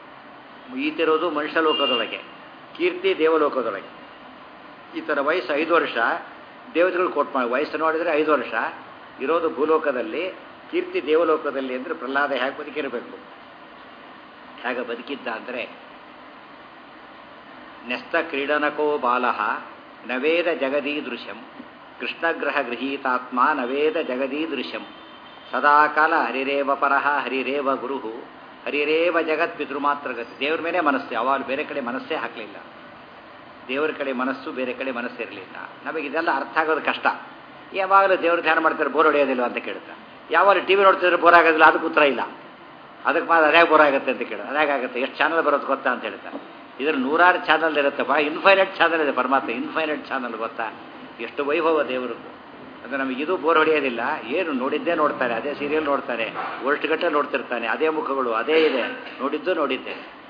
ಈತಿರೋದು ಮನುಷ್ಯ ಲೋಕದೊಳಗೆ ಕೀರ್ತಿ ದೇವಲೋಕದೊಳಗೆ ಈತನ ವಯಸ್ಸು ಐದು ವರ್ಷ ದೇವತೆಗಳು ಕೋಟ್ ಮಾಡಿ ವಯಸ್ಸು ನೋಡಿದರೆ ಐದು ವರ್ಷ ಇರೋದು ಭೂಲೋಕದಲ್ಲಿ ಕೀರ್ತಿ ದೇವಲೋಕದಲ್ಲಿ ಅಂದರೆ ಪ್ರಹ್ಲಾದ ಹೇಗೆ ಬದುಕಿರಬೇಕು ಹೇಗೆ ಬದುಕಿದ್ದ ಅಂದರೆ ನೆಸ್ತ ಕ್ರೀಡನಕೋ ಬಾಲಃ ನವೇದ ಜಗದೀದೃಶ್ಯಂ ಕೃಷ್ಣಗ್ರಹ ಗೃಹೀತಾತ್ಮ ನವೇದ ಜಗದೀದೃಶ್ಯಂ ಸದಾಕಾಲ ಹರಿರೇವ ಪರಹ ಹರಿರೇವ ಗುರು ಹರಿರೇವ ಜಗತ್ ಪಿತೃಮಾತ್ರಗತಿ ದೇವ್ರ ಮೇಲೆ ಮನಸ್ಸು ಯಾವಾಗ ಬೇರೆ ಕಡೆ ಮನಸ್ಸೇ ಹಾಕಲಿಲ್ಲ ದೇವರ ಕಡೆ ಮನಸ್ಸು ಬೇರೆ ಕಡೆ ಮನಸ್ಸಿರಲಿಲ್ಲ ನಮಗೆ ಇದೆಲ್ಲ ಅರ್ಥ ಆಗೋದು ಕಷ್ಟ ಯಾವಾಗಲೂ ದೇವ್ರ ಧ್ಯಾನ ಮಾಡ್ತಾರೆ ಬೋರ್ ಹೊಡೆಯೋದಿಲ್ಲ ಅಂತ ಕೇಳ್ತಾರೆ ಯಾವಾಗ ಟಿ ವಿ ನೋಡ್ತಿದ್ರೆ ಬೋರ್ ಆಗೋದಿಲ್ಲ ಅದಕ್ಕೆ ಉತ್ತರ ಇಲ್ಲ ಅದಕ್ಕೆ ಮಾತ್ರ ಅದ್ಯಾಗ ಬೋರ್ ಆಗುತ್ತೆ ಅಂತ ಕೇಳಿ ಅದ್ಯಾಗುತ್ತೆ ಎಷ್ಟು ಚಾನಲ್ ಬರೋದು ಗೊತ್ತಾ ಅಂತ ಹೇಳ್ತಾರೆ ಇದ್ರ ನೂರಾರು ಚಾನಲ್ ಇರುತ್ತಪ್ಪ ಇನ್ಫೈನೈಟ್ ಚಾನಲ್ ಇದೆ ಪರಮಾತ್ಮ ಇನ್ಫೈನೈಟ್ ಚಾನಲ್ ಗೊತ್ತಾ ಎಷ್ಟು ವೈಭವ ದೇವರದ್ದು ಅಂದರೆ ನಮಗೆ ಇದು ಬೋರ್ ಹೊಡೆಯೋದಿಲ್ಲ ಏನು ನೋಡಿದ್ದೇ ನೋಡ್ತಾರೆ ಅದೇ ಸೀರಿಯಲ್ ನೋಡ್ತಾರೆ ಗಟ್ಟೆ ನೋಡ್ತಿರ್ತಾನೆ ಅದೇ ಮುಖಗಳು ಅದೇ ಇದೆ ನೋಡಿದ್ದು ನೋಡಿದ್ದೆ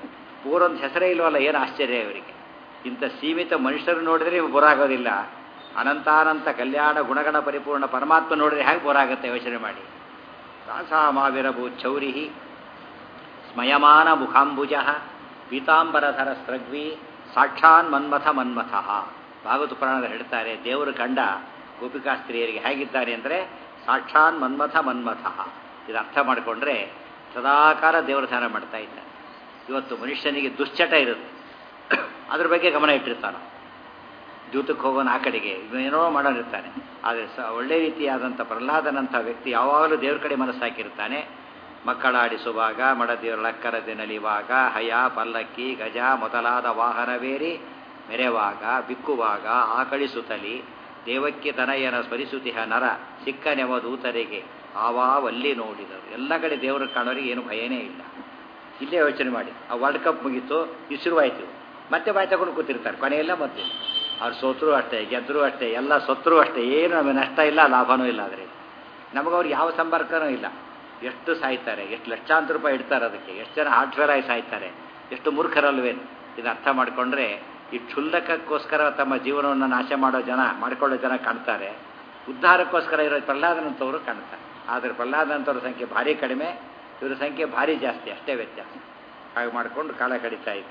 ಊರೊಂದು ಹೆಸರೇ ಇಲ್ವಲ್ಲ ಏನು ಆಶ್ಚರ್ಯ ಇವರಿಗೆ ಇಂಥ ಸೀಮಿತ ಮನುಷ್ಯರು ನೋಡಿದ್ರೆ ಬೋರಾಗೋದಿಲ್ಲ ಅನಂತಾನಂತ ಕಲ್ಯಾಣ ಗುಣಗಣ ಪರಿಪೂರ್ಣ ಪರಮಾತ್ಮ ನೋಡಿದ್ರೆ ಹೇಗೆ ಬೋರಾಗುತ್ತೆ ಯೋಚನೆ ಮಾಡಿ ರಾಸಾ ಮಾವಿರಭೂ ಚೌರಿ ಸ್ಮಯಮಾನ ಮುಖಾಂಬುಜ ಪೀತಾಂಬರಧರ ಸ್ರಗ್ವಿ ಸಾಕ್ಷಾನ್ ಮನ್ಮಥ ಮನ್ಮಥ ಭಾಗವತ ಪುರಾಣದ ಹೇಳ್ತಾರೆ ದೇವರು ಕಂಡ ಗೋಪಿಕಾ ಸ್ತ್ರೀಯರಿಗೆ ಹೇಗಿದ್ದಾನೆ ಅಂದರೆ ಸಾಕ್ಷಾನ್ ಮನ್ಮಥ ಮನ್ಮಥ ಇದು ಅರ್ಥ ಮಾಡಿಕೊಂಡ್ರೆ ಸದಾಕಾಲ ದೇವರ ಧ್ಯಾನ ಮಾಡ್ತಾ ಇದ್ದಾನೆ ಇವತ್ತು ಮನುಷ್ಯನಿಗೆ ದುಶ್ಚಟ ಇರುತ್ತೆ ಅದ್ರ ಬಗ್ಗೆ ಗಮನ ಇಟ್ಟಿರ್ತಾನೆ ಜೂತಕ್ಕೆ ಹೋಗೋನು ಆ ಕಡೆಗೆ ಏನೋ ಮಾಡೋನಿರ್ತಾನೆ ಆದರೆ ಸ ಒಳ್ಳೆ ರೀತಿಯಾದಂಥ ಪ್ರಹ್ಲಾದನಂಥ ವ್ಯಕ್ತಿ ಯಾವಾಗಲೂ ದೇವ್ರ ಕಡೆ ಮನಸ್ಸಾಕಿರ್ತಾನೆ ಮಕ್ಕಳಾಡಿಸುವಾಗ ಮಡದಿರಳಕ್ಕರದೆ ನಲಿವಾಗ ಹಯ ಪಲ್ಲಕ್ಕಿ ಗಜ ಮೊದಲಾದ ವಾಹನವೇರಿ ಮೆರೆವಾಗ ಬಿಕ್ಕುವಾಗ ಆಕಳಿಸುತ್ತಲಿ ದೇವಕ್ಕೆ ತನಯನ ಸ್ಮರಿಸುತಿಹ ನರ ಸಿಕ್ಕನೆವ ದೂತರಿಗೆ ಆವಾವಲ್ಲಿ ನೋಡಿದರು ಎಲ್ಲ ಕಡೆ ದೇವರು ಕಾಣೋರಿಗೆ ಏನು ಭಯನೇ ಇಲ್ಲ ಇಲ್ಲೇ ಯೋಚನೆ ಮಾಡಿ ಆ ವರ್ಲ್ಡ್ ಕಪ್ ಮುಗೀತು ಇದು ಶುರುವಾಯಿತು ಮತ್ತೆ ಬಾಯಿ ತಗೊಂಡು ಕೂತಿರ್ತಾರೆ ಕೊನೆಯೆಲ್ಲ ಮತ್ತೆ ಅವ್ರು ಸೋತರು ಅಷ್ಟೇ ಗೆದ್ದರು ಅಷ್ಟೇ ಎಲ್ಲ ಸೊತ್ತರು ಅಷ್ಟೇ ಏನು ನಮಗೆ ನಷ್ಟ ಇಲ್ಲ ಲಾಭನೂ ಇಲ್ಲ ಆದರೆ ನಮಗವ್ರಿಗೆ ಯಾವ ಸಂಪರ್ಕನೂ ಇಲ್ಲ ಎಷ್ಟು ಸಾಯ್ತಾರೆ ಎಷ್ಟು ಲಕ್ಷಾಂತರ ರೂಪಾಯಿ ಇಡ್ತಾರೆ ಅದಕ್ಕೆ ಎಷ್ಟು ಜನ ಹಾರ್ಟ್ ಫೇಲ್ ಆಗಿ ಸಾಯ್ತಾರೆ ಎಷ್ಟು ಮೂರ್ಖರಲ್ವೇನು ಇದು ಅರ್ಥ ಮಾಡಿಕೊಂಡ್ರೆ ಈ ಕ್ಷುಲ್ಲಕಕ್ಕೋಸ್ಕರ ತಮ್ಮ ಜೀವನವನ್ನು ನಾಶ ಮಾಡೋ ಜನ ಮಾಡಿಕೊಳ್ಳೋ ಜನ ಕಾಣ್ತಾರೆ ಉದ್ಧಾರಕ್ಕೋಸ್ಕರ ಇರೋ ಪ್ರಹ್ಲಾದನಂತವರು ಕಾಣ್ತಾರೆ ಆದರೆ ಪ್ರಹ್ಲಾದನಂತವ್ರ ಸಂಖ್ಯೆ ಭಾರಿ ಕಡಿಮೆ ಇವರ ಸಂಖ್ಯೆ ಭಾರಿ ಜಾಸ್ತಿ ಅಷ್ಟೇ ವ್ಯತ್ಯಾಸ ಹಾಗೆ ಮಾಡಿಕೊಂಡು ಕಾಲ ಕಡಿತಾ ಇದ್ದ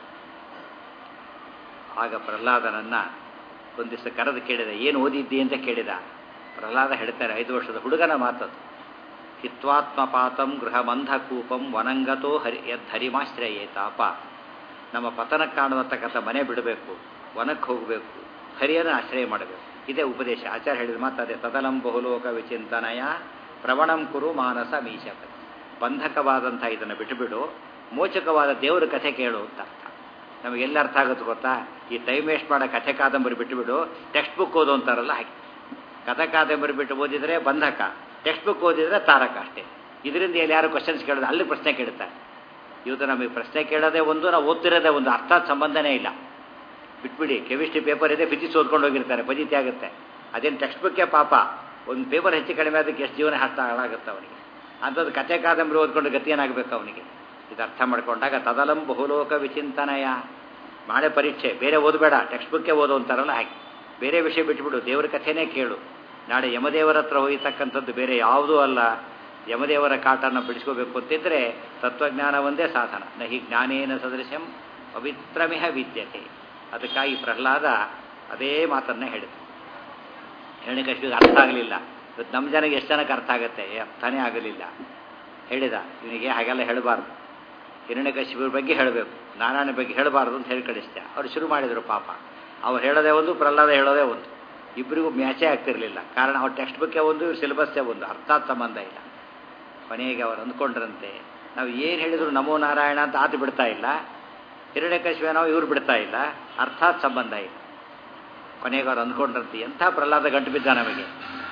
ಆಗ ಪ್ರಹ್ಲಾದನನ್ನ ಒಂದು ದಿವಸ ಕರೆದು ಕೇಳಿದ ಏನು ಓದಿದ್ದಿ ಅಂತ ಕೇಳಿದ ಪ್ರಹ್ಲಾದ ಹೇಳ್ತಾರೆ ಐದು ವರ್ಷದ ಹುಡುಗನ ಮಾತದು ಹಿತ್ವಾತ್ಮಪಾತಂ ಗೃಹಮಂಧಕೂಪಂ ವನಂಗತೋ ಹರಿ ಯದ್ಧರಿಮಾಶ್ರಯೇ ತಾಪ ನಮ್ಮ ಪತನಕ್ಕೆ ಕಾಣುವಂತಕ್ಕಂಥ ಮನೆ ಬಿಡಬೇಕು ವನಕ್ಕೆ ಹೋಗಬೇಕು ಹರಿಯನ್ನು ಆಶ್ರಯ ಮಾಡಬೇಕು ಇದೇ ಉಪದೇಶ ಆಚಾರ್ಯ ಹೇಳಿದ ಮಾತದೆ ತದಲಂ ಬಹುಲೋಕ ವಿಚಿಂತನಯ ಪ್ರವಣಂ ಕುರು ಮಾನಸ ಮೀಶಕ ಬಂಧಕವಾದಂಥ ಇದನ್ನು ಬಿಟ್ಟುಬಿಡು ಮೋಚಕವಾದ ದೇವರ ಕಥೆ ಕೇಳು ಅಂತ ಅರ್ಥ ನಮಗೆಲ್ಲ ಅರ್ಥ ಆಗುತ್ತೆ ಗೊತ್ತಾ ಈ ಟೈಮ್ ವೇಸ್ಟ್ ಮಾಡೋ ಕಥೆ ಕಾದಂಬರಿ ಬಿಟ್ಟುಬಿಡು ಟೆಕ್ಸ್ಟ್ ಬುಕ್ ಓದು ಅಂತಾರಲ್ಲ ಹಾಗೆ ಕಥೆ ಕಾದಂಬರಿ ಬಿಟ್ಟು ಓದಿದರೆ ಬಂಧಕ ಟೆಕ್ಸ್ಟ್ ಬುಕ್ ಓದಿದರೆ ತಾರಕ ಅಷ್ಟೇ ಇದರಿಂದ ಎಲ್ಲಿ ಯಾರು ಕ್ವಶನ್ಸ್ ಕೇಳೋದು ಅಲ್ಲಿ ಪ್ರಶ್ನೆ ಕೇಳ್ತಾರೆ ಇವತ್ತು ನಮಗೆ ಪ್ರಶ್ನೆ ಕೇಳೋದೇ ಒಂದು ನಾವು ಓದ್ತಿರೋದೇ ಒಂದು ಅರ್ಥಾತ್ ಸಂಬಂಧನೇ ಇಲ್ಲ ಬಿಟ್ಬಿಡಿ ಕೆಮಿಸ್ಟ್ರಿ ಪೇಪರ್ ಇದೆ ಫಿಸಿಕ್ಸ್ ಓದ್ಕೊಂಡು ಹೋಗಿರ್ತಾರೆ ಫಜಿತಿ ಆಗುತ್ತೆ ಅದೇನು ಟೆಕ್ಸ್ಟ್ ಬುಕ್ಕೇ ಪಾಪ ಒಂದು ಪೇಪರ್ ಹೆಚ್ಚು ಕಡಿಮೆ ಅದಕ್ಕೆ ಎಷ್ಟು ಜೀವನ ಹಸ್ತ ಹಾಳಾಗುತ್ತೆ ಅವನಿಗೆ ಅಂಥದ್ದು ಕಥೆ ಕಾದಂಬರಿ ಓದ್ಕೊಂಡು ಗತಿ ಏನಾಗಬೇಕು ಅವನಿಗೆ ಇದು ಅರ್ಥ ಮಾಡ್ಕೊಂಡಾಗ ತದಲಂ ಬಹುಲೋಕ ವಿಚಿಂತನಯ ನಾಳೆ ಪರೀಕ್ಷೆ ಬೇರೆ ಓದಬೇಡ ಟೆಕ್ಸ್ಟ್ ಬುಕ್ಕೇ ಓದು ಅಂತಾರಲ್ಲ ಹಾಗೆ ಬೇರೆ ವಿಷಯ ಬಿಟ್ಬಿಡು ದೇವರ ಕಥೆನೇ ಕೇಳು ನಾಳೆ ಯಮದೇವರ ಹತ್ರ ಹೋಗಿತಕ್ಕಂಥದ್ದು ಬೇರೆ ಯಾವುದೂ ಅಲ್ಲ ಯಮದೇವರ ಕಾಟನ್ನು ಬಿಡಿಸ್ಕೋಬೇಕು ಅಂತಿದ್ರೆ ತತ್ವಜ್ಞಾನ ಒಂದೇ ಸಾಧನ ನಹಿ ಜ್ಞಾನೇನ ಸದೃಶಂ ಪವಿತ್ರಮಿಹ ವಿದ್ಯತೆ ಅದಕ್ಕಾಗಿ ಪ್ರಹ್ಲಾದ ಅದೇ ಮಾತನ್ನೇ ಹೇಳಿದ ಹಿರಣ್ಯಕಶಿಪಿಗೆ ಅರ್ಥ ಆಗಲಿಲ್ಲ ಇವತ್ತು ನಮ್ಮ ಜನಕ್ಕೆ ಎಷ್ಟು ಜನಕ್ಕೆ ಅರ್ಥ ಆಗುತ್ತೆ ಅರ್ಥನೇ ಆಗಲಿಲ್ಲ ಹೇಳಿದ ಇವನಿಗೆ ಹಾಗೆಲ್ಲ ಹೇಳಬಾರ್ದು ಹಿರಣ್ಯಕಶಿಪುರ ಬಗ್ಗೆ ಹೇಳಬೇಕು ನಾರಾಯಣ ಬಗ್ಗೆ ಹೇಳಬಾರ್ದು ಅಂತ ಹೇಳಿ ಕಳಿಸ್ದೆ ಅವ್ರು ಶುರು ಮಾಡಿದರು ಪಾಪ ಅವ್ರು ಹೇಳೋದೇ ಒಂದು ಪ್ರಹ್ಲಾದ ಹೇಳೋದೇ ಒಂದು ಇಬ್ಬರಿಗೂ ಮ್ಯಾಚೇ ಆಗ್ತಿರಲಿಲ್ಲ ಕಾರಣ ಅವ್ರ ಟೆಕ್ಸ್ಟ್ ಬುಕ್ಕೇ ಒಂದು ಇವ್ರ ಸಿಲೆಬಸ್ಸೇ ಒಂದು ಅರ್ಥಾತ್ ಸಂಬಂಧ ಇಲ್ಲ ಕೊನೆಗೆ ಅವ್ರು ಅಂದ್ಕೊಂಡ್ರಂತೆ ನಾವು ಏನು ಹೇಳಿದ್ರು ನಮೋ ನಾರಾಯಣ ಅಂತ ಆತ ಬಿಡ್ತಾ ಇಲ್ಲ ಹಿರಣ್ಯಕಶಿವ ನಾವು ಇವ್ರು ಬಿಡ್ತಾ ಇಲ್ಲ ಅರ್ಥಾತ್ ಸಂಬಂಧ ಇಲ್ಲ ಕೊನೆಗೆ ಅವ್ರು ಅಂದ್ಕೊಂಡ್ರಂತೆ ಎಂಥ ಪ್ರಹ್ಲಾದ ಗಂಟು ಬಿದ್ದ ನಮಗೆ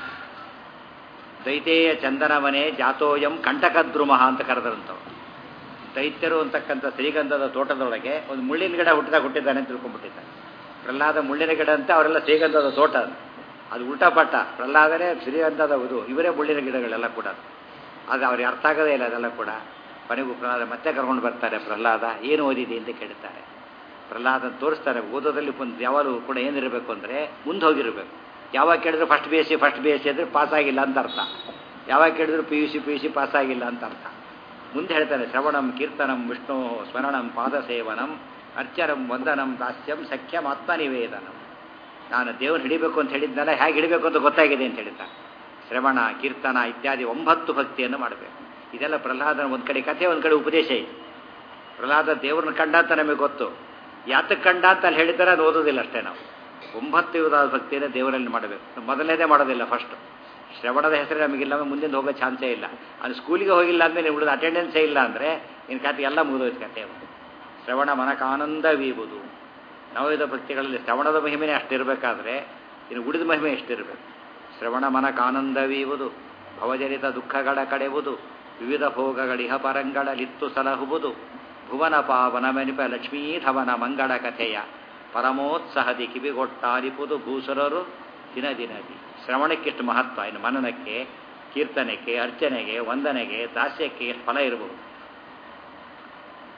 ದೈತೇಯ ಚಂದನ ಮನೆ ಜಾತೋಯಂ ಕಂಟಕದ್ರುಮಃ ಅಂತ ಕರೆದ್ರಂತವ್ರು ದೈತ್ಯರು ಅಂತಕ್ಕಂಥ ಶ್ರೀಗಂಧದ ತೋಟದೊಳಗೆ ಒಂದು ಮುಳ್ಳಿನ ಗಿಡ ಹುಟ್ಟಿದಾಗ ಹುಟ್ಟಿದ್ದಾನೆ ಅಂತ ತಿಳ್ಕೊಂಡ್ಬಿಟ್ಟಿದ್ದಾನೆ ಪ್ರಹ್ಲಾದ ಮುಳ್ಳಿನ ಗಿಡ ಅಂತ ಅವರೆಲ್ಲ ಶ್ರೀಗಂಧದ ತೋಟ ಅದು ಅದು ಉಲ್ಟಾ ಪಟ್ಟ ಪ್ರಹ್ಲಾದನೇ ಶ್ರೀಗಂಧದ ಇದು ಇವರೇ ಮುಳ್ಳಿನ ಗಿಡಗಳೆಲ್ಲ ಕೂಡ ಅದು ಅವ್ರಿಗೆ ಅರ್ಥ ಆಗೋದೇ ಇಲ್ಲ ಅದೆಲ್ಲ ಕೂಡ ಕೊನೆಗೂ ಪ್ರಹ್ಲಾದ ಮತ್ತೆ ಕರ್ಕೊಂಡು ಬರ್ತಾರೆ ಪ್ರಹ್ಲಾದ ಏನು ಓದಿದೆ ಅಂತ ಕೇಳ್ತಾರೆ ಪ್ರಹ್ಲಾದ ತೋರಿಸ್ತಾರೆ ಓದೋದಲ್ಲಿ ಒಂದು ಯಾವಾಗಲೂ ಕೂಡ ಏನಿರಬೇಕು ಅಂದರೆ ಮುಂದೆ ಹೋಗಿರಬೇಕು ಯಾವಾಗ ಕೇಳಿದ್ರು first B S C first B S C ಅಂದರೆ ಪಾಸ್ ಆಗಿಲ್ಲ ಅಂತ ಅರ್ಥ ಯಾವಾಗ ಕೇಳಿದ್ರು P U C P U C pass ಆಗಿಲ್ಲ ಅಂತ ಅರ್ಥ ಮುಂದೆ ಹೇಳ್ತಾರೆ ಶ್ರವಣಂ ಕೀರ್ತನಂ ವಿಷ್ಣು ಸ್ಮರಣಂ ಪಾದಸೇವನಂ ಅರ್ಚನಂ ವಂದನಂ ದಾಸ್ಯಂ ಸಖ್ಯಂ ಆತ್ಮನಿವೇದನಂ ನಾನು ದೇವ್ರು ಹಿಡಿಬೇಕು ಅಂತ ಹೇಳಿದ್ನಲ್ಲ ಹೇಗೆ ಹಿಡಿಬೇಕು ಅಂತ ಗೊತ್ತಾಗಿದೆ ಅಂತ ಹೇಳಿದ್ದಾರೆ ಶ್ರವಣ ಕೀರ್ತನ ಇತ್ಯಾದಿ ಒಂಬತ್ತು ಭಕ್ತಿಯನ್ನು ಮಾಡಬೇಕು ಇದೆಲ್ಲ ಪ್ರಹ್ಲಾದನ ಒಂದು ಕಡೆ ಕಥೆ ಒಂದು ಕಡೆ ಉಪದೇಶ ಇದೆ ಪ್ರಹ್ಲಾದ ದೇವ್ರನ್ನ ಕಂಡ ಅಂತ ನಮಗೆ ಗೊತ್ತು ಯಾತಕ್ಕೆ ಕಂಡ ಅಂತ ಅಲ್ಲಿ ಹೇಳಿದ್ದಾರೆ ಅದು ಓದೋದಿಲ್ಲ ಅಷ್ಟೇ ನಾವು ಒಂಬತ್ತು ವಿಧವಾದ ಭಕ್ತಿಯನ್ನು ದೇವರಲ್ಲಿ ಮಾಡಬೇಕು ಮೊದಲನೇದೇ ಮಾಡೋದಿಲ್ಲ ಫಸ್ಟ್ ಶ್ರವಣದ ಹೆಸರು ನಮಗಿಲ್ಲ ಮುಂದಿನ ಹೋಗೋ ಚಾನ್ಸೇ ಇಲ್ಲ ಅದು ಸ್ಕೂಲಿಗೆ ಹೋಗಿಲ್ಲ ಅಂದರೆ ಉಳಿದ ಅಟೆಂಡೆನ್ಸೇ ಇಲ್ಲ ಅಂದರೆ ನಿನ್ನ ಕತೆ ಎಲ್ಲ ಮುಗಿದೋಯ್ತು ಕತೆ ಶ್ರವಣ ಮನಕ ಆನಂದವೀವುದು ನವವಿಧ ಭಕ್ತಿಗಳಲ್ಲಿ ಶ್ರವಣದ ಮಹಿಮೆನೇ ಅಷ್ಟಿರಬೇಕಾದ್ರೆ ಇನ್ನು ಉಳಿದ ಮಹಿಮೆ ಎಷ್ಟಿರಬೇಕು ಶ್ರವಣ ಮನಕ ಆನಂದವೀವುದು ಭವಜನಿತ ದುಃಖಗಳ ಕಡೆಯುವುದು ವಿವಿಧ ಭೋಗಗಳಿಹ ಪರಂಗಳಲಿತ್ತು ಸಲಹುವುದು ಭುವನ ಪಾವನ ಮೆನಿಪ ಲಕ್ಷ್ಮೀಧವನ ಮಂಗಳ ಕಥೆಯ ಪರಮೋತ್ಸಾಹದಿ ಕಿವಿಗೊಟ್ಟಾರಿಪುದು ಭೂಸುರರು ದಿನ ದಿನದಿ ಶ್ರವಣಕ್ಕೆಷ್ಟು ಮಹತ್ವ ಇನ್ನು ಮನನಕ್ಕೆ ಕೀರ್ತನೆಗೆ ಅರ್ಚನೆಗೆ ವಂದನೆಗೆ ದಾಸ್ಯಕ್ಕೆ ಎಷ್ಟು ಫಲ ಇರಬಹುದು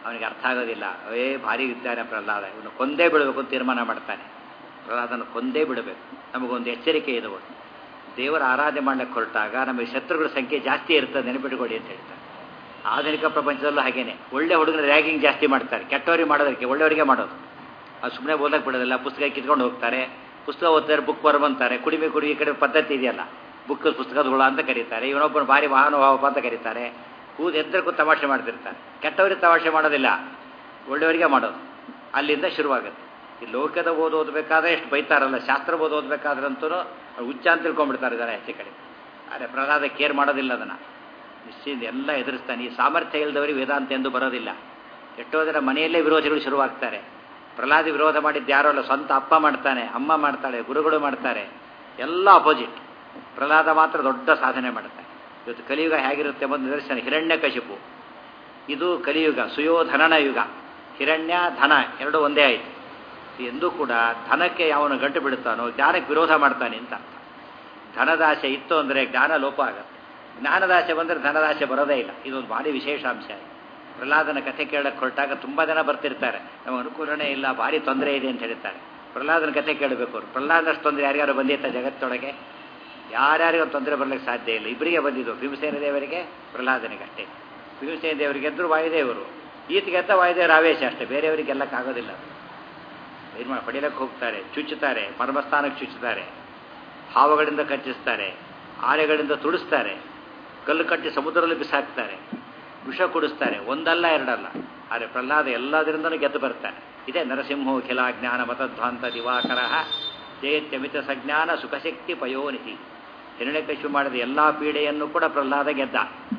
ಅವನಿಗೆ ಅರ್ಥ ಆಗೋದಿಲ್ಲ ಏ ಭಾರಿ ಇದ್ದಾನೆ ಪ್ರಹ್ಲಾದ ಇವನು ಕೊಂದೇ ಬಿಡಬೇಕು ಅಂತ ತೀರ್ಮಾನ ಮಾಡ್ತಾನೆ ಪ್ರಹ್ಲಾದನ ಕೊಂದೇ ಬಿಡಬೇಕು ನಮಗೊಂದು ಎಚ್ಚರಿಕೆ ಇದೆ ಒಟ್ಟು ದೇವರ ಆರಾಧನೆ ಮಾಡಲಿಕ್ಕೆ ಹೊರಟಾಗ ನಮಗೆ ಶತ್ರುಗಳ ಸಂಖ್ಯೆ ಜಾಸ್ತಿ ಇರ್ತದೆ ನೆನಪಿಟ್ಕೊಡಿ ಅಂತ ಹೇಳ್ತಾರೆ ಆಧುನಿಕ ಪ್ರಪಂಚದಲ್ಲೂ ಹಾಗೇನೆ ಒಳ್ಳೆ ಹುಡುಗನ ರ್ಯಾಗಿಂಗ್ ಜಾಸ್ತಿ ಮಾಡ್ತಾರೆ ಕೆಟ್ಟವರಿಗೆ ಮಾಡೋದಕ್ಕೆ ಒಳ್ಳೆಯವರಿಗೆ ಮಾಡೋದು ಅದು ಸುಮ್ಮನೆ ಓದಕ್ಕೆ ಬಿಡೋದಿಲ್ಲ ಪುಸ್ತಕ ಕಿತ್ಕೊಂಡು ಹೋಗ್ತಾರೆ ಪುಸ್ತಕ ಓದ್ತಾರೆ ಬುಕ್ ಬರಬಂತಾರೆ ಕುಡಿಮೆ ಕುಡಿ ಈ ಕಡೆ ಪದ್ಧತಿ ಇದೆಯಲ್ಲ ಬುಕ್ ಪುಸ್ತಕದ ಹುಳ ಅಂತ ಕರೀತಾರೆ ಇವನೊಬ್ಬನು ಭಾರಿ ಮಹಾನುಭಾವ ಅಂತ ಕರೀತಾರೆ ಕೂದು ಎದ್ದರಕ್ಕೂ ತಮಾಷೆ ಮಾಡ್ತಿರ್ತಾರೆ ಕೆಟ್ಟವರಿಗೆ ತಮಾಷೆ ಮಾಡೋದಿಲ್ಲ ಒಳ್ಳೆಯವರಿಗೆ ಮಾಡೋದು ಅಲ್ಲಿಂದ ಶುರುವಾಗುತ್ತೆ ಈ ಲೋಕದ ಓದು ಓದಬೇಕಾದ್ರೆ ಎಷ್ಟು ಬೈತಾರಲ್ಲ ಶಾಸ್ತ್ರ ಓದು ಓದಬೇಕಾದ್ರಂತೂ ಹುಚ್ಚ ಅಂತ ತಿಳ್ಕೊಂಡ್ಬಿಡ್ತಾರೆ ಜನ ಹೆಚ್ಚು ಕಡೆ ಆದರೆ ಪ್ರಹ್ಲಾದ ಕೇರ್ ಮಾಡೋದಿಲ್ಲ ಅದನ್ನು ನಿಶ್ಚಿಂತ ಎಲ್ಲ ಎದುರಿಸ್ತಾನೆ ಈ ಸಾಮರ್ಥ್ಯ ಇಲ್ಲದವರಿಗೆ ವೇದಾಂತ ಎಂದು ಬರೋದಿಲ್ಲ ಎಷ್ಟೋ ಜನ ಮನೆಯಲ್ಲೇ ವಿರೋಧಿಗಳು ಶುರುವಾಗ್ತಾರೆ ಪ್ರಹ್ಲಾದ ವಿರೋಧ ಮಾಡಿದ್ದು ಯಾರೋ ಅಲ್ಲ ಸ್ವಂತ ಅಪ್ಪ ಮಾಡ್ತಾನೆ ಅಮ್ಮ ಮಾಡ್ತಾಳೆ ಗುರುಗಳು ಮಾಡ್ತಾರೆ ಎಲ್ಲ ಅಪೋಸಿಟ್ ಪ್ರಹ್ಲಾದ ಮಾತ್ರ ದೊಡ್ಡ ಸಾಧನೆ ಮಾಡ್ತಾನೆ ಇವತ್ತು ಕಲಿಯುಗ ಹೇಗಿರುತ್ತೆ ಎಂಬುದು ನಿದರ್ಶನ ಹಿರಣ್ಯ ಕಶಿಪು ಇದು ಕಲಿಯುಗ ಸುಯೋಧನನ ಯುಗ ಹಿರಣ್ಯ ಧನ ಎರಡು ಒಂದೇ ಆಯಿತು ಎಂದೂ ಕೂಡ ಧನಕ್ಕೆ ಯಾವನು ಗಂಟು ಬಿಡುತ್ತಾನೋ ಜ್ಞಾನಕ್ಕೆ ವಿರೋಧ ಮಾಡ್ತಾನೆ ಅಂತ ಅರ್ಥ ಧನದಾಸೆ ಇತ್ತು ಅಂದರೆ ಜ್ಞಾನ ಲೋಪ ಆಗುತ್ತೆ ಜ್ಞಾನದಾಸೆ ಬಂದರೆ ಧನದಾಸೆ ಬರೋದೇ ಇಲ್ಲ ಇದೊಂದು ಭಾರಿ ವಿಶೇಷ ಅಂಶ ಪ್ರಹ್ಲಾದನ ಕಥೆ ಕೇಳಕ್ಕೆ ಹೊರಟಾಗ ತುಂಬ ಜನ ಬರ್ತಿರ್ತಾರೆ ನಮಗೆ ಅನುಕೂಲನೇ ಇಲ್ಲ ಭಾರಿ ತೊಂದರೆ ಇದೆ ಅಂತ ಹೇಳ್ತಾರೆ ಪ್ರಹ್ಲಾದನ ಕಥೆ ಕೇಳಬೇಕು ಅವರು ಪ್ರಹ್ಲಾದನಷ್ಟು ತೊಂದರೆ ಯಾರ್ಯಾರು ಬಂದಿತ್ತ ಜಗತ್ತೊಳಗೆ ಯಾರ್ಯಾರಿಗೂ ತೊಂದರೆ ಬರ್ಲಿಕ್ಕೆ ಸಾಧ್ಯ ಇಲ್ಲ ಇಬ್ಬರಿಗೆ ಬಂದಿದ್ದು ಭೀಮಸೇನ ದೇವರಿಗೆ ಪ್ರಹ್ಲಾದನಿಗೆ ಅಷ್ಟೇ ಭೀಮಸೇನ ದೇವರಿಗೆ ಎದ್ರು ವಾಯುದೇವರು ಈತಗೆತ್ತ ವಾಯುದೇವರ ಆವೇಶ ಅಷ್ಟೇ ಬೇರೆಯವರಿಗೆ ಗೆಲ್ಲಕ್ಕಾಗೋದಿಲ್ಲ ಏನು ಮಾಡಿ ಪಡಿಲಕ್ಕೆ ಹೋಗ್ತಾರೆ ಚುಚ್ಚುತ್ತಾರೆ ಪರಮಸ್ಥಾನಕ್ಕೆ ಚುಚ್ಚುತ್ತಾರೆ ಹಾವುಗಳಿಂದ ಕಚ್ಚಿಸ್ತಾರೆ ಆನೆಗಳಿಂದ ತುಡಿಸ್ತಾರೆ ಕಲ್ಲು ಕಟ್ಟಿ ಸಮುದ್ರದಲ್ಲಿ ಬಿಸಾಕ್ತಾರೆ ವಿಷ ಕುಡಿಸ್ತಾರೆ ಒಂದಲ್ಲ ಎರಡಲ್ಲ ಆದರೆ ಪ್ರಹ್ಲಾದ ಎಲ್ಲದರಿಂದಲೂ ಗೆದ್ದು ಬರ್ತಾನೆ ಇದೇ ನರಸಿಂಹೋ ಖಿಲ ಜ್ಞಾನ ಮತಧ್ವಾಂತ ದಿವಾಕರ ಜಯತ್ಯಮಿತ ಸಜ್ಞಾನ ಸುಖಶಕ್ತಿ ಪಯೋನಿಧಿ ಹಿರಣ್ಯಕಶು ಮಾಡಿದ ಎಲ್ಲ ಪೀಡೆಯನ್ನು ಕೂಡ ಪ್ರಹ್ಲಾದ ಗೆದ್ದ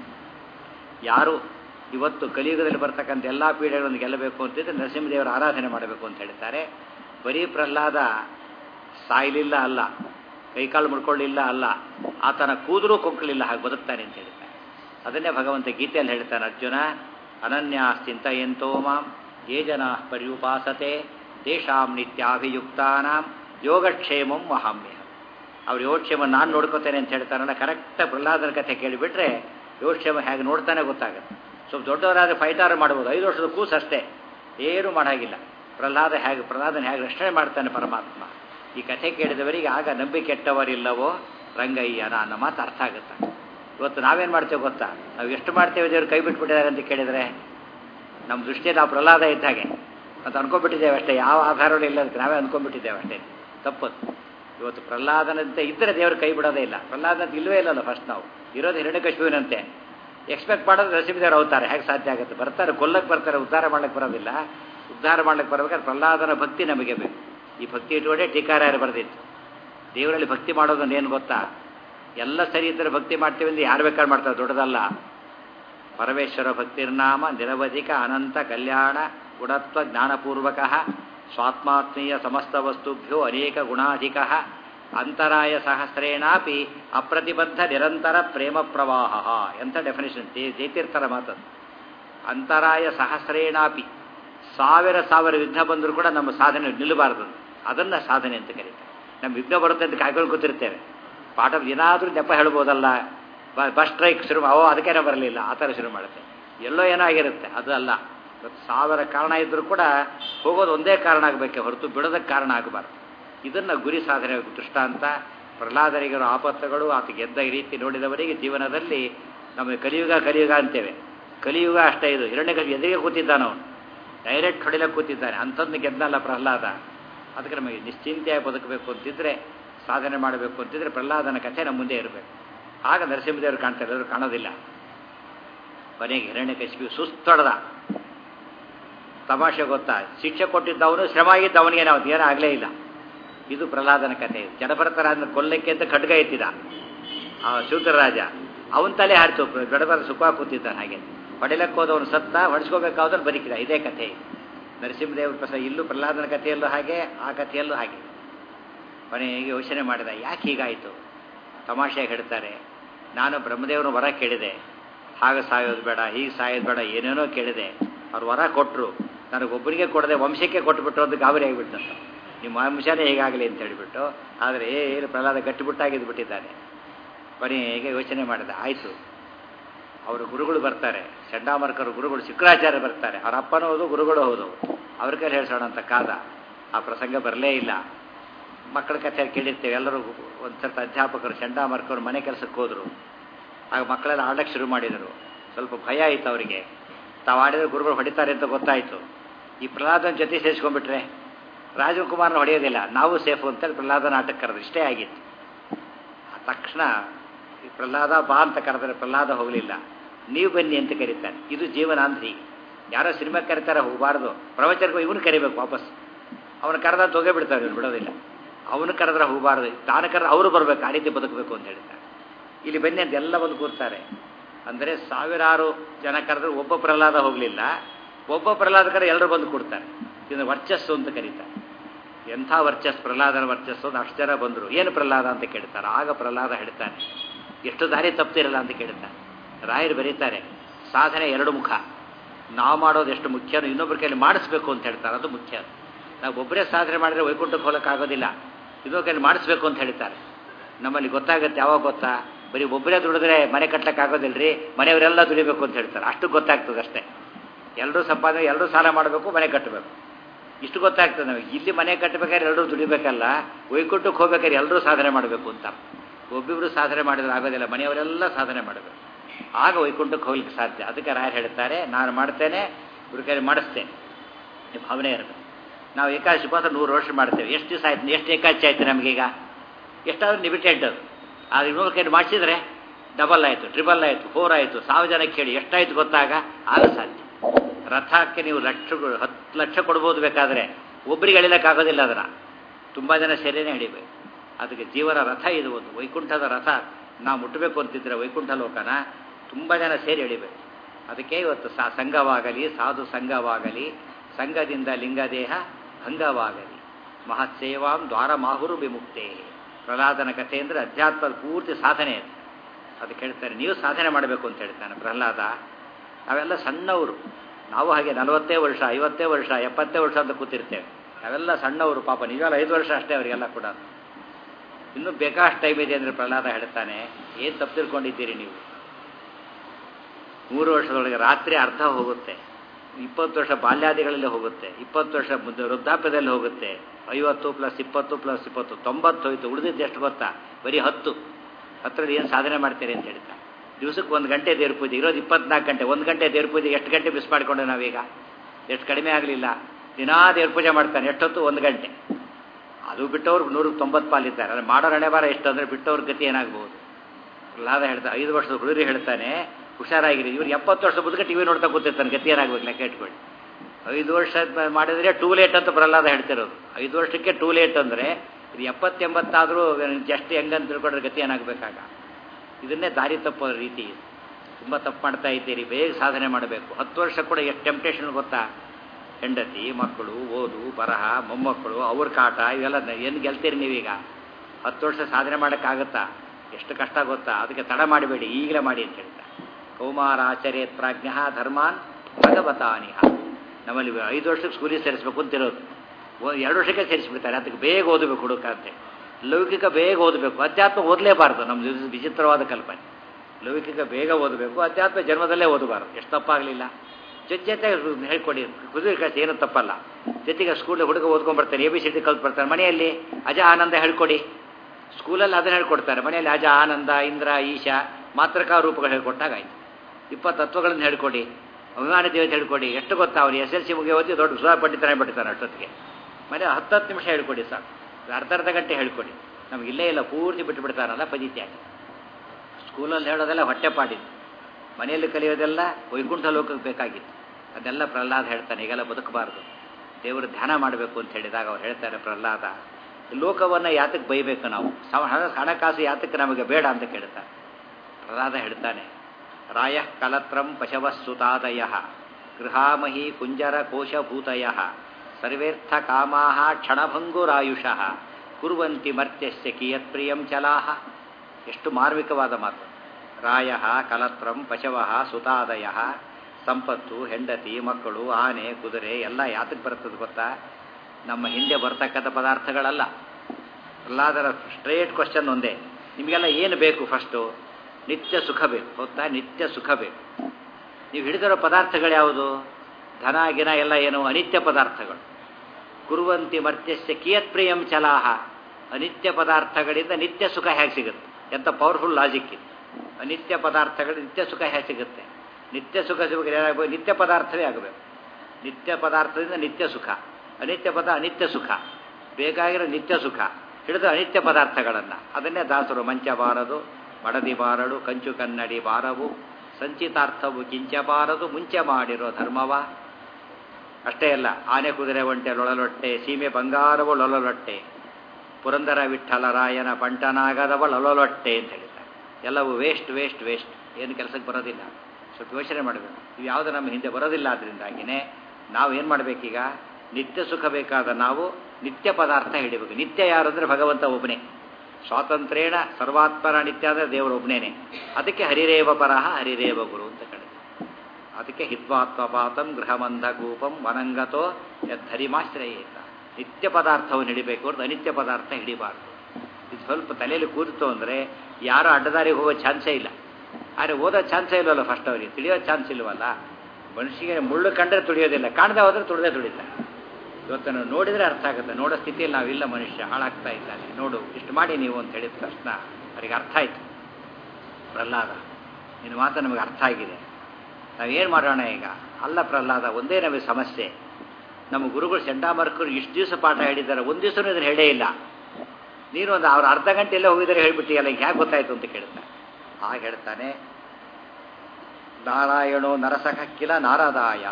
ಯಾರು ಇವತ್ತು ಕಲಿಯುಗದಲ್ಲಿ ಬರ್ತಕ್ಕಂಥ ಎಲ್ಲ ಪೀಡೆಗಳನ್ನು ಗೆಲ್ಲಬೇಕು ಅಂತಿದ್ರೆ ನರಸಿಂಹದೇವರ ಆರಾಧನೆ ಮಾಡಬೇಕು ಅಂತ ಹೇಳ್ತಾರೆ ಬರೀ ಪ್ರಹ್ಲಾದ ಸಾಯಲಿಲ್ಲ ಅಲ್ಲ ಕೈಕಾಲು ಮುಡ್ಕೊಳ್ಳಿಲ್ಲ ಅಲ್ಲ ಆತನ ಕೂದಲು ಕೊಂಕಲಿಲ್ಲ ಹಾಗೆ ಬದುಕ್ತಾನೆ ಅಂತ ಹೇಳ್ತಾನೆ ಅದನ್ನೇ ಭಗವಂತ ಗೀತೆಯಲ್ಲಿ ಹೇಳ್ತಾನೆ ಅರ್ಜುನ ಅನನ್ಯಾಶ್ಚಿಂತ ಎಂತೋ ಮಾಂ ಯೇ ಜನ ಪರ್ಯುಪಾಸತೆ ತೇಷಾಂ ನಿತ್ಯಾಭಿಯುಕ್ತಾನಾಂ ಯೋಗಕ್ಷೇಮಂ ಮಹಾಮ್ಯ ಅವ್ರ ಯೋಗಕ್ಷೇಮ ನಾನು ನೋಡ್ಕೋತೇನೆ ಅಂತ ಹೇಳ್ತಾರಲ್ಲ ಕರೆಕ್ಟಾಗಿ ಪ್ರಹ್ಲಾದನ ಕಥೆ ಕೇಳಿಬಿಟ್ರೆ ಯೋಗಕ್ಷೇಮ ಹೇಗೆ ನೋಡ್ತಾನೆ ಗೊತ್ತಾಗುತ್ತೆ ಸ್ವಲ್ಪ ದೊಡ್ಡವರಾದರೆ ಫೈಟಾರು ಮಾಡ್ಬೋದು ಐದು ವರ್ಷದ ಕೂಸು ಅಷ್ಟೇ ಏನೂ ಮಾಡಾಗಿಲ್ಲ ಪ್ರಹ್ಲಾದ ಹೇಗೆ ಪ್ರಹ್ಲಾದನ ಹೇಗೆ ರಕ್ಷಣೆ ಮಾಡ್ತಾನೆ ಪರಮಾತ್ಮ ಈ ಕಥೆ ಕೇಳಿದವರಿಗೆ ಆಗ ನಂಬಿಕೆ ಕೆಟ್ಟವರಿಲ್ಲವೋ ರಂಗಯ್ಯನ ಅನ್ನೋ ಮಾತು ಅರ್ಥ ಆಗುತ್ತೆ ಇವತ್ತು ನಾವೇನು ಮಾಡ್ತೇವೆ ಗೊತ್ತಾ ನಾವು ಎಷ್ಟು ಮಾಡ್ತೇವೆ ದೇವ್ರು ಕೈ ಬಿಟ್ಬಿಟ್ಟಿದ್ದಾರೆ ಅಂತ ಕೇಳಿದರೆ ನಮ್ಮ ದೃಷ್ಟಿಯಲ್ಲಿ ನಾವು ಪ್ರಹ್ಲಾದ ಇದ್ದ ಹಾಗೆ ಅಂತ ಅನ್ಕೊಂಡ್ಬಿಟ್ಟಿದ್ದೇವೆ ಅಷ್ಟೇ ಯಾವ ಆಧಾರವೂ ಇಲ್ಲ ಅದಕ್ಕೆ ನಾವೇ ಅಂದ್ಕೊಂಡ್ಬಿಟ್ಟಿದ್ದೇವೆ ಅಷ್ಟೇ ತಪ್ಪದು ಇವತ್ತು ಪ್ರಹ್ಲಾದನಂತೆ ಇದ್ದರೆ ದೇವರು ಕೈ ಬಿಡೋದೇ ಇಲ್ಲ ಪ್ರಹ್ಲಾದನಂತ ಇಲ್ಲವೇ ಇಲ್ಲಲ್ಲ ಫಸ್ಟ್ ನಾವು ಇರೋದು ಹಿರಣ್ಯಕಶುವಿನಂತೆ ಎಕ್ಸ್ಪೆಕ್ಟ್ ಮಾಡೋದು ನರಸಿಂಹದೇವರು ಅವತಾರೆ ಹೇಗೆ ಸಾಧ್ಯ ಆಗುತ್ತೆ ಬರ್ತಾರೆ ಕೊಲ್ಲಕ್ಕೆ ಬರ್ತಾರೆ ಉದ್ಧಾರ ಮಾಡ್ಲಿಕ್ಕೆ ಬರೋದಿಲ್ಲ ಉದ್ಧಾರ ಮಾಡ್ಲಿಕ್ಕೆ ಬರ್ಬೇಕಾದ್ರೆ ಪ್ರಹ್ಲಾದನ ಭಕ್ತಿ ನಮಗೆ ಬೇಕು ಈ ಭಕ್ತಿ ಇಟ್ಕೊಂಡೇ ಟೀಕಾರಾಯರು ಬರೆದಿತ್ತು ದೇವರಲ್ಲಿ ಭಕ್ತಿ ಮಾಡೋದನ್ನು ಏನು ಗೊತ್ತಾ ಎಲ್ಲ ಸರಿ ಇದ್ದರೆ ಭಕ್ತಿ ಮಾಡ್ತೀವಿ ಅಂದ್ರೆ ಯಾರು ಬೇಕಾದ್ರೆ ಮಾಡ್ತಾರೆ ದೊಡ್ಡದಲ್ಲ ಪರಮೇಶ್ವರ ಭಕ್ತಿರ್ನಾಮ ನಿರವಧಿಕ ಅನಂತ ಕಲ್ಯಾಣ ಗುಣತ್ವ ಜ್ಞಾನಪೂರ್ವಕ ಸ್ವಾತ್ಮಾತ್ಮೀಯ ಸಮಸ್ತ ವಸ್ತುಭ್ಯೋ ಅನೇಕ ಗುಣಾಧಿಕ ಅಂತರಾಯ ಸಹಸ್ರೇಣಾಪಿ ಅಪ್ರತಿಬದ್ಧ ನಿರಂತರ ಪ್ರೇಮ ಪ್ರವಾಹ ಎಂಥ ಡೆಫಿನೇಷನ್ ಜೈತೀರ್ಥರ ಮಾತದು ಅಂತರಾಯ ಸಹಸ್ರೇಣಾಪಿ ಸಾವಿರ ಸಾವಿರ ವಿಘ್ನ ಬಂದರೂ ಕೂಡ ನಮ್ಮ ಸಾಧನೆ ನಿಲ್ಲಬಾರದು ಅದನ್ನು ಸಾಧನೆ ಅಂತ ಕರೀತಾರೆ ನಮ್ಮ ವಿಘ್ನ ಬರುತ್ತೆ ಅಂತ ಕಾಯ್ಕೊಂಡು ಕೂತಿರ್ತೇವೆ ಪಾಠ ಏನಾದರೂ ನೆಪ ಹೇಳ್ಬೋದಲ್ಲ ಬಸ್ ಸ್ಟ್ರೈಕ್ ಶುರು ಅವೋ ಅದಕ್ಕೇನೆ ಬರಲಿಲ್ಲ ಆ ಥರ ಶುರು ಮಾಡುತ್ತೆ ಎಲ್ಲೋ ಏನೋ ಆಗಿರುತ್ತೆ ಅದು ಅಲ್ಲ ಇವತ್ತು ಸಾವಿರ ಕಾರಣ ಇದ್ದರೂ ಕೂಡ ಹೋಗೋದು ಒಂದೇ ಕಾರಣ ಆಗಬೇಕೆ ಹೊರತು ಬಿಡೋದಕ್ಕೆ ಕಾರಣ ಆಗಬಾರ್ದು ಇದನ್ನು ಗುರಿ ಸಾಧನೆ ದೃಷ್ಟಾಂತ ಪ್ರಹ್ಲಾದರಿಗಿರೋ ಆಪತ್ತುಗಳು ಆತ ಗೆದ್ದ ಈ ರೀತಿ ನೋಡಿದವರಿಗೆ ಜೀವನದಲ್ಲಿ ನಮಗೆ ಕಲಿಯುಗ ಕಲಿಯುಗ ಅಂತೇವೆ ಕಲಿಯುಗ ಅಷ್ಟೇ ಇದು ಹಿರಣ್ಯಕಶಿ ಎದುರಿಗೆ ಕೂತಿದ್ದಾನೆ ಅವನು ಡೈರೆಕ್ಟ್ ಹೊಡಿಲಕ್ಕೆ ಕೂತಿದ್ದಾನೆ ಅಂಥದ್ದು ಗೆದ್ದಲ್ಲ ಪ್ರಹ್ಲಾದ ಅದಕ್ಕೆ ನಮಗೆ ನಿಶ್ಚಿಂತೆಯಾಗಿ ಬದುಕಬೇಕು ಅಂತಿದ್ರೆ ಸಾಧನೆ ಮಾಡಬೇಕು ಅಂತಿದ್ರೆ ಪ್ರಹ್ಲಾದನ ಕಥೆ ನಮ್ಮ ಮುಂದೆ ಇರಬೇಕು ಆಗ ನರಸಿಂಹದೇವರು ಕಾಣ್ತಾರೆ ಅವರು ಕಾಣೋದಿಲ್ಲ ಕೊನೆಗೆ ಹಿರಣ್ಯಕಶಿಪು ಸುಸ್ತೊಡದ ತಮಾಷೆ ಗೊತ್ತಾ ಶಿಕ್ಷೆ ಕೊಟ್ಟಿದ್ದವನು ಶ್ರಮ ಆಗಿದ್ದ ಅವನಿಗೆ ನಾವು ಏನೂ ಆಗಲೇ ಇಲ್ಲ ಇದು ಪ್ರಹ್ಲಾದನ ಕಥೆ ಜಡಭರತರಾಜನ ಕೊಲ್ಲಕ್ಕೆ ಅಂತ ಖಡ್ಗ ಎತ್ತಿದ ಆ ಶೂದ್ರರಾಜ ಅವನ ತಲೆ ಹಾರಿತು ಜಡಭರ ಸುಖ ಕೂತಿದ್ದಾನೆ ಹಾಗೆ ಹೊಡೆಲಕ್ಕೆ ಹೋದವನು ಸತ್ತ ಹೊಡಿಸ್ಕೋಬೇಕಾದ್ರೆ ಬದುಕಿದ ಇದೇ ಕಥೆ ನರಸಿಂಹದೇವ್ರ ಪ್ರಸಾದ ಇಲ್ಲೂ ಪ್ರಹ್ಲಾದನ ಕಥೆಯಲ್ಲೂ ಹಾಗೆ ಆ ಕಥೆಯಲ್ಲೂ ಹಾಗೆ ಕೊನೆಗೆ ಯೋಚನೆ ಮಾಡಿದ ಯಾಕೆ ಹೀಗಾಯಿತು ತಮಾಷೆಯಾಗಿ ಹೇಳ್ತಾರೆ ನಾನು ಬ್ರಹ್ಮದೇವನ ವರ ಕೇಳಿದೆ ಹಾಗೆ ಸಾಯೋದು ಬೇಡ ಹೀಗೆ ಸಾಯೋದು ಬೇಡ ಏನೇನೋ ಕೇಳಿದೆ ಅವ್ರು ವರ ಕೊಟ್ಟರು ನನಗೊಬ್ಬರಿಗೆ ಕೊಡದೆ ವಂಶಕ್ಕೆ ಕೊಟ್ಟುಬಿಟ್ಟು ಅಂತ ಗಾಬರಿ ಆಗಿಬಿಟ್ಟಂತ ನಿಮ್ಮ ವಂಶನೇ ಹೇಗಾಗಲಿ ಅಂತ ಹೇಳಿಬಿಟ್ಟು ಆದರೆ ಏನು ಪ್ರಹ್ಲಾದ ಗಟ್ಟಿಬಿಟ್ಟಾಗಿದ್ದು ಬಿಟ್ಟಿದ್ದಾನೆ ಕೊನೆಗೆ ಯೋಚನೆ ಮಾಡಿದೆ ಆಯಿತು ಅವರು ಗುರುಗಳು ಬರ್ತಾರೆ ಚಂಡಾಮರ್ಕರು ಗುರುಗಳು ಶುಕ್ರಾಚಾರ್ಯ ಬರ್ತಾರೆ ಅವ್ರ ಅಪ್ಪನೂ ಹೌದು ಗುರುಗಳು ಹೌದು ಅವ್ರ ಕೈಲಿ ಹೇಳ್ಸೋಣ ಅಂತ ಕಾದ ಆ ಪ್ರಸಂಗ ಬರಲೇ ಇಲ್ಲ ಮಕ್ಕಳ ಕಥೆ ಕೇಳಿರ್ತೇವೆ ಎಲ್ಲರೂ ಒಂದು ಸರ್ತ ಅಧ್ಯಾಪಕರು ಚಂಡಾಮರ್ಕರು ಮನೆ ಕೆಲಸಕ್ಕೆ ಹೋದರು ಆಗ ಮಕ್ಕಳೆಲ್ಲ ಆಡಕ್ಕೆ ಶುರು ಮಾಡಿದರು ಸ್ವಲ್ಪ ಭಯ ಆಯಿತು ಅವರಿಗೆ ತಾವು ಆಡಿದ್ರೆ ಗುರುಗಳು ಹೊಡಿತಾರೆ ಅಂತ ಗೊತ್ತಾಯಿತು ಈ ಪ್ರಹ್ಲಾದನ ಜೊತೆ ಸೇರಿಸ್ಕೊಂಡ್ಬಿಟ್ರೆ ರಾಜಕುಮಾರನ ಹೊಡೆಯೋದಿಲ್ಲ ನಾವು ಸೇಫು ಅಂತೇಳಿ ಪ್ರಹ್ಲಾದನ ಆಟಕ್ಕೆ ಕರೆದ್ರು ಇಷ್ಟೇ ಆಗಿತ್ತು ತಕ್ಷಣ ಈ ಪ್ರಹ್ಲಾದ ಬಾ ಅಂತ ಕರೆದರೆ ಪ್ರಹ್ಲಾದ ಹೋಗಲಿಲ್ಲ ನೀವು ಬನ್ನಿ ಅಂತ ಕರೀತಾನೆ ಇದು ಜೀವನಾಂಧ್ರಿ ಯಾರೋ ಸಿನಿಮಾ ಕರೀತಾರೆ ಹೋಗಬಾರ್ದು ಪ್ರವಚನಕ್ಕೂ ಇವನು ಕರಿಬೇಕು ವಾಪಸ್ ಅವನು ಕರೆದ ತೊಗೆ ಬಿಡ್ತಾರೆ ಇವ್ರು ಬಿಡೋದಿಲ್ಲ ಅವನು ಕರೆದ್ರೆ ಹೋಗಬಾರ್ದು ತಾನು ಕರೆದ್ರೆ ಅವರು ಬರಬೇಕು ಆ ರೀತಿ ಬದುಕಬೇಕು ಅಂತ ಹೇಳ್ತಾರೆ ಇಲ್ಲಿ ಬನ್ನಿ ಅಂತ ಎಲ್ಲ ಬಂದು ಕೂರ್ತಾರೆ ಅಂದರೆ ಸಾವಿರಾರು ಜನ ಕರೆದ್ರೆ ಒಬ್ಬ ಪ್ರಹ್ಲಾದ ಹೋಗಲಿಲ್ಲ ಒಬ್ಬ ಪ್ರಹ್ಲಾದ ಕರೆ ಎಲ್ಲರೂ ಬಂದು ಕೊಡ್ತಾರೆ ಇದನ್ನು ವರ್ಚಸ್ಸು ಅಂತ ಕರೀತಾರೆ ಎಂಥ ವರ್ಚಸ್ ಪ್ರಹ್ಲಾದನ ವರ್ಚಸ್ಸು ಅಂತ ಅಷ್ಟು ಜನ ಬಂದರು ಏನು ಪ್ರಹ್ಲಾದ ಅಂತ ಕೇಳ್ತಾರೆ ಆಗ ಪ್ರಹ್ಲಾದ ಹೇಳ್ತಾನೆ ಎಷ್ಟು ದಾರಿ ತಪ್ತಿರಲ್ಲ ಅಂತ ಕೇಳ್ತಾನೆ ರಾಯರು ಬರೀತಾರೆ ಸಾಧನೆ ಎರಡು ಮುಖ ನಾವು ಮಾಡೋದು ಎಷ್ಟು ಮುಖ್ಯನೋ ಇನ್ನೊಬ್ಬರ ಕೈಲಿ ಮಾಡಿಸ್ಬೇಕು ಅಂತ ಹೇಳ್ತಾರೆ ಅದು ಮುಖ್ಯ ನಾವು ಒಬ್ಬರೇ ಸಾಧನೆ ಮಾಡಿದ್ರೆ ವೈಕುಂಠಕ್ಕೆ ಹೋಗೋಕ್ಕಾಗೋದಿಲ್ಲ ಇನ್ನೊಬ್ಬರ ಕೈಲಿ ಮಾಡಿಸ್ಬೇಕು ಅಂತ ಹೇಳ್ತಾರೆ ನಮ್ಮಲ್ಲಿ ಗೊತ್ತಾಗುತ್ತೆ ಯಾವಾಗ ಗೊತ್ತಾ ಬರೀ ಒಬ್ಬರೇ ದುಡಿದ್ರೆ ಮನೆ ಕಟ್ಟಕ್ಕಾಗೋದಿಲ್ಲ ರೀ ಮನೆಯವರೆಲ್ಲ ದುಡಿಬೇಕು ಅಂತ ಹೇಳ್ತಾರೆ ಅಷ್ಟು ಗೊತ್ತಾಗ್ತದೆ ಅಷ್ಟೇ ಎಲ್ಲರೂ ಸಂಪಾದನೆ ಎಲ್ಲರೂ ಸಾಲ ಮಾಡಬೇಕು ಮನೆ ಕಟ್ಟಬೇಕು ಇಷ್ಟು ಗೊತ್ತಾಗ್ತದೆ ನಮಗೆ ಇಲ್ಲಿ ಮನೆ ಕಟ್ಟಬೇಕಾದ್ರೆ ಎಲ್ಲರೂ ದುಡಿಬೇಕಲ್ಲ ವೈಕುಂಠಕ್ಕೆ ಹೋಗ್ಬೇಕಾದ್ರೆ ಎಲ್ಲರೂ ಸಾಧನೆ ಮಾಡಬೇಕು ಅಂತ ಒಬ್ಬಿಬ್ರು ಸಾಧನೆ ಮಾಡಿದ್ರೆ ಆಗೋದಿಲ್ಲ ಮನೆಯವರೆಲ್ಲ ಸಾಧನೆ ಮಾಡಬೇಕು ಆಗ ವೈಕುಂಠಕ್ಕೆ ಹೋಗ್ಲಿಕ್ಕೆ ಸಾಧ್ಯ ಅದಕ್ಕೆ ರಾಯರು ಹೇಳ್ತಾರೆ ನಾನು ಮಾಡ್ತೇನೆ ಇವ್ರ ಕೈಲಿ ಮಾಡಿಸ್ತೇನೆ ಈ ಭಾವನೆ ಇರಬೇಕು ನಾವು ಏಕಾದಶಿ ಉಪವಾಸ ನೂರು ವರ್ಷ ಮಾಡ್ತೇವೆ ಎಷ್ಟು ದಿವಸ ಆಯ್ತು ಎಷ್ಟು ಏಕಾದಶಿ ಆಯ್ತು ನಮಗೀಗ ಎಷ್ಟಾದ್ರೂ ಲಿಮಿಟೆಡ್ ಅದು ಆದರೆ ಇನ್ನೊಂದು ಕೈಲಿ ಮಾಡಿಸಿದ್ರೆ ಡಬಲ್ ಆಯಿತು ಟ್ರಿಬಲ್ ಆಯಿತು ಫೋರ್ ಆಯಿತು ಸಾವಿರ ಜನಕ್ಕೆ ಹೇಳಿ ಎಷ್ಟಾಯ್ತು ಗೊತ್ತಾಗ ಆಗ ಸಾಧ್ಯ ರಥಕ್ಕೆ ನೀವು ಲಕ್ಷ ಹತ್ತು ಲಕ್ಷ ಕೊಡ್ಬೋದು ಬೇಕಾದರೆ ಒಬ್ಬರಿಗೆ ಎಳಿಲಕ್ಕಾಗೋದಿಲ್ಲ ಅದರ ತುಂಬ ಜನ ಸೇರಿನೇ ಹಿಡಿಬೇಕು ಅದಕ್ಕೆ ಜೀವನ ರಥ ಇದು ಒಂದು ವೈಕುಂಠದ ರಥ ನಾವು ಮುಟ್ಟಬೇಕು ಅಂತಿದ್ರೆ ವೈಕುಂಠ ಲೋಕನ ತುಂಬ ಜನ ಸೇರಿ ಎಳಿಬೇಕು ಅದಕ್ಕೆ ಇವತ್ತು ಸಾ ಸಂಘವಾಗಲಿ ಸಾಧು ಸಂಘವಾಗಲಿ ಸಂಘದಿಂದ ಲಿಂಗದೇಹ ಭಂಗವಾಗಲಿ ಮಹತ್ಸೇವಾಂ ದ್ವಾರ ಮಾಹುರು ವಿಮುಕ್ತೇ ಪ್ರಹ್ಲಾದನ ಕಥೆ ಅಂದರೆ ಅಧ್ಯಾತ್ಮದ ಪೂರ್ತಿ ಸಾಧನೆ ಅದು ಅದಕ್ಕೆ ಹೇಳ್ತಾರೆ ನೀವು ಸಾಧನೆ ಮಾಡಬೇಕು ಅಂತ ಹೇಳ್ತಾನೆ ಪ್ರಹ್ಲಾದ ನಾವೆಲ್ಲ ಸಣ್ಣವರು ನಾವು ಹಾಗೆ ನಲವತ್ತೇ ವರ್ಷ ಐವತ್ತೇ ವರ್ಷ ಎಪ್ಪತ್ತೇ ವರ್ಷ ಅಂತ ಕೂತಿರ್ತೇವೆ ನಾವೆಲ್ಲ ಸಣ್ಣವರು ಪಾಪ ನಿಜವಾಗ್ಲೂ ಐದು ವರ್ಷ ಅಷ್ಟೇ ಅವರಿಗೆಲ್ಲ ಕೂಡ ಇನ್ನೂ ಬೇಕಾಷ್ಟು ಟೈಮ್ ಇದೆ ಅಂದರೆ ಪ್ರಹ್ಲಾದ ಹೇಳ್ತಾನೆ ಏನು ತಪ್ಪು ತಿಳ್ಕೊಂಡಿದ್ದೀರಿ ನೀವು ಮೂರು ವರ್ಷದೊಳಗೆ ರಾತ್ರಿ ಅರ್ಧ ಹೋಗುತ್ತೆ ಇಪ್ಪತ್ತು ವರ್ಷ ಬಾಲ್ಯಾದಿಗಳಲ್ಲಿ ಹೋಗುತ್ತೆ ಇಪ್ಪತ್ತು ವರ್ಷ ವೃದ್ಧಾಪ್ಯದಲ್ಲಿ ಹೋಗುತ್ತೆ ಐವತ್ತು ಪ್ಲಸ್ ಇಪ್ಪತ್ತು ಪ್ಲಸ್ ಇಪ್ಪತ್ತು ತೊಂಬತ್ತು ಹೋಯ್ತು ಉಳಿದಿದ್ದು ಎಷ್ಟು ಗೊತ್ತಾ ಬರೀ ಹತ್ತು ಹತ್ತರಲ್ಲಿ ಏನು ಸಾಧನೆ ಮಾಡ್ತೀರಿ ಅಂತ ಹೇಳ್ತಾ ದಿವಸಕ್ಕೆ ಒಂದು ಗಂಟೆ ದೇವ್ರ ಪೂಜೆ ಇರೋದು ಇಪ್ಪತ್ನಾಲ್ಕು ಗಂಟೆ ಒಂದು ಗಂಟೆ ದೇವ್ರ ಪೂಜೆ ಎಷ್ಟು ಗಂಟೆ ಮಿಸ್ ಮಾಡಿಕೊಂಡೆ ನಾವೀಗ ಎಷ್ಟು ಕಡಿಮೆ ಆಗಲಿಲ್ಲ ದಿನಾ ದೇವ್ರ ಪೂಜೆ ಮಾಡ್ತಾನೆ ಎಷ್ಟೊತ್ತು ಒಂದು ಗಂಟೆ ಅದು ಬಿಟ್ಟವ್ರು ನೂರ ತೊಂಬತ್ತು ಪಾಲಿದ್ದಾರೆ ಅಂದರೆ ಮಾಡೋ ಹಣೆ ಬಾರ ಎಷ್ಟು ಅಂದರೆ ಬಿಟ್ಟವ್ರ ಗತಿ ಏನಾಗ್ಬೋದು ಪ್ರಹ್ಲಾದ ಹೇಳ್ತಾರೆ ಐದು ವರ್ಷದ ಹುಡುಗರು ಹೇಳ್ತಾನೆ ಹುಷಾರಾಗಿರಿ ಇವ್ರು ಎಪ್ಪತ್ತು ವರ್ಷ ಬದುಕ ಟಿವಿ ನೋಡ್ತಾ ಕೂತಿರ್ತಾನೆ ಗತಿ ಏನಾಗ್ಬೇಕು ಲೆಕ್ಕ ಇಟ್ಕೊಳ್ಳಿ ಐದು ವರ್ಷ ಮಾಡಿದರೆ ಟೂ ಲೇಟ್ ಅಂತ ಪ್ರಹ್ಲಾದ ಹೇಳ್ತಿರೋದು ಐದು ವರ್ಷಕ್ಕೆ ಟೂ ಲೇಟ್ ಅಂದರೆ ಇದು ಎಪ್ಪತ್ತೆಂಬತ್ತಾದರೂ ಜಸ್ಟ್ ಹೆಂಗಂತ ತಿಳ್ಕೊಂಡ್ರೆ ಗತಿ ಏನಾಗಬೇಕಾಗ ಇದನ್ನೇ ದಾರಿ ತಪ್ಪೋ ರೀತಿ ತುಂಬ ತಪ್ಪು ಮಾಡ್ತಾ ಇದ್ದೀರಿ ಬೇಗ ಸಾಧನೆ ಮಾಡಬೇಕು ಹತ್ತು ವರ್ಷ ಕೂಡ ಎಷ್ಟು ಟೆಂಪ್ಟೇಷನ್ ಗೊತ್ತಾ ಹೆಂಡತಿ ಮಕ್ಕಳು ಓದು ಬರಹ ಮೊಮ್ಮಕ್ಕಳು ಅವ್ರ ಕಾಟ ಇವೆಲ್ಲ ಏನು ಗೆಲ್ತೀರಿ ನೀವೀಗ ಹತ್ತು ವರ್ಷ ಸಾಧನೆ ಮಾಡೋಕ್ಕಾಗತ್ತಾ ಎಷ್ಟು ಕಷ್ಟ ಗೊತ್ತಾ ಅದಕ್ಕೆ ತಡ ಮಾಡಬೇಡಿ ಈಗಲೇ ಮಾಡಿ ಅಂತ ಹೇಳ್ತಾರೆ ಕೌಮಾರ ಆಚರ್ಯತ್ ಪ್ರಾಜ್ಞ ಧರ್ಮಾನ್ ಭಗವತಾನಿಹ ನಮ್ಮಲ್ಲಿ ಐದು ವರ್ಷಕ್ಕೆ ಸ್ಕೂಲಿಗೆ ಸೇರಿಸ್ಬೇಕು ಅಂತಿರೋದು ಎರಡು ವರ್ಷಕ್ಕೆ ಸೇರಿಸ್ಬಿಡ್ತಾರೆ ಅದಕ್ಕೆ ಬೇಗ ಓದಬೇಕು ಹುಡುಕಂತೆ ಲೌಕಿಕ ಬೇಗ ಓದಬೇಕು ಅಧ್ಯಾತ್ಮ ಓದಲೇಬಾರ್ದು ನಮ್ಮದು ವಿಚಿತ್ರವಾದ ಕಲ್ಪನೆ ಲೌಕಿಕ ಬೇಗ ಓದಬೇಕು ಅಧ್ಯಾತ್ಮ ಜನ್ಮದಲ್ಲೇ ಓದಬಾರ್ದು ಎಷ್ಟು ತಪ್ಪಾಗಲಿಲ್ಲ ಜೊತೆ ಜೊತೆ ಹೇಳ್ಕೊಡಿ ಕುದುರೆ ಕಷ್ಟ ಏನೂ ತಪ್ಪಲ್ಲ ಜೊತೆಗೆ ಸ್ಕೂಲಿಗೆ ಹುಡುಗ ಓದ್ಕೊಂಡ್ಬರ್ತಾರೆ ಎ ಬಿ ಸಿ ಡಿ ಕಲ್ತು ಬರ್ತಾರೆ ಮನೆಯಲ್ಲಿ ಅಜ ಆನಂದ ಹೇಳ್ಕೊಡಿ ಸ್ಕೂಲಲ್ಲಿ ಅದನ್ನ ಹೇಳ್ಕೊಡ್ತಾರೆ ಮನೆಯಲ್ಲಿ ಅಜ ಆನಂದ ಇಂದ್ರ ಈಶಾ ಮಾತ್ರಕಾ ರೂಪಗಳು ಹೇಳ್ಕೊಟ್ಟಾಗಾಯ್ತು ಇಪ್ಪತ್ತು ತತ್ವಗಳನ್ನು ಹೇಳ್ಕೊಡಿ ಅಭಿಮಾನ ದೇವತೆ ಹೇಳ್ಕೊಡಿ ಎಷ್ಟು ಗೊತ್ತಾ ಅವನು ಎಸ್ ಎಲ್ ಸಿ ಮುಗಿ ಓದಿ ದೊಡ್ಡ ಸುಧಾ ಪಂಡಿತನೇ ಬಿಡ್ತಾನೆ ಅಷ್ಟೊತ್ತಿಗೆ ಮನೆ ಹತ್ತು ಹತ್ತು ನಿಮಿಷ ಹೇಳ್ಕೊಡಿ ಸಾಕು ಅರ್ಧ ಅರ್ಧ ಗಂಟೆ ಹೇಳ್ಕೊಡಿ ನಮ್ಗೆ ಇಲ್ಲೇ ಇಲ್ಲ ಪೂರ್ತಿ ಬಿಟ್ಟು ಬಿಡ್ತಾರಲ್ಲ ಪದಿತಿಯಾಗಿ ಸ್ಕೂಲಲ್ಲಿ ಹೇಳೋದೆಲ್ಲ ಹೊಟ್ಟೆಪಾಡಿದ್ದು ಮನೆಯಲ್ಲಿ ಕಲಿಯೋದೆಲ್ಲ ವೈಕುಂಠ ಲೋಕಕ್ಕೆ ಬೇಕಾಗಿತ್ತು ಅದೆಲ್ಲ ಪ್ರಹ್ಲಾದ ಹೇಳ್ತಾನೆ ಈಗೆಲ್ಲ ಬದುಕಬಾರ್ದು ದೇವರು ಧ್ಯಾನ ಮಾಡಬೇಕು ಅಂತ ಹೇಳಿದಾಗ ಅವ್ರು ಹೇಳ್ತಾರೆ ಪ್ರಹ್ಲಾದ ಲೋಕವನ್ನು ಯಾತಕ್ಕೆ ಬೈಬೇಕು ನಾವು ಹಣಕಾಸು ಯಾತಕ್ಕೆ ನಮಗೆ ಬೇಡ ಅಂತ ಕೇಳ್ತಾರೆ ಪ್ರಹ್ಲಾದ ಹೇಳ್ತಾನೆ ರಾಯ ಕಲತ್ರಂ ಪಶವಸ್ಸುತಾದಯ ಗೃಹಾಮಹಿ ಕುಂಜರ ಕೋಶಭೂತಯ ಸರ್ವೇರ್ಥ ಕಾಮಾ ಕ್ಷಣಭಂಗುರಾಯುಷಃ ಕುರುವಂತಿ ಮರ್ತ್ಯಸ್ಯ ಕಿಯತ್ ಪ್ರಿಯಂ ಚಲಾಹ ಎಷ್ಟು ಮಾರ್ಮಿಕವಾದ ಮಾತು ರಾಯ ಕಲತ್ರಂ ಪಶವ ಸುತಾದಯ ಸಂಪತ್ತು ಹೆಂಡತಿ ಮಕ್ಕಳು ಆನೆ ಕುದುರೆ ಎಲ್ಲ ಯಾತಕ್ಕೆ ಬರ್ತದೆ ಗೊತ್ತಾ ನಮ್ಮ ಹಿಂದೆ ಬರ್ತಕ್ಕಂಥ ಪದಾರ್ಥಗಳಲ್ಲ ಪ್ರಹ್ಲಾದರ ಸ್ಟ್ರೇಟ್ ಕ್ವಶನ್ ಒಂದೇ ನಿಮಗೆಲ್ಲ ಏನು ಬೇಕು ಫಸ್ಟು ನಿತ್ಯ ಸುಖ ಬೇಕು ಗೊತ್ತಾ ನಿತ್ಯ ಸುಖ ಬೇಕು ನೀವು ಹಿಡಿದಿರೋ ಪದಾರ್ಥಗಳು ಯಾವುದು ಧನ ಗಿನ ಎಲ್ಲ ಏನು ಅನಿತ್ಯ ಪದಾರ್ಥಗಳು ಕುರುವಂತಿ ಮರ್ತ್ಯಸ್ಯ ಕಿಯತ್ ಪ್ರಿಯಂ ಚಲಾಹ ಅನಿತ್ಯ ಪದಾರ್ಥಗಳಿಂದ ನಿತ್ಯ ಸುಖ ಹೇಗೆ ಸಿಗುತ್ತೆ ಎಂಥ ಪವರ್ಫುಲ್ ಲಾಜಿಕ್ ಇದು ಅನಿತ್ಯ ಪದಾರ್ಥಗಳು ನಿತ್ಯ ಸುಖ ಹೇಗೆ ಸಿಗುತ್ತೆ ನಿತ್ಯ ಸುಖ ಸಿಗಬೇಕು ಏನಾಗಬೇಕು ನಿತ್ಯ ಪದಾರ್ಥವೇ ಆಗಬೇಕು ನಿತ್ಯ ಪದಾರ್ಥದಿಂದ ನಿತ್ಯ ಸುಖ ಅನಿತ್ಯ ಪದ ಅನಿತ್ಯ ಸುಖ ಬೇಕಾಗಿರೋ ನಿತ್ಯ ಸುಖ ಹಿಡಿದು ಅನಿತ್ಯ ಪದಾರ್ಥಗಳನ್ನು ಅದನ್ನೇ ದಾಸರು ಮಂಚ ಬಾರದು ಮಡದಿ ಬಾರಡು ಕಂಚು ಕನ್ನಡಿ ಬಾರವು ಸಂಚಿತಾರ್ಥವು ಕಿಂಚ ಬಾರದು ಮುಂಚೆ ಮಾಡಿರೋ ಧರ್ಮವ ಅಷ್ಟೇ ಅಲ್ಲ ಆನೆ ಕುದುರೆ ಒಂಟೆ ಲೊಳಲೊಟ್ಟೆ ಸೀಮೆ ಬಂಗಾರವು ಲೊಳಲೊಟ್ಟೆ ಪುರಂದರ ವಿಠಲರಾಯನ ಬಂಟನಾಗದವ ಲೊಳಲೊಟ್ಟೆ ಅಂತ ಹೇಳಿದ್ದಾರೆ ಎಲ್ಲವೂ ವೇಸ್ಟ್ ವೇಸ್ಟ್ ವೇಸ್ಟ್ ಏನು ಕೆಲಸಕ್ಕೆ ಬರೋದಿಲ್ಲ ಸ್ವಲ್ಪ ಯೋಚನೆ ಮಾಡಬೇಕು ಇವು ಯಾವುದು ನಮ್ಮ ಹಿಂದೆ ಬರೋದಿಲ್ಲ ಅದರಿಂದಾಗಿನೇ ನಾವು ಏನು ಮಾಡಬೇಕೀಗ ನಿತ್ಯ ಸುಖ ಬೇಕಾದ ನಾವು ನಿತ್ಯ ಪದಾರ್ಥ ಹಿಡಿಬೇಕು ನಿತ್ಯ ಯಾರು ಅಂದರೆ ಭಗವಂತ ಒಬ್ಬನೇ ಸ್ವಾತಂತ್ರ್ಯೇಣ ಸರ್ವಾತ್ಮರ ನಿತ್ಯ ಅಂದರೆ ದೇವರು ಒಬ್ಬನೇನೆ ಅದಕ್ಕೆ ಹರಿರೇವ ಪರಹ ಹರಿರೇವ ಗುರು ಅಂತ ಕಡೆ ಅದಕ್ಕೆ ಹಿತ್ವಾತ್ಮಪಾತಂ ಗೃಹಮಂಧಕೂಪಂ ವನಂಗತೋ ಯದ್ಧರಿಮಾಶ್ರಯೇತ ನಿತ್ಯ ಪದಾರ್ಥವನ್ನು ಹಿಡಿಬೇಕು ಅಂತ ಅನಿತ್ಯ ಪದಾರ್ಥ ಹಿಡಿಬಾರ್ದು ಇದು ಸ್ವಲ್ಪ ತಲೆಯಲ್ಲಿ ಕೂದಿತು ಅಂದರೆ ಯಾರು ಅಡ್ಡದಾರಿಗೆ ಹೋಗೋ ಚಾನ್ಸೇ ಇಲ್ಲ ಆದರೆ ಓದೋ ಚಾನ್ಸೇ ಇಲ್ವಲ್ಲ ಫಸ್ಟ್ ಅವರಿಗೆ ತಿಳಿಯೋ ಚಾನ್ಸ್ ಇಲ್ವಲ್ಲ ಮನುಷ್ಯಗೆ ಮುಳ್ಳು ಕಂಡ್ರೆ ತುಳಿಯೋದಿಲ್ಲ ಕಾಣದೆ ಹೋದ್ರೆ ತುಳಿದೇ ತುಳಿಲ್ಲ ಇವತ್ತು ನಾವು ನೋಡಿದರೆ ಅರ್ಥ ಆಗುತ್ತೆ ನೋಡೋ ಸ್ಥಿತಿಯಲ್ಲಿ ನಾವಿಲ್ಲ ಮನುಷ್ಯ ಹಾಳಾಗ್ತಾ ಇದ್ದಾನೆ ನೋಡು ಇಷ್ಟು ಮಾಡಿ ನೀವು ಅಂತ ಹೇಳಿದ ತಕ್ಷಣ ಅವರಿಗೆ ಅರ್ಥ ಆಯ್ತು ಪ್ರಹ್ಲಾದ ನಿನ್ನ ಮಾತು ನಮಗೆ ಅರ್ಥ ಆಗಿದೆ ನಾವೇನು ಮಾಡೋಣ ಈಗ ಅಲ್ಲ ಪ್ರಹ್ಲಾದ ಒಂದೇ ನಮಗೆ ಸಮಸ್ಯೆ ನಮ್ಮ ಗುರುಗಳು ಚಂಡಾಮರ್ಕರು ಇಷ್ಟು ದಿವಸ ಪಾಠ ಹೇಳಿದ್ದಾರೆ ಒಂದು ದಿವಸನೂ ಇದನ್ನು ಹೇಳೇ ಇಲ್ಲ ನೀನು ಒಂದು ಅವ್ರು ಅರ್ಧ ಗಂಟೆಯಲ್ಲೇ ಹೋಗಿದ್ದಾರೆ ಹೇಳ್ಬಿಟ್ಟಿಯಲ್ಲ ಈಗ ಹೇಗೆ ಗೊತ್ತಾಯ್ತು ಅಂತ ಕೇಳ್ತಾನೆ ಆಗ ಹೇಳ್ತಾನೆ ನಾರಾಯಣೋ ನರಸಖಕ್ಕಿಲ ನಾರದಾಯ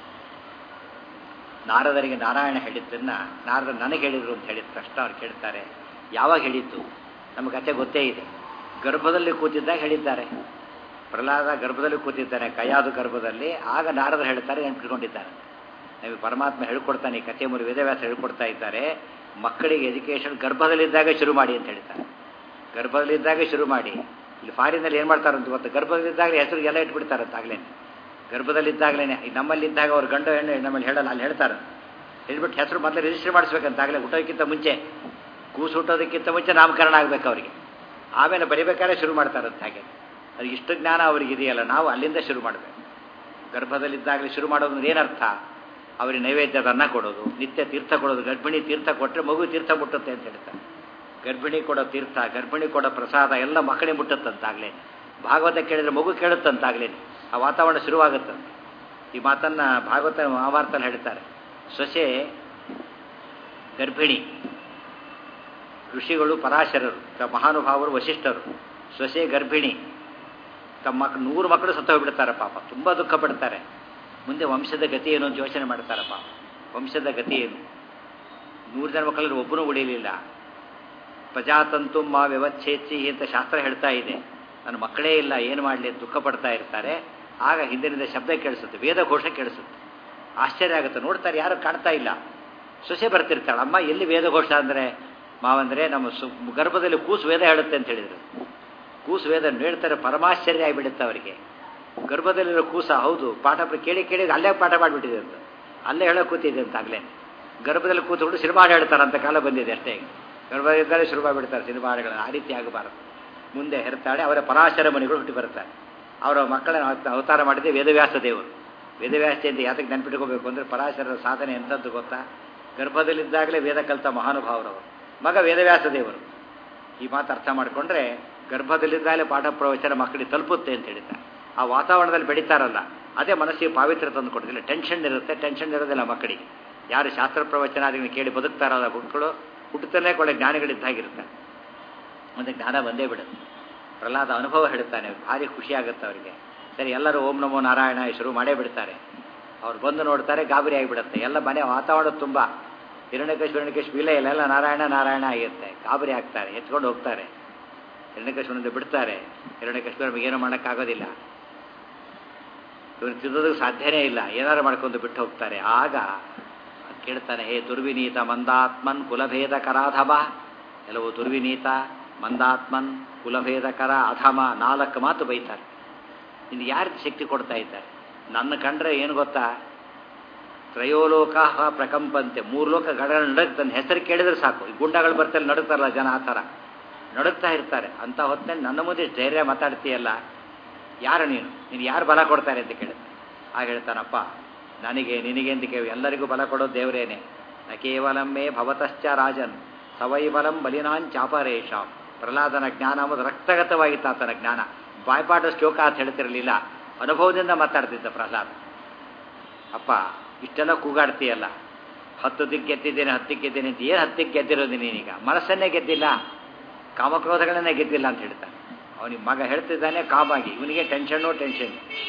ನಾರದರಿಗೆ ನಾರಾಯಣ ಹೇಳಿದ್ದನ್ನ ನಾರದ ನನಗೆ ಹೇಳಿದ್ರು ಅಂತ ಹೇಳಿದ ತಕ್ಷಣ ಅವ್ರು ಕೇಳ್ತಾರೆ ಯಾವಾಗ ಹೇಳಿದ್ದು ನಮ್ಮ ಕಥೆ ಗೊತ್ತೇ ಇದೆ ಗರ್ಭದಲ್ಲಿ ಕೂತಿದ್ದಾಗ ಹೇಳಿದ್ದಾರೆ ಪ್ರಹ್ಲಾದ ಗರ್ಭದಲ್ಲಿ ಕೂತಿದ್ದಾನೆ ಕೈಯಾದ ಗರ್ಭದಲ್ಲಿ ಆಗ ನಾರದರು ಹೇಳ್ತಾರೆ ನೆನ್ಪಿಟ್ಕೊಂಡಿದ್ದಾರೆ ನಮಗೆ ಪರಮಾತ್ಮ ಹೇಳ್ಕೊಡ್ತಾನೆ ಈ ಕಥೆ ಮೂರು ವೇದವ್ಯಾಸ ಹೇಳ್ಕೊಡ್ತಾ ಇದ್ದಾರೆ ಮಕ್ಕಳಿಗೆ ಎಜುಕೇಷನ್ ಗರ್ಭದಲ್ಲಿದ್ದಾಗ ಶುರು ಮಾಡಿ ಅಂತ ಹೇಳ್ತಾರೆ ಗರ್ಭದಲ್ಲಿದ್ದಾಗ ಶುರು ಮಾಡಿ ಇಲ್ಲಿ ಫಾರಿನಲ್ಲಿ ಏನು ಮಾಡ್ತಾರಂತ ಗೊತ್ತಾ ಗರ್ಭದಲ್ಲಿದ್ದಾಗಲೇ ಹೆಸರು ಎಲ್ಲ ಇಟ್ಬಿಡ್ತಾರಂತ ಆಗ್ಲೇ ಗರ್ಭದಲ್ಲಿದ್ದಾಗಲೇ ನಮ್ಮಲ್ಲಿದ್ದಾಗ ಅವ್ರು ಗಂಡು ಹೆಣ್ಣು ನಮ್ಮಲ್ಲಿ ಹೇಳಲ್ಲ ಅಲ್ಲಿ ಹೇಳ್ತಾರೆ ಹೇಳ್ಬಿಟ್ಟು ಹೆಸರು ಮೊದಲು ರಿಜಿಸ್ಟರ್ ಮಾಡಿಸ್ಬೇಕಂತ ಆಗಲೇ ಹುಟ್ಟೋದಕ್ಕಿಂತ ಮುಂಚೆ ಕೂಸು ಹುಟ್ಟೋದಕ್ಕಿಂತ ಮುಂಚೆ ನಾಮಕರಣ ಆಗಬೇಕು ಅವರಿಗೆ ಆಮೇಲೆ ಬರಿಬೇಕಾದ್ರೆ ಶುರು ಮಾಡ್ತಾರಂತ ಹಾಗೆ ಅದು ಇಷ್ಟು ಜ್ಞಾನ ಅವ್ರಿಗೆ ಇದೆಯಲ್ಲ ನಾವು ಅಲ್ಲಿಂದ ಶುರು ಮಾಡಬೇಕು ಗರ್ಭದಲ್ಲಿದ್ದಾಗಲೇ ಶುರು ಮಾಡೋದು ಏನರ್ಥ ಅವರಿಗೆ ನೈವೇದ್ಯದ ಅನ್ನ ಕೊಡೋದು ನಿತ್ಯ ತೀರ್ಥ ಕೊಡೋದು ಗರ್ಭಿಣಿ ತೀರ್ಥ ಕೊಟ್ಟರೆ ಮಗು ತೀರ್ಥ ಮುಟ್ಟುತ್ತೆ ಅಂತ ಹೇಳ್ತಾರೆ ಗರ್ಭಿಣಿ ಕೊಡೋ ತೀರ್ಥ ಗರ್ಭಿಣಿ ಕೊಡೋ ಪ್ರಸಾದ ಎಲ್ಲ ಮಕ್ಕಳಿಗೆ ಮುಟ್ಟುತ್ತಂತಾಗಲೇ ಭಾಗವತ ಕೇಳಿದ್ರೆ ಮಗು ಕೇಳುತ್ತಂತಾಗಲೇ ಆ ವಾತಾವರಣ ಶುರುವಾಗುತ್ತಂತೆ ಈ ಮಾತನ್ನ ಭಾಗವತ ಮಹಾಭಾರತಲ್ಲಿ ಹೇಳ್ತಾರೆ ಸೊಸೆ ಗರ್ಭಿಣಿ ಋಷಿಗಳು ಪರಾಶರರು ಮಹಾನುಭಾವರು ವಶಿಷ್ಠರು ಸೊಸೆ ಗರ್ಭಿಣಿ ತಮ್ಮ ಮಕ್ಕಳು ನೂರು ಮಕ್ಕಳು ಸತ್ತೋಗ್ಬಿಡ್ತಾರೆ ಪಾಪ ತುಂಬ ದುಃಖ ಪಡ್ತಾರೆ ಮುಂದೆ ವಂಶದ ಗತಿ ಏನು ಅಂತ ಯೋಚನೆ ಮಾಡ್ತಾರೆ ಪಾಪ ವಂಶದ ಗತಿ ಏನು ನೂರು ಜನ ಮಕ್ಕಳಲ್ಲಿ ಒಬ್ಬನೂ ಉಳಿಯಲಿಲ್ಲ ಪ್ರಜಾತಂತು ಮಾ ವ್ಯವಚ್ಛೇತ್ಸಿ ಅಂತ ಶಾಸ್ತ್ರ ಹೇಳ್ತಾ ಇದೆ ನನ್ನ ಮಕ್ಕಳೇ ಇಲ್ಲ ಏನು ಮಾಡಲಿ ದುಃಖ ಪಡ್ತಾ ಇರ್ತಾರೆ ಆಗ ಹಿಂದಿನಿಂದ ಶಬ್ದ ಕೇಳಿಸುತ್ತೆ ವೇದ ಘೋಷ ಕೇಳಿಸುತ್ತೆ ಆಶ್ಚರ್ಯ ಆಗುತ್ತೆ ನೋಡ್ತಾರೆ ಯಾರು ಕಾಣ್ತಾ ಇಲ್ಲ ಸೊಸೆ ಬರ್ತಿರ್ತಾಳೆ ಅಮ್ಮ ಎಲ್ಲಿ ವೇದ ಘೋಷ ಅಂದರೆ ಮಾವಂದರೆ ನಮ್ಮ ಸು ಗರ್ಭದಲ್ಲಿ ಕೂಸು ವೇದ ಹೇಳುತ್ತೆ ಅಂತ ಹೇಳಿದರು ಕೂಸು ವೇದ ಹೇಳ್ತಾರೆ ಪರಮಾಶ್ಚರ್ಯ ಆಗಿಬಿಡುತ್ತೆ ಅವರಿಗೆ ಗರ್ಭದಲ್ಲಿರೋ ಕೂಸ ಹೌದು ಪಾಠ ಕೇಳಿ ಕೇಳಿ ಅಲ್ಲೇ ಪಾಠ ಮಾಡಿಬಿಟ್ಟಿದೆ ಅಂತ ಅಲ್ಲೇ ಹೇಳೋ ಕೂತಿದೆ ಅಂತ ಆಗಲೇ ಗರ್ಭದಲ್ಲಿ ಕೂತ್ಕೊಂಡು ಸಿನಿಮಾ ಹೇಳ್ತಾರಂತ ಕಾಲ ಬಂದಿದೆ ಅಷ್ಟೇ ಗರ್ಭದಿಂದಲೇ ಶುರು ಮಾಡಿಬಿಡ್ತಾರೆ ಸಿನಿಮಾ ಹಾಡುಗಳನ್ನು ಆ ರೀತಿ ಆಗಬಾರದು ಮುಂದೆ ಹೆರ್ತಾಳೆ ಅವರ ಪರಾಶರ ಮಣಿಗಳು ಹುಟ್ಟಿ ಬರ್ತಾರೆ ಅವರ ಮಕ್ಕಳನ್ನು ಅವತಾರ ಮಾಡಿದೆ ವೇದವ್ಯಾಸ ದೇವರು ವೇದವ್ಯಾಸ ಜಯಂತಿ ಯಾತಕ್ಕೆ ನೆನ್ಪಿಟ್ಕೋಬೇಕು ಅಂದರೆ ಪರಾಶರರ ಸಾಧನೆ ಎಂಥದ್ದು ಗೊತ್ತಾ ಗರ್ಭದಲ್ಲಿದ್ದಾಗಲೇ ವೇದ ಕಲಿತ ಮಹಾನುಭಾವರವರು ಮಗ ವೇದವ್ಯಾಸ ದೇವರು ಈ ಮಾತು ಅರ್ಥ ಮಾಡಿಕೊಂಡ್ರೆ ಗರ್ಭದಲ್ಲಿದ್ದಾಗಲೇ ಪಾಠ ಪ್ರವಚನ ಮಕ್ಕಳಿಗೆ ತಲುಪುತ್ತೆ ಅಂತ ಹೇಳಿದ್ದಾರೆ ಆ ವಾತಾವರಣದಲ್ಲಿ ಬೆಳೀತಾರಲ್ಲ ಅದೇ ಮನಸ್ಸಿಗೆ ಪಾವಿತ್ರ ತಂದು ಕೊಡೋದಿಲ್ಲ ಟೆನ್ಷನ್ ಇರುತ್ತೆ ಟೆನ್ಷನ್ ಇರೋದಿಲ್ಲ ಮಕ್ಕಳಿಗೆ ಯಾರು ಶಾಸ್ತ್ರ ಪ್ರವಚನಾದಿಗಳನ್ನ ಕೇಳಿ ಬದುಕ್ತಾರಲ್ಲ ಮಕ್ಕಳು ಹುಟ್ಟುತ್ತಲೇ ಕೊಡ ಜ್ಞಾನಿಗಳಿದ್ದಾಗಿರುತ್ತೆ ಒಂದು ಜ್ಞಾನ ಬಂದೇ ಬಿಡುತ್ತೆ ಪ್ರಹ್ಲಾದ ಅನುಭವ ಹೇಳ್ತಾನೆ ಭಾರಿ ಖುಷಿ ಆಗುತ್ತೆ ಅವರಿಗೆ ಸರಿ ಎಲ್ಲರೂ ಓಂ ನಮೋ ನಾರಾಯಣ ಶುರು ಮಾಡೇ ಬಿಡ್ತಾರೆ ಅವ್ರು ಬಂದು ನೋಡ್ತಾರೆ ಗಾಬರಿ ಆಗಿಬಿಡುತ್ತೆ ಎಲ್ಲ ಮನೆ ವಾತಾವರಣ ತುಂಬ ಹಿರಣ್ಯಕೇಶ್ ಹಿರಣ್ಯಕೇಶ್ ವಿಲೆ ಇಲ್ಲ ಎಲ್ಲ ನಾರಾಯಣ ನಾರಾಯಣ ಆಗಿರುತ್ತೆ ಗಾಬರಿ ಆಗ್ತಾರೆ ಎತ್ಕೊಂಡು ಹೋಗ್ತಾರೆ ಹಿರಣ್ಯಕೇಶ್ವರನಿಂದ ಬಿಡ್ತಾರೆ ಹಿರಣ್ಯಕೇಶ್ವರ ಏನೂ ಮಾಡೋಕ್ಕಾಗೋದಿಲ್ಲ ಇವ್ರು ತಿನ್ನೋದಕ್ಕೆ ಸಾಧ್ಯನೇ ಇಲ್ಲ ಏನಾರು ಮಾಡ್ಕೊಂಡು ಬಿಟ್ಟು ಹೋಗ್ತಾರೆ ಆಗ ಕೇಳ್ತಾನೆ ಹೇ ದುರ್ವಿನೀತ ಮಂದಾತ್ಮನ್ ಕುಲಭೇದಕರ ಅಧಮ ಎಲ್ಲವೂ ದುರ್ವಿನೀತ ಮಂದಾತ್ಮನ್ ಕುಲಭೇದಕರ ಅಧಮ ನಾಲ್ಕು ಮಾತು ಬೈತಾರೆ ಇನ್ನು ಯಾರಿಗೆ ಶಕ್ತಿ ಕೊಡ್ತಾ ಇದ್ದಾರೆ ನನ್ನ ಕಂಡ್ರೆ ಏನು ಗೊತ್ತಾ ತ್ರಯೋಲೋಕ ಪ್ರಕಂಪಂತೆ ಮೂರು ಲೋಕ ಗಡ ನಡಕ್ ತನ್ನ ಹೆಸರು ಕೇಳಿದ್ರೆ ಸಾಕು ಈ ಗುಂಡಗಳು ಬರ್ತಾರೆ ನಡುತ್ತಾರಲ್ಲ ಜನ ಆ ಥರ ನಡುಗ್ತಾ ಇರ್ತಾರೆ ಅಂತ ಹೊತ್ತಿನಲ್ಲಿ ನನ್ನ ಮುಂದೆ ಧೈರ್ಯ ಮಾತಾಡ್ತೀಯಲ್ಲ ಯಾರು ನೀನು ನೀನು ಯಾರು ಬಲ ಕೊಡ್ತಾರೆ ಅಂತ ಕೇಳಿದ ಆಗ ಹೇಳ್ತಾನಪ್ಪ ನನಗೆ ನಿನಗೆ ಅಂತ ಕೇಳಿ ಎಲ್ಲರಿಗೂ ಬಲ ಕೊಡೋದು ದೇವರೇನೆ ನ ಕೇವಲಮ್ಮೇ ಭವತಶ್ಚ ರಾಜನ್ ಸವೈಬಲಂ ಬಲಿನಾಂಚಾಪರೇಶ ಪ್ರಹ್ಲಾದನ ಜ್ಞಾನ ಅನ್ನೋದು ರಕ್ತಗತವಾಗಿತ್ತು ಆತನ ಜ್ಞಾನ ಬಾಯ್ಪಾಟ ಶ್ಲೋಕ ಅಂತ ಹೇಳ್ತಿರಲಿಲ್ಲ ಅನುಭವದಿಂದ ಮಾತಾಡ್ತಿದ್ದ ಪ್ರಹ್ಲಾದ ಅಪ್ಪ ಇಷ್ಟೆಲ್ಲ ಕೂಗಾಡ್ತೀಯಲ್ಲ ಹತ್ತು ದಿಕ್ಕೆ ಗೆದ್ದಿದ್ದೇನೆ ಹತ್ತಿಗೆ ಗೆದ್ದೇನೆ ಅಂತ ಏನು ಹತ್ತಿಗೆ ಗೆದ್ದಿರೋದು ನೀನೀಗ ಮನಸ್ಸನ್ನೇ ಗೆದ್ದಿಲ್ಲ ಕಾಮಕ್ರೋಧಗಳನ್ನೇ ಗೆದ್ದಿಲ್ಲ ಅಂತ ಹೇಳ್ತಾನೆ ಅವನಿಗೆ ಮಗ ಹೇಳ್ತಿದ್ದಾನೆ ಕಾಮಾಗಿ ಇವನಿಗೆ ಟೆನ್ಷನ್ನು ಟೆನ್ಷನ್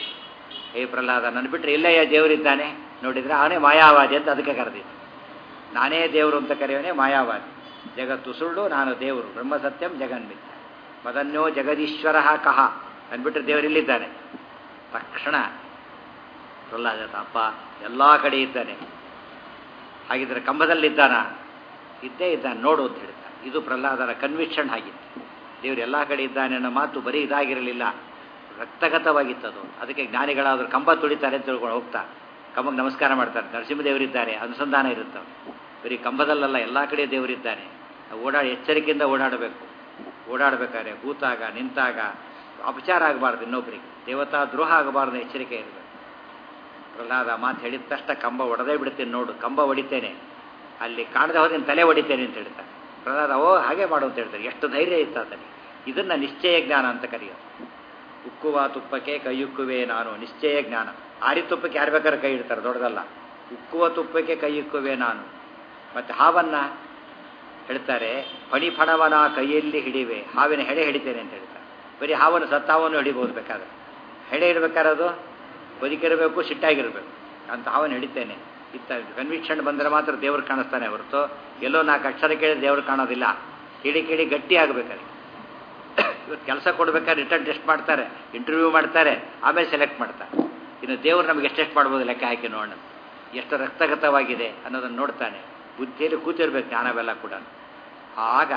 ಹೇ ಪ್ರಹ್ಲಾದ ನನ್ನ ಬಿಟ್ಟರೆ ಇಲ್ಲಯ್ಯ ದೇವರಿದ್ದಾನೆ ನೋಡಿದ್ರೆ ಅವನೇ ಮಾಯಾವಾದಿ ಅಂತ ಅದಕ್ಕೆ ಕರೆದಿದ್ದು ನಾನೇ ದೇವರು ಅಂತ ಕರೆಯೋನೇ ಮಾಯಾವಾದಿ ಜಗತ್ತು ಸುಳ್ಳು ನಾನು ದೇವರು ಬ್ರಹ್ಮ ಸತ್ಯಂ ಜಗನ್ಮಿಥ್ಯ ಮದನ್ಯೋ ಜಗದೀಶ್ವರ ಕಹ ಅಂದ್ಬಿಟ್ರೆ ದೇವರಿಲ್ಲಿದ್ದಾನೆ ತಕ್ಷಣ ಪ್ರಹ್ಲಾದ ಅಪ್ಪ ಎಲ್ಲ ಕಡೆ ಇದ್ದಾನೆ ಹಾಗಿದ್ರೆ ಕಂಬದಲ್ಲಿದ್ದಾನ ಇದ್ದೇ ಇದ್ದಾನೆ ನೋಡು ಅಂತ ಹೇಳ್ತಾನೆ ಇದು ಪ್ರಹ್ಲಾದರ ಕನ್ವಿಕ್ಷನ್ ಆಗಿತ್ತು ದೇವರು ಎಲ್ಲ ಕಡೆ ಇದ್ದಾನೆ ಅನ್ನೋ ಮಾತು ಬರೀ ಇದಾಗಿರಲಿಲ್ಲ ರಕ್ತಗತವಾಗಿತ್ತದು ಅದಕ್ಕೆ ಜ್ಞಾನಿಗಳಾದರೂ ಕಂಬ ತುಳಿತಾರೆ ಅಂತ ತಿಳ್ಕೊಂಡು ಹೋಗ್ತಾ ಕಂಬಕ್ಕೆ ನಮಸ್ಕಾರ ಮಾಡ್ತಾರೆ ನರಸಿಂಹದೇವರಿದ್ದಾರೆ ಅನುಸಂಧಾನ ಇರುತ್ತೆ ಬರೀ ಕಂಬದಲ್ಲಲ್ಲ ಎಲ್ಲ ಕಡೆ ದೇವರಿದ್ದಾನೆ ಓಡಾಡಿ ಎಚ್ಚರಿಕೆಯಿಂದ ಓಡಾಡಬೇಕು ಓಡಾಡಬೇಕಾದ್ರೆ ಕೂತಾಗ ನಿಂತಾಗ ಅಪಚಾರ ಆಗಬಾರ್ದು ಇನ್ನೊಬ್ಬರಿಗೆ ದೇವತಾ ದ್ರೋಹ ಆಗಬಾರ್ದು ಎಚ್ಚರಿಕೆ ಇರಬೇಕು ಪ್ರಹ್ಲಾದ ಮಾತು ಹೇಳಿದ ತಕ್ಷಣ ಕಂಬ ಒಡೆದೇ ಬಿಡ್ತೇನೆ ನೋಡು ಕಂಬ ಹೊಡಿತೇನೆ ಅಲ್ಲಿ ಕಾಣದೆ ಹೋದ್ರೆ ತಲೆ ಹೊಡಿತೇನೆ ಅಂತ ಹೇಳ್ತಾರೆ ಪ್ರಹ್ಲಾದ ಓ ಹಾಗೆ ಮಾಡು ಅಂತ ಹೇಳ್ತಾರೆ ಎಷ್ಟು ಧೈರ್ಯ ಇತ್ತು ಆತನಿಗೆ ಇದನ್ನ ನಿಶ್ಚಯ ಜ್ಞಾನ ಅಂತ ಕರೆಯೋದು ಉಕ್ಕುವ ತುಪ್ಪಕ್ಕೆ ಕೈಯುಕ್ಕುವೆ ನಾನು ನಿಶ್ಚಯ ಜ್ಞಾನ ಆರಿ ತುಪ್ಪಕ್ಕೆ ಯಾರು ಬೇಕಾದ್ರೆ ಕೈ ಇಡ್ತಾರೆ ದೊಡ್ಡದಲ್ಲ ಉಕ್ಕುವ ತುಪ್ಪಕ್ಕೆ ಕೈಯುಕ್ಕುವೆ ನಾನು ಮತ್ತೆ ಹಾವನ್ನ ಹೇಳ್ತಾರೆ ಫಣಿಫಣವನ ಕೈಯಲ್ಲಿ ಹಿಡಿವೆ ಹಾವಿನ ಹೆಡೆ ಹಿಡಿತೇನೆ ಅಂತ ಹೇಳ್ತಾರೆ ಬರೀ ಹಾವನ್ನು ಸತ್ತಾವನ್ನು ಹಿಡಿಬೋದು ಬೇಕಾದ್ರೆ ಹೆಡೆ ಇಡಬೇಕಾದ್ರೆ ಅದು ಬದುಕಿರಬೇಕು ಸಿಟ್ಟಾಗಿರಬೇಕು ಅಂತ ಹಾವನ್ನು ಹಿಡಿತೇನೆ ಇತ್ತ ಕನ್ವಿಕ್ಷನ್ ಬಂದರೆ ಮಾತ್ರ ದೇವ್ರು ಕಾಣಿಸ್ತಾನೆ ಹೊರತು ಎಲ್ಲೋ ನಾಲ್ಕು ಅಕ್ಷರ ಕೇಳಿ ದೇವ್ರು ಕಾಣೋದಿಲ್ಲ ಕಿಡಿ ಕಿಡಿ ಗಟ್ಟಿ ಆಗಬೇಕಾದ್ರೆ ಇವತ್ತು ಕೆಲಸ ಕೊಡ್ಬೇಕಾದ್ರೆ ರಿಟರ್ನ್ ಟೆಸ್ಟ್ ಮಾಡ್ತಾರೆ ಇಂಟರ್ವ್ಯೂ ಮಾಡ್ತಾರೆ ಆಮೇಲೆ ಸೆಲೆಕ್ಟ್ ಮಾಡ್ತಾರೆ ಇನ್ನು ದೇವ್ರು ನಮಗೆ ಎಷ್ಟೆಷ್ಟು ಮಾಡ್ಬೋದು ಲೆಕ್ಕ ಹಾಕಿ ನೋಡೋಣ ಎಷ್ಟು ರಕ್ತಗತವಾಗಿದೆ ಅನ್ನೋದನ್ನು ನೋಡ್ತಾನೆ ಬುದ್ಧಿಯಲ್ಲಿ ಕೂತಿರ್ಬೇಕು ಜ್ಞಾನವೆಲ್ಲ ಕೂಡ ಆಗ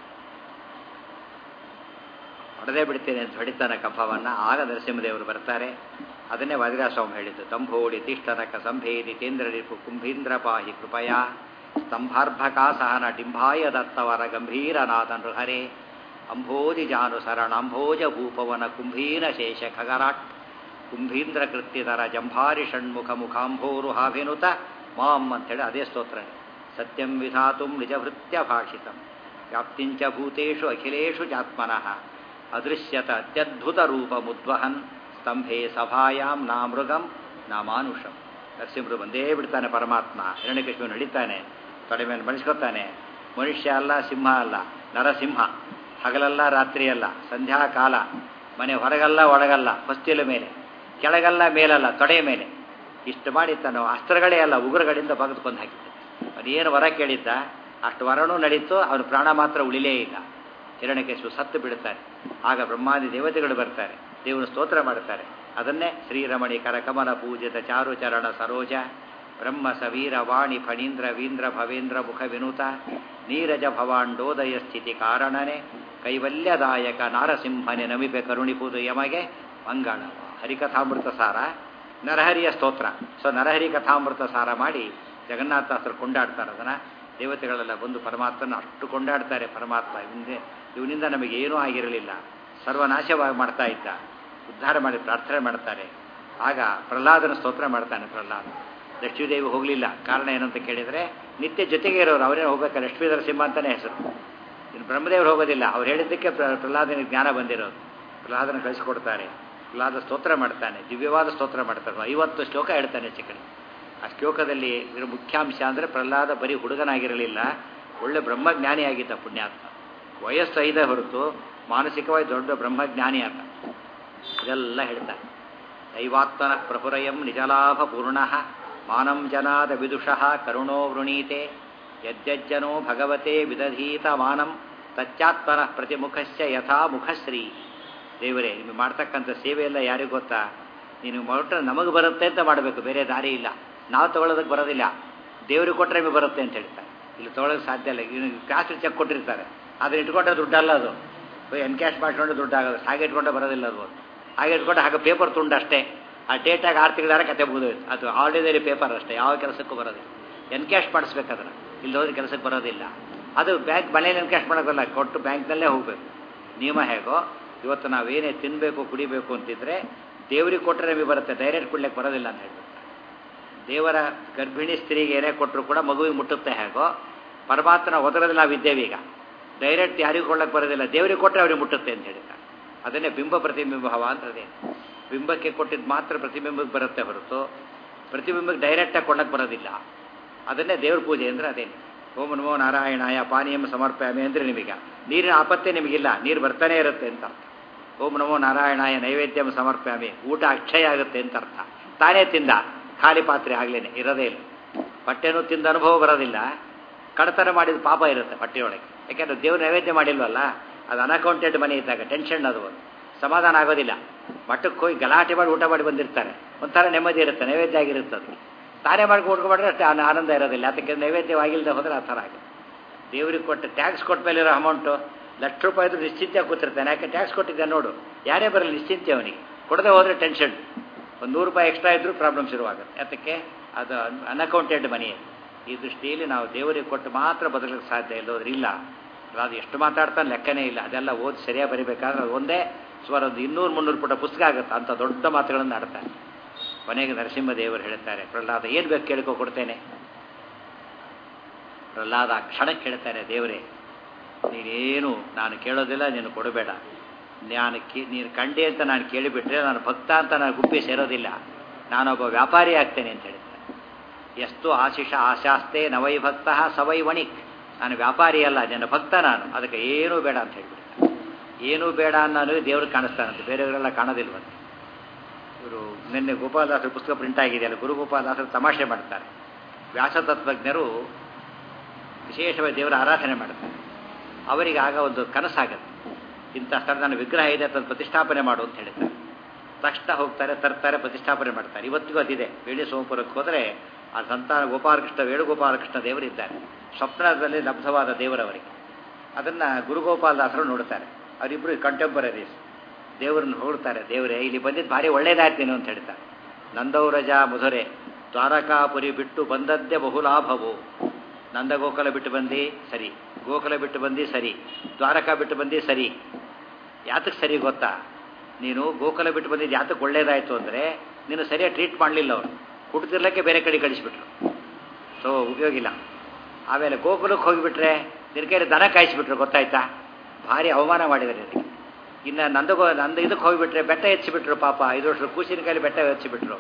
ಹೊಡೆದೇ ಬಿಡ್ತೇನೆ ಅಂತ ಹೊಡಿತಾನೆ ಕಂಬವನ್ನು ಆಗ ನರಸಿಂಹದೇವರು ಬರ್ತಾರೆ ಅದನ್ನೇ ವಜ್ರಾಸ್ವಾಮಿ ಹೇಳಿದ್ದು ದಂಭೋಳಿ ತಿಷ್ಟನಕ ಸಂಭೇದಿ ಕೇಂದ್ರರಿಪು ಕುಂಭೀಂದ್ರ ಪಾಹಿ ಕೃಪಯ ಸ್ತಂಭಾರ್ಭಕಾ ಸಹನ ಡಿಂಭಾಯ ದತ್ತವರ ಗಂಭೀರನಾಥ ನೃಹರೆ ಅಂಭೋಜಿ ಜಾನು ಸರಣ ಅಂಭೋಜ ಭೂಪವನ ಕುಂಭೀನ ಶೇಷ ಖಗರಾಟ್ ಕುಂಭೀಂದ್ರ ಕೃತ್ಯದರ ಜಂಭಾರಿ ಷಣ್ಮುಖ ಮುಖಾಂಭೋರು ಹಾಭಿನುತ ಮಾಂ ಅಂತೇಳಿ ಅದೇ ಸ್ತೋತ್ರ ಸತ್ಯಂ ವಿಧಾತು ನಿಜಭೃತ್ಯ ಭಾಷಿತಂ ವ್ಯಾಪ್ತಿಂಚ ಭೂತೇಷು ಅಖಿಲೇಷು ಜಾತ್ಮನಃ ಅದೃಶ್ಯತ ಅತ್ಯದ್ಭುತ ರೂಪ ಮುದ್ವಹನ್ ಸ್ತಂಭೆ ಸಭಾಯಾಂ ನಾ ಮೃಗಂ ನಾ ಮಾನುಷಂ ನರಸಿಂಹರು ಬಂದೇ ಬಿಡ್ತಾನೆ ಪರಮಾತ್ಮ ಹಿರಣ್ಯಕೃಷ್ಣನು ನಡೀತಾನೆ ತೊಡೆ ಮೇಲೆ ಮಣಿಸ್ಕೊತಾನೆ ಮನುಷ್ಯ ಅಲ್ಲ ಸಿಂಹ ಅಲ್ಲ ನರಸಿಂಹ ಹಗಲಲ್ಲ ರಾತ್ರಿ ಅಲ್ಲ ಸಂಧ್ಯಾಕಾಲ ಮನೆ ಹೊರಗಲ್ಲ ಒಳಗಲ್ಲ ಹೊಸ್ತಿಲ ಮೇಲೆ ಕೆಳಗಲ್ಲ ಮೇಲಲ್ಲ ತೊಡೆಯ ಮೇಲೆ ಇಷ್ಟು ಮಾಡಿ ತಾನು ಅಸ್ತ್ರಗಳೇ ಅಲ್ಲ ಉಗುರುಗಳಿಂದ ಬಗೆದುಕೊಂಡು ಹಾಕಿದ್ದೆ ಅವನೇನು ವರ ಕೇಳಿದ್ದ ಅಷ್ಟು ವರನೂ ನಡೀತು ಅವನು ಪ್ರಾಣ ಮಾತ್ರ ಉಳಿಲೇ ಇಲ್ಲ ಹಿರಣ್ಯಕೇಶು ಸತ್ತು ಬಿಡುತ್ತಾರೆ ಆಗ ಬ್ರಹ್ಮಾದಿ ದೇವತೆಗಳು ಬರ್ತಾರೆ ದೇವರು ಸ್ತೋತ್ರ ಮಾಡ್ತಾರೆ ಅದನ್ನೇ ಶ್ರೀರಮಣಿ ಕರಕಮಲ ಪೂಜಿತ ಚಾರು ಚರಣ ಸರೋಜ ಬ್ರಹ್ಮ ಸವೀರ ವಾಣಿ ಫಣೀಂದ್ರ ವೀಂದ್ರ ಭವೇಂದ್ರ ಮುಖ ವಿನುತ ನೀರಜ ಭವಾಂಡೋದಯ ಸ್ಥಿತಿ ಕಾರಣನೆ ಕೈವಲ್ಯದಾಯಕ ನಾರಸಿಂಹನೆ ನಮಿಪೆ ಕರುಣಿಪುದು ಯಮಗೆ ಮಂಗಳ ಹರಿಕಥಾಮೃತ ಸಾರ ನರಹರಿಯ ಸ್ತೋತ್ರ ಸೊ ನರಹರಿ ಕಥಾಮೃತ ಸಾರ ಮಾಡಿ ಜಗನ್ನಾಥಾಸರು ಕೊಂಡಾಡ್ತಾರೆ ಅದನ್ನು ದೇವತೆಗಳೆಲ್ಲ ಬಂದು ಪರಮಾತ್ಮನ ಅಷ್ಟು ಕೊಂಡಾಡ್ತಾರೆ ಪರಮಾತ್ಮ ಇವನಿಂದ ಇವನಿಂದ ನಮಗೆ ಏನೂ ಆಗಿರಲಿಲ್ಲ ಸರ್ವನಾಶವಾಗಿ ಮಾಡ್ತಾ ಇದ್ದ ಉದ್ಧಾರ ಮಾಡಿ ಪ್ರಾರ್ಥನೆ ಮಾಡ್ತಾರೆ ಆಗ ಪ್ರಹ್ಲಾದನ ಸ್ತೋತ್ರ ಮಾಡ್ತಾನೆ ಪ್ರಹ್ಲಾದ ಲಕ್ಷ್ಮೀದೇವಿ ಹೋಗಲಿಲ್ಲ ಕಾರಣ ಏನಂತ ಕೇಳಿದರೆ ನಿತ್ಯ ಜೊತೆಗೆ ಇರೋರು ಅವರೇ ಹೋಗ್ಬೇಕು ಲಕ್ಷ್ಮೀಧರ ಸಿಂಹ ಅಂತಲೇ ಹೆಸರು ಇನ್ನು ಬ್ರಹ್ಮದೇವರು ಹೋಗೋದಿಲ್ಲ ಅವ್ರು ಹೇಳಿದ್ದಕ್ಕೆ ಪ್ರಹ್ಲಾದನಿಗೆ ಜ್ಞಾನ ಬಂದಿರೋದು ಪ್ರಹ್ಲಾದನ ಕಳಿಸ್ಕೊಡ್ತಾರೆ ಪ್ರಹ್ಲಾದ ಸ್ತೋತ್ರ ಮಾಡ್ತಾನೆ ದಿವ್ಯವಾದ ಸ್ತೋತ್ರ ಮಾಡ್ತಾರೆ ಐವತ್ತು ಶ್ಲೋಕ ಹೇಳ್ತಾನೆ ಚಿಕ್ಕಡಿ ಆ ಶ್ಲೋಕದಲ್ಲಿ ಇರೋ ಮುಖ್ಯಾಂಶ ಅಂದರೆ ಪ್ರಹ್ಲಾದ ಬರೀ ಹುಡುಗನಾಗಿರಲಿಲ್ಲ ಒಳ್ಳೆ ಬ್ರಹ್ಮಜ್ಞಾನಿಯಾಗಿದ್ದ ಪುಣ್ಯಾತ್ಮ ವಯಸ್ಸು ಐದೇ ಹೊರತು ಮಾನಸಿಕವಾಗಿ ದೊಡ್ಡ ಬ್ರಹ್ಮಜ್ಞಾನಿ ಆತ ಇದೆಲ್ಲ ಹೇಳ್ತಾರೆ ದೈವಾತ್ಮನ ಪ್ರಪುರಯಂ ನಿಜಲಾಭ ಪೂರ್ಣ ಮಾನಂ ಜನಾದ ವಿದುಷಃ ಕರುಣೋ ವೃಣೀತೆ ಯಜ್ಜನೋ ಭಗವತೆ ವಿದಧೀತ ಮಾನಂ ತಚ್ಚಾತ್ಮನ ಪ್ರತಿಮುಖಸ್ಯ ಯಥಾ ಮುಖಶ್ರೀ ದೇವರೇ ನಿಮಗೆ ಮಾಡ್ತಕ್ಕಂಥ ಸೇವೆಯೆಲ್ಲ ಯಾರಿಗೂ ಗೊತ್ತಾ ನೀನು ಹೊರಟ್ರೆ ನಮಗೆ ಬರುತ್ತೆ ಅಂತ ಮಾಡಬೇಕು ಬೇರೆ ದಾರಿ ಇಲ್ಲ ನಾವು ತೊಗೊಳೋದಕ್ಕೆ ಬರೋದಿಲ್ಲ ದೇವ್ರಿಗೆ ಕೊಟ್ಟರೆ ನಿಮಗೆ ಬರುತ್ತೆ ಅಂತ ಹೇಳ್ತಾರೆ ಇಲ್ಲಿ ತೊಗೊಳೋಕೆ ಸಾಧ್ಯ ಇಲ್ಲ ಇನ್ನು ಕ್ಯಾಸ್ಟ್ ಚೆಕ್ ಕೊಟ್ಟಿರ್ತಾರೆ ಅದನ್ನ ಇಟ್ಕೊಂಡ್ರೆ ದುಡ್ಡಲ್ಲ ಅದು ಎನ್ಕ್ಯಾಶ್ ಮಾಡಿಕೊಂಡು ದುಡ್ಡು ಆಗೋದು ಹಾಗೆ ಇಟ್ಕೊಂಡೆ ಬರೋದಿಲ್ಲ ಅದು ಹಾಗೆ ಇಟ್ಕೊಂಡು ಹಾಗೆ ಪೇಪರ್ ತುಂಡು ಅಷ್ಟೇ ಆ ಡೇಟಾಗಿ ಆರು ತಿಂಗಳಾರ ಕತೆ ಮುಗಿದೋಯ್ತು ಅದು ಆರ್ಡಿನರಿ ಪೇಪರ್ ಅಷ್ಟೇ ಯಾವ ಕೆಲಸಕ್ಕೂ ಬರೋದಿಲ್ಲ ಎನ್ಕ್ಯಾಶ್ ಮಾಡಿಸ್ಬೇಕಾದ್ರೆ ಇಲ್ಲಿ ಹೋದ್ರೆ ಕೆಲಸಕ್ಕೆ ಬರೋದಿಲ್ಲ ಅದು ಬ್ಯಾಂಕ್ ಮನೇಲಿ ಎನ್ಕ್ಯಾಶ್ ಮಾಡೋಕ್ಕಲ್ಲ ಕೊಟ್ಟು ಬ್ಯಾಂಕ್ನಲ್ಲೇ ಹೋಗಬೇಕು ನಿಯಮ ಹೇಗೋ ಇವತ್ತು ನಾವೇನೇ ತಿನ್ನಬೇಕು ಕುಡಿಬೇಕು ಅಂತಿದ್ರೆ ದೇವರಿಗೆ ಕೊಟ್ಟರೆ ನಮಗೆ ಬರುತ್ತೆ ಡೈರೆಕ್ಟ್ ಕೊಡ್ಲಿಕ್ಕೆ ಬರೋದಿಲ್ಲ ಅಂತ ಹೇಳ್ಬಿಟ್ಟು ದೇವರ ಗರ್ಭಿಣಿ ಸ್ತ್ರೀಗೆ ಏನೇ ಕೊಟ್ಟರು ಕೂಡ ಮಗುವಿಗೆ ಮುಟ್ಟುತ್ತೆ ಹೇಗೋ ಪರಮಾತ್ಮನ ಒದರದಲ್ಲಿ ನಾವಿದ್ದೇವೆ ಈಗ ಡೈರೆಕ್ಟ್ ಯಾರಿಗೂ ಕೊಳ್ಳಕ್ಕೆ ಬರೋದಿಲ್ಲ ದೇವರಿಗೆ ಕೊಟ್ಟರೆ ಅವ್ರಿಗೆ ಮುಟ್ಟುತ್ತೆ ಅಂತ ಹೇಳಿದ್ದಾರೆ ಅದನ್ನೇ ಬಿಂಬ ಪ್ರತಿಬಿಂಬ ಭಾವ ಅಂತದೆ ಬಿಂಬಕ್ಕೆ ಕೊಟ್ಟಿದ್ದು ಮಾತ್ರ ಪ್ರತಿಬಿಂಬಕ್ಕೆ ಬರುತ್ತೆ ಹೊರತು ಪ್ರತಿಬಿಂಬಕ್ಕೆ ಡೈರೆಕ್ಟಾಗಿ ಕೊಡಕ್ಕೆ ಬರೋದಿಲ್ಲ ಅದನ್ನೇ ದೇವ್ರ ಪೂಜೆ ಅಂದರೆ ಅದೇನು ಓಂ ನಮೋ ನಾರಾಯಣಾಯ ಪಾನೀಯಂ ಸಮರ್ಪಯಾಮಿ ಅಂದರೆ ನಿಮಗೆ ನೀರಿನ ಆಪತ್ತೇ ನಿಮಗಿಲ್ಲ ನೀರು ಬರ್ತಾನೆ ಇರುತ್ತೆ ಅಂತ ಅರ್ಥ ಓಂ ನಮೋ ನಾರಾಯಣಾಯ ನೈವೇದ್ಯಂ ಸಮರ್ಪಯಾಮಿ ಊಟ ಅಕ್ಷಯ ಆಗುತ್ತೆ ಅಂತ ಅರ್ಥ ತಾನೇ ತಿಂದ ಖಾಲಿ ಪಾತ್ರೆ ಆಗ್ಲೇನೆ ಇರೋದೇ ಇಲ್ಲ ಹೊಟ್ಟೆನೂ ತಿಂದ ಅನುಭವ ಬರೋದಿಲ್ಲ ಕಡತನ ಮಾಡಿದ ಪಾಪ ಇರುತ್ತೆ ಹೊಟ್ಟೆಯೊಳಗೆ ಯಾಕೆಂದ್ರೆ ದೇವ್ರ ನೈವೇದ್ಯ ಮಾಡಿಲ್ವಲ್ಲ ಅದು ಅನ್ಅಕೌಂಟೆಡ್ ಮನೆ ಇದ್ದಾಗ ಟೆನ್ಷನ್ ಅದು ಒಂದು ಸಮಾಧಾನ ಆಗೋದಿಲ್ಲ ಮಠಕ್ಕೆ ಹೋಗಿ ಗಲಾಟೆ ಮಾಡಿ ಊಟ ಮಾಡಿ ಬಂದಿರ್ತಾರೆ ಒಂಥರ ನೆಮ್ಮದಿ ಇರುತ್ತೆ ನೈವೇದ್ಯ ಆಗಿರುತ್ತೆ ಅದು ತಾನೇ ಮಾಡ್ಕೊಂಡು ಊಟ್ಕೊಂಡ್ರೆ ಅಷ್ಟೇ ಆನ- ಆನಂದ ಇರೋದಿಲ್ಲ ಅದಕ್ಕೆ ನೈವೇದ್ಯವಾಗಿಲ್ಲದೆ ಹೋದರೆ ಆ ಥರ ಆಗುತ್ತೆ ದೇವ್ರಿಗೆ ಕೊಟ್ಟು ಟ್ಯಾಕ್ಸ್ ಕೊಟ್ಟ ಮೇಲೆ ಇರೋ ಅಮೌಂಟು ಲಕ್ಷ ರೂಪಾಯಿ ಇದ್ರೂ ನಿಶ್ಚಿಂತೆ ಕೂತಿರ್ತಾನೆ ಯಾಕೆ ಟ್ಯಾಕ್ಸ್ ಕೊಟ್ಟಿದ್ದೆ ನೋಡು ಯಾರೇ ಬರಲಿ ನಿಶ್ಚಿಂತೆ ಅವನಿಗೆ ಕೊಡದೆ ಹೋದರೆ ಟೆನ್ಷನ್ ಒಂದು ನೂರು ರೂಪಾಯಿ ಎಕ್ಸ್ಟ್ರಾ ಇದ್ರೂ ಪ್ರಾಬ್ಲಮ್ ಶುರುವಾಗುತ್ತೆ ಅದಕ್ಕೆ ಅದು ಅನ್ಅಕೌಂಟೆಡ್ ಮನಿ ಈ ದೃಷ್ಟಿಯಲ್ಲಿ ನಾವು ದೇವರಿಗೆ ಕೊಟ್ಟು ಮಾತ್ರ ಬದಲಕ್ಕೆ ಸಾಧ್ಯ ಇಲ್ಲೋದ್ರೆ ಇಲ್ಲ ಅದು ಎಷ್ಟು ಮಾತಾಡ್ತಾನೆ ಲೆಕ್ಕನೇ ಇಲ್ಲ ಅದೆಲ್ಲ ಓದಿ ಸರಿಯಾಗಿ ಬರಿಬೇಕಾದ್ರೆ ಅದು ಒಂದೇ ಸುಮಾರು ಒಂದು ಇನ್ನೂರು ಮುನ್ನೂರು ಪುಟ ಪುಸ್ತಕ ಆಗುತ್ತೆ ಅಂಥ ದೊಡ್ಡ ಮಾತುಗಳನ್ನು ಆಡ್ತಾರೆ ಕೊನೆಗೆ ನರಸಿಂಹದೇವರು ಹೇಳ್ತಾರೆ ಪ್ರಹ್ಲಾದ ಏನು ಬೇಕು ಕೇಳ್ಕೊ ಕೊಡ್ತೇನೆ ಪ್ರಹ್ಲಾದ ಆ ಕ್ಷಣಕ್ಕೆ ಹೇಳ್ತಾರೆ ದೇವರೇ ನೀನೇನು ನಾನು ಕೇಳೋದಿಲ್ಲ ನೀನು ಕೊಡಬೇಡ ನಾನು ಕೇ ನೀನು ಕಂಡೆ ಅಂತ ನಾನು ಕೇಳಿಬಿಟ್ರೆ ನಾನು ಭಕ್ತ ಅಂತ ನಾನು ಗುಪ್ಪಿ ಸೇರೋದಿಲ್ಲ ನಾನೊಬ್ಬ ವ್ಯಾಪಾರಿ ಆಗ್ತೇನೆ ಅಂತ ಹೇಳ್ತಾರೆ ಎಷ್ಟು ಆಶಿಷ ಆಶಾಸ್ತೆ ನವೈ ಭಕ್ತ ಸವೈ ವಣಿಕ್ ನಾನು ವ್ಯಾಪಾರಿ ಅಲ್ಲ ನನ್ನ ಭಕ್ತ ನಾನು ಅದಕ್ಕೆ ಏನೂ ಬೇಡ ಅಂತ ಹೇಳ್ಬಿಡ್ತಾರೆ ಏನೂ ಬೇಡ ಅನ್ನೋದು ದೇವ್ರಿಗೆ ಕಾಣಿಸ್ತಾನಂತೆ ಬೇರೆಯವರೆಲ್ಲ ಕಾಣೋದಿಲ್ವಂತೆ ಇವರು ನಿನ್ನೆ ಗೋಪಾಲದಾಸರ ಪುಸ್ತಕ ಪ್ರಿಂಟ್ ಆಗಿದೆಯಲ್ಲ ಗುರು ಗೋಪಾಲದಾಸರು ತಮಾಷೆ ಮಾಡ್ತಾರೆ ವ್ಯಾಸತತ್ವಜ್ಞರು ವಿಶೇಷವಾಗಿ ದೇವರ ಆರಾಧನೆ ಮಾಡ್ತಾರೆ ಅವರಿಗೆ ಆಗ ಒಂದು ಕನಸಾಗತ್ತೆ ಇಂಥ ಸ್ಥಳ ನನ್ನ ವಿಗ್ರಹ ಇದೆ ಅದನ್ನು ಪ್ರತಿಷ್ಠಾಪನೆ ಮಾಡು ಅಂತ ಹೇಳ್ತಾರೆ ತಕ್ಷಣ ಹೋಗ್ತಾರೆ ತರ್ತಾರೆ ಪ್ರತಿಷ್ಠಾಪನೆ ಮಾಡ್ತಾರೆ ಇವತ್ತಿಗೂ ಅದಿದೆ ಬೇಡಿ ಸೋಮಪುರಕ್ಕೆ ಹೋದರೆ ಆ ಸಂತಾನ ಗೋಪಾಲಕೃಷ್ಣ ವೇಣುಗೋಪಾಲಕೃಷ್ಣ ದೇವರಿದ್ದಾರೆ ಸ್ವಪ್ನದಲ್ಲಿ ಲಬ್ಧವಾದ ದೇವರವರಿಗೆ ಅದನ್ನು ಗುರುಗೋಪಾಲದಾಸರು ನೋಡ್ತಾರೆ ಅವರಿಬ್ಬರು ಕಂಟೆಂಪರರೀಸ್ ದೇವರನ್ನು ಹೊಗಳ್ತಾರೆ ದೇವರೇ ಇಲ್ಲಿ ಬಂದಿದ್ದು ಭಾರಿ ಒಳ್ಳೇದಾಯ್ತು ನೀನು ಅಂತ ಹೇಳ್ತಾರೆ ನಂದೌರಜ ಮಧುರೆ ದ್ವಾರಕಾಪುರಿ ಬಿಟ್ಟು ಬಂದದ್ದೇ ಬಹುಲಾಭವು ನಂದ ಗೋಕುಲ ಬಿಟ್ಟು ಬಂದು ಸರಿ ಗೋಕುಲ ಬಿಟ್ಟು ಬಂದು ಸರಿ ದ್ವಾರಕಾ ಬಿಟ್ಟು ಬಂದು ಸರಿ ಯಾತಕ್ಕೆ ಸರಿ ಗೊತ್ತಾ ನೀನು ಗೋಕುಲ ಬಿಟ್ಟು ಬಂದಿದ್ದು ಯಾತಕ್ಕೆ ಒಳ್ಳೇದಾಯಿತು ಅಂದರೆ ನೀನು ಸರಿಯಾಗಿ ಟ್ರೀಟ್ ಮಾಡಲಿಲ್ಲ ಅವರು ಹುಟ್ಟುತ್ತಿರ್ಲಕ್ಕೆ ಬೇರೆ ಕಡೆ ಕಳಿಸ್ಬಿಟ್ರು ಸೊ ಉಪಯೋಗ ಇಲ್ಲ ಆಮೇಲೆ ಗೋಕುಲಕ್ಕೆ ಹೋಗಿಬಿಟ್ರೆ ನಿನ್ನ ಕೈಲಿ ದನ ಕಾಯಿಸ್ಬಿಟ್ರು ಗೊತ್ತಾಯ್ತಾ ಭಾರಿ ಅವಮಾನ ಮಾಡಿದ್ದಾರೆ ನನಗೆ ಇನ್ನು ನಂದಗೋ ನಂದು ಇದಕ್ಕೆ ಹೋಗಿಬಿಟ್ರೆ ಬೆಟ್ಟ ಹೆಚ್ಚಿಬಿಟ್ರು ಪಾಪ ಐದು ವರ್ಷ ಕೂಸಿನ ಕೈಲಿ ಬೆಟ್ಟ ಹೆಚ್ಚಿಬಿಟ್ರು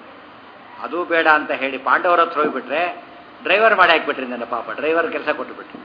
ಅದು ಬೇಡ ಅಂತ ಹೇಳಿ ಪಾಂಡವರ ಹತ್ರ ಹೋಗಿಬಿಟ್ರೆ ಡ್ರೈವರ್ ಮಾಡಿ ಹಾಕ್ಬಿಟ್ರಿ ನನ್ನ ಪಾಪ ಡ್ರೈವರ್ ಕೆಲಸ ಕೊಟ್ಟುಬಿಟ್ರು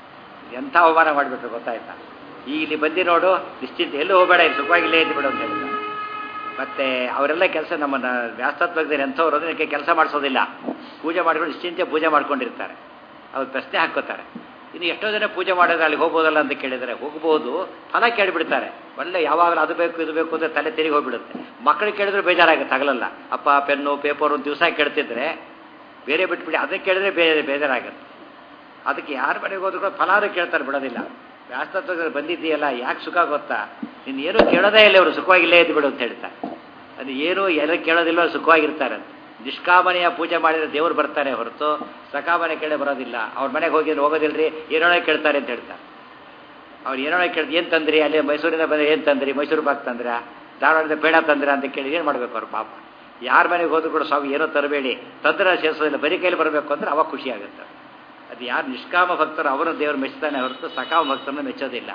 ಎಂಥ ಅವಮಾನ ಮಾಡಿಬಿಟ್ರು ಗೊತ್ತಾಯ್ತಾ ಈಗ ಇಲ್ಲಿ ಬಂದು ನೋಡು ನಿಶ್ಚಿಂತ ಎಲ್ಲೂ ಹೋಗಬೇಡ ಇಲ್ಲಿ ಸುಖವಾಗಿಲ್ಲೇ ಇದ್ದು ಬಿಡು ಅಂತ ಹೇಳಿದ್ರು ಮತ್ತೆ ಅವರೆಲ್ಲ ಕೆಲಸ ನಮ್ಮನ್ನ ವ್ಯಾಸ್ತತ್ವದಲ್ಲಿ ಎಂಥವ್ರು ಅದಕ್ಕೆ ಕೆಲಸ ಮಾಡಿಸೋದಿಲ್ಲ ಪೂಜೆ ಮಾಡ್ಕೊಂಡು ನಿಶ್ಚಿಂತೆ ಪೂಜೆ ಮಾಡ್ಕೊಂಡಿರ್ತಾರೆ ಅವ್ರು ಪ್ರಶ್ನೆ ಹಾಕೋತಾರೆ ಇನ್ನು ಎಷ್ಟೋ ಜನ ಪೂಜೆ ಮಾಡೋದು ಅಲ್ಲಿ ಹೋಗ್ಬೋದಲ್ಲ ಅಂತ ಕೇಳಿದರೆ ಹೋಗ್ಬೋದು ಫಲ ಕೇಳಿಬಿಡ್ತಾರೆ ಒಳ್ಳೆ ಯಾವಾಗಲೂ ಅದು ಬೇಕು ಇದು ಬೇಕು ಅಂತ ತಲೆ ತಿರುಗಿ ಹೋಗ್ಬಿಡುತ್ತೆ ಮಕ್ಕಳಿಗೆ ಕೇಳಿದ್ರೆ ಬೇಜಾರಾಗುತ್ತೆ ಹಗಲಲ್ಲ ಅಪ್ಪ ಪೆನ್ನು ಪೇಪರ್ ಒಂದು ದಿವಸ ಕೇಳ್ತಿದ್ರೆ ಬೇರೆ ಬಿಟ್ಬಿಡಿ ಅದಕ್ಕೆ ಕೇಳಿದ್ರೆ ಬೇರೆ ಬೇಜಾರಾಗುತ್ತೆ ಅದಕ್ಕೆ ಯಾರ ಮನೆಗೆ ಹೋದ್ರು ಕೂಡ ಫಲಾರು ಕೇಳ್ತಾರೆ ಬಿಡೋದಿಲ್ಲ ವ್ಯಾಸ್ತತ್ವದಲ್ಲಿ ಬಂದಿದ್ದೀಯಲ್ಲ ಯಾಕೆ ಸುಖ ಗೊತ್ತಾ ನೀನು ಏನೂ ಕೇಳೋದೇ ಇಲ್ಲ ಇವರು ಸುಖವಾಗಿಲ್ಲೇ ಇದ್ದು ಬಿಡು ಅಂತ ಹೇಳ್ತಾರೆ ಅದು ಏನೂ ಎಲ್ಲ ಕೇಳೋದಿಲ್ಲ ಸುಖವಾಗಿರ್ತಾರೆ ಅಂತ ನಿಷ್ಕಾಮನೆಯ ಪೂಜೆ ಮಾಡಿದ್ರೆ ದೇವ್ರು ಬರ್ತಾರೆ ಹೊರತು ಸಕಾಮನೆ ಕೇಳಿ ಬರೋದಿಲ್ಲ ಅವ್ರ ಮನೆಗೆ ಹೋಗಿ ಹೋಗೋದಿಲ್ರಿ ಏನೋ ಕೇಳ್ತಾರೆ ಅಂತ ಹೇಳ್ತಾರೆ ಅವ್ರು ಏನೋ ಕೇಳ್ದು ಏನು ತಂದ್ರಿ ಅಲ್ಲಿ ಮೈಸೂರಿಂದ ಬಂದ್ರೆ ಏನು ತಂದ್ರಿ ಮೈಸೂರು ಬಾಕ್ ತಂದ್ರ ಧಾರವಾಡದಿಂದ ಬೇಡ ತಂದ್ರ ಅಂತ ಕೇಳಿ ಏನು ಮಾಡ್ಬೇಕು ಅವ್ರು ಪಾಪ ಯಾರ ಮನೆಗೆ ಹೋದ್ರು ಕೂಡ ಸ್ವಾಮಿ ಏನೋ ತರಬೇಡಿ ತಂದ್ರೆ ಸೇರಿಸೋದಿಲ್ಲ ಬರೀ ಕೈಲಿ ಬರಬೇಕು ಅಂದ್ರೆ ಅವಾಗ ಖುಷಿ ಆಗುತ್ತೆ ಅದು ಯಾರು ನಿಷ್ಕಾಮ ಭಕ್ತರು ಅವನು ದೇವರು ಮೆಚ್ತಾನೆ ಹೊರತು ಸಕಾಮ ಭಕ್ತರನ್ನ ಮೆಚ್ಚೋದಿಲ್ಲ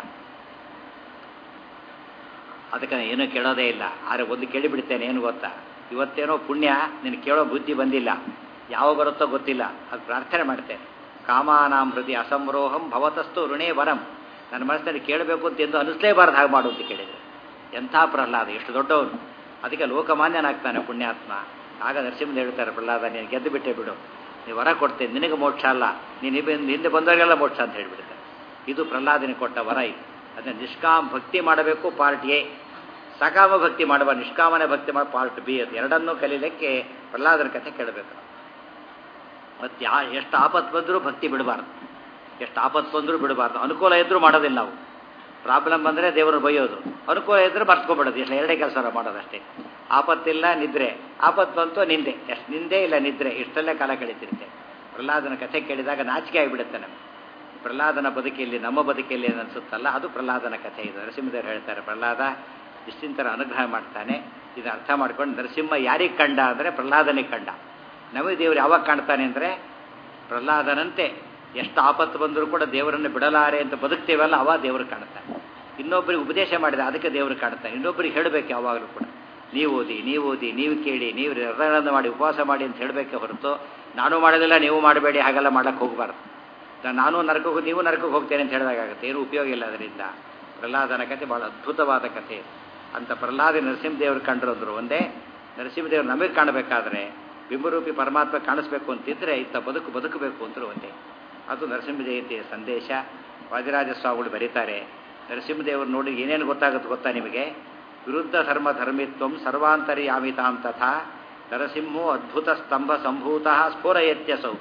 ಅದಕ್ಕೆ ನಾನು ಏನೂ ಕೇಳೋದೇ ಇಲ್ಲ ಆದರೆ ಒಂದು ಕೇಳಿಬಿಡ್ತೇನೆ ಏನು ಗೊತ್ತಾ ಇವತ್ತೇನೋ ಪುಣ್ಯ ನಿನ್ನ ಕೇಳೋ ಬುದ್ಧಿ ಬಂದಿಲ್ಲ ಯಾವಾಗ ಬರುತ್ತೋ ಗೊತ್ತಿಲ್ಲ ಅದು ಪ್ರಾರ್ಥನೆ ಮಾಡ್ತೇನೆ ಕಾಮಾನಾಂ ಹೃದಯ ಅಸಂರೋಹಂ ಭವತಸ್ತು ಋಣೇ ವರಂ ನನ್ನ ಮನಸ್ಸಿನಲ್ಲಿ ಕೇಳಬೇಕು ಅಂತ ಎಂದು ಅನಿಸ್ಲೇಬಾರ್ದು ಹಾಗೆ ಮಾಡು ಅಂತ ಕೇಳಿದರೆ ಎಂಥ ಪ್ರಹ್ಲಾದ ಎಷ್ಟು ದೊಡ್ಡವನು ಅದಕ್ಕೆ ಲೋಕಮಾನ್ಯನಾಗ್ತಾನೆ ಪುಣ್ಯಾತ್ಮ ಆಗ ನರಸಿಂಹ ಹೇಳ್ತಾರೆ ಪ್ರಹ್ಲಾದ ನೀನು ಗೆದ್ದು ಬಿಟ್ಟೆ ಬಿಡು ನೀವು ವರ ಕೊಡ್ತೇನೆ ನಿನಗೆ ಮೋಕ್ಷ ಅಲ್ಲ ನೀನು ಹಿಂದೆ ಬಂದವರಿಗೆಲ್ಲ ಮೋಕ್ಷ ಅಂತ ಹೇಳ್ಬಿಡ್ತಾರೆ ಇದು ಪ್ರಹ್ಲಾದನಿಗೆ ಕೊಟ್ಟ ವರ ಇದು ಅದನ್ನ ನಿಷ್ಕಾಮ ಭಕ್ತಿ ಮಾಡಬೇಕು ಪಾರ್ಟ್ ಎ ಸಕಾಮ ಭಕ್ತಿ ಮಾಡುವ ನಿಷ್ಕಾಮನೆ ಭಕ್ತಿ ಮಾಡೋ ಪಾರ್ಟ್ ಬಿ ಅದು ಎರಡನ್ನೂ ಕಲೀಲಿಕ್ಕೆ ಪ್ರಹ್ಲಾದನ ಕಥೆ ಕೇಳಬೇಕು ಮತ್ತು ಯಾ ಎಷ್ಟು ಆಪತ್ತು ಬಂದರೂ ಭಕ್ತಿ ಬಿಡಬಾರ್ದು ಎಷ್ಟು ಆಪತ್ತು ಬಂದರೂ ಬಿಡಬಾರ್ದು ಅನುಕೂಲ ಇದ್ದರೂ ಮಾಡೋದಿಲ್ಲ ನಾವು ಪ್ರಾಬ್ಲಮ್ ಬಂದರೆ ದೇವರು ಬೈಯೋದು ಅನುಕೂಲ ಇದ್ದರೆ ಬರ್ಸ್ಕೊಬಿಡೋದು ಎಷ್ಟು ಎರಡೇ ಕೆಲಸ ಮಾಡೋದಷ್ಟೇ ಆಪತ್ತಿಲ್ಲ ನಿದ್ರೆ ಆಪತ್ತು ಬಂತು ನಿಂದೆ ಎಷ್ಟು ನಿಂದೆ ಇಲ್ಲ ನಿದ್ರೆ ಇಷ್ಟಲ್ಲೇ ಕಾಲ ಕಳೀತಿರುತ್ತೆ ಪ್ರಹ್ಲಾದನ ಕಥೆ ಕೇಳಿದಾಗ ನಾಚಿಕೆ ಆಗಿಬಿಡುತ್ತೆ ನಮಗೆ ಪ್ರಹ್ಲಾದನ ಬದುಕಿಯಲ್ಲಿ ನಮ್ಮ ಬದುಕಿಯಲ್ಲಿ ಏನು ಅನಿಸುತ್ತಲ್ಲ ಅದು ಪ್ರಹ್ಲಾದನ ಕಥೆ ಇದು ನರಸಿಂಹದೇವರು ಹೇಳ್ತಾರೆ ಪ್ರಹ್ಲಾದ ನಿಶ್ಚಿಂತರ ಅನುಗ್ರಹ ಮಾಡ್ತಾನೆ ಇದು ಅರ್ಥ ಮಾಡ್ಕೊಂಡು ನರಸಿಂಹ ಯಾರಿಗೆ ಕಂಡ ಅಂದರೆ ಪ್ರಹ್ಲಾದನಿಗೆ ಕಂಡ ನಮಗೆ ದೇವರು ಯಾವಾಗ ಕಾಣ್ತಾನೆ ಅಂದರೆ ಪ್ರಹ್ಲಾದನಂತೆ ಎಷ್ಟು ಆಪತ್ತು ಬಂದರೂ ಕೂಡ ದೇವರನ್ನು ಬಿಡಲಾರೆ ಅಂತ ಬದುಕ್ತೇವಲ್ಲ ಅವ ದೇವರು ಕಾಣ್ತಾನೆ ಇನ್ನೊಬ್ಬರಿಗೆ ಉಪದೇಶ ಮಾಡಿದ ಅದಕ್ಕೆ ದೇವರು ಕಾಣ್ತಾನೆ ಇನ್ನೊಬ್ಬರಿಗೆ ಹೇಳಬೇಕು ಯಾವಾಗಲೂ ಕೂಡ ನೀವು ಓದಿ ನೀವು ಓದಿ ನೀವು ಕೇಳಿ ನೀವು ವ್ರತಗಳನ್ನು ಮಾಡಿ ಉಪವಾಸ ಮಾಡಿ ಅಂತ ಹೇಳಬೇಕೆ ಹೊರತು ನಾನು ಮಾಡೋದಿಲ್ಲ ನೀವು ಮಾಡಬೇಡಿ ಹಾಗೆಲ್ಲ ಮಾಡಕ್ಕೆ ಹೋಗಬಾರ್ದು ನಾನು ನರಕಕ್ಕೆ ನೀವು ನರಕಕ್ಕೆ ಹೋಗ್ತೇನೆ ಅಂತ ಹೇಳಿದಾಗುತ್ತೆ ಏನು ಉಪಯೋಗ ಇಲ್ಲ ಅದರಿಂದ ಪ್ರಹ್ಲಾದನ ಕಥೆ ಭಾಳ ಅದ್ಭುತವಾದ ಕಥೆ ಅಂತ ಪ್ರಹ್ಲಾದ ನರಸಿಂಹದೇವರು ಕಂಡ್ರು ಅಂದರು ಒಂದೇ ನರಸಿಂಹದೇವರು ನಮಗೆ ಕಾಣಬೇಕಾದ್ರೆ ಬಿಂಬರೂಪಿ ಪರಮಾತ್ಮ ಕಾಣಿಸ್ಬೇಕು ಅಂತಿದ್ರೆ ಇಂಥ ಬದುಕು ಬದುಕಬೇಕು ಅಂತರೂ ಒಂದೇ ಅದು ನರಸಿಂಹ ಜಯಂತಿಯ ಸಂದೇಶ ವಾದಿರಾಜ ಸ್ವಾಮಿಗಳು ಬರೀತಾರೆ ನರಸಿಂಹದೇವರು ನೋಡಿ ಏನೇನು ಗೊತ್ತಾಗುತ್ತೆ ಗೊತ್ತಾ ನಿಮಗೆ ವಿರುದ್ಧ ಧರ್ಮ ಧರ್ಮಿತ್ವಂ ಸರ್ವಾಂತರ್ಯಾಮಿತಾಂ ತಥಾ ನರಸಿಂಹೋ ಅದ್ಭುತ ಸ್ತಂಭ ಸಂಭೂತ ಸ್ಫೋರಯತ್ಯಸೌ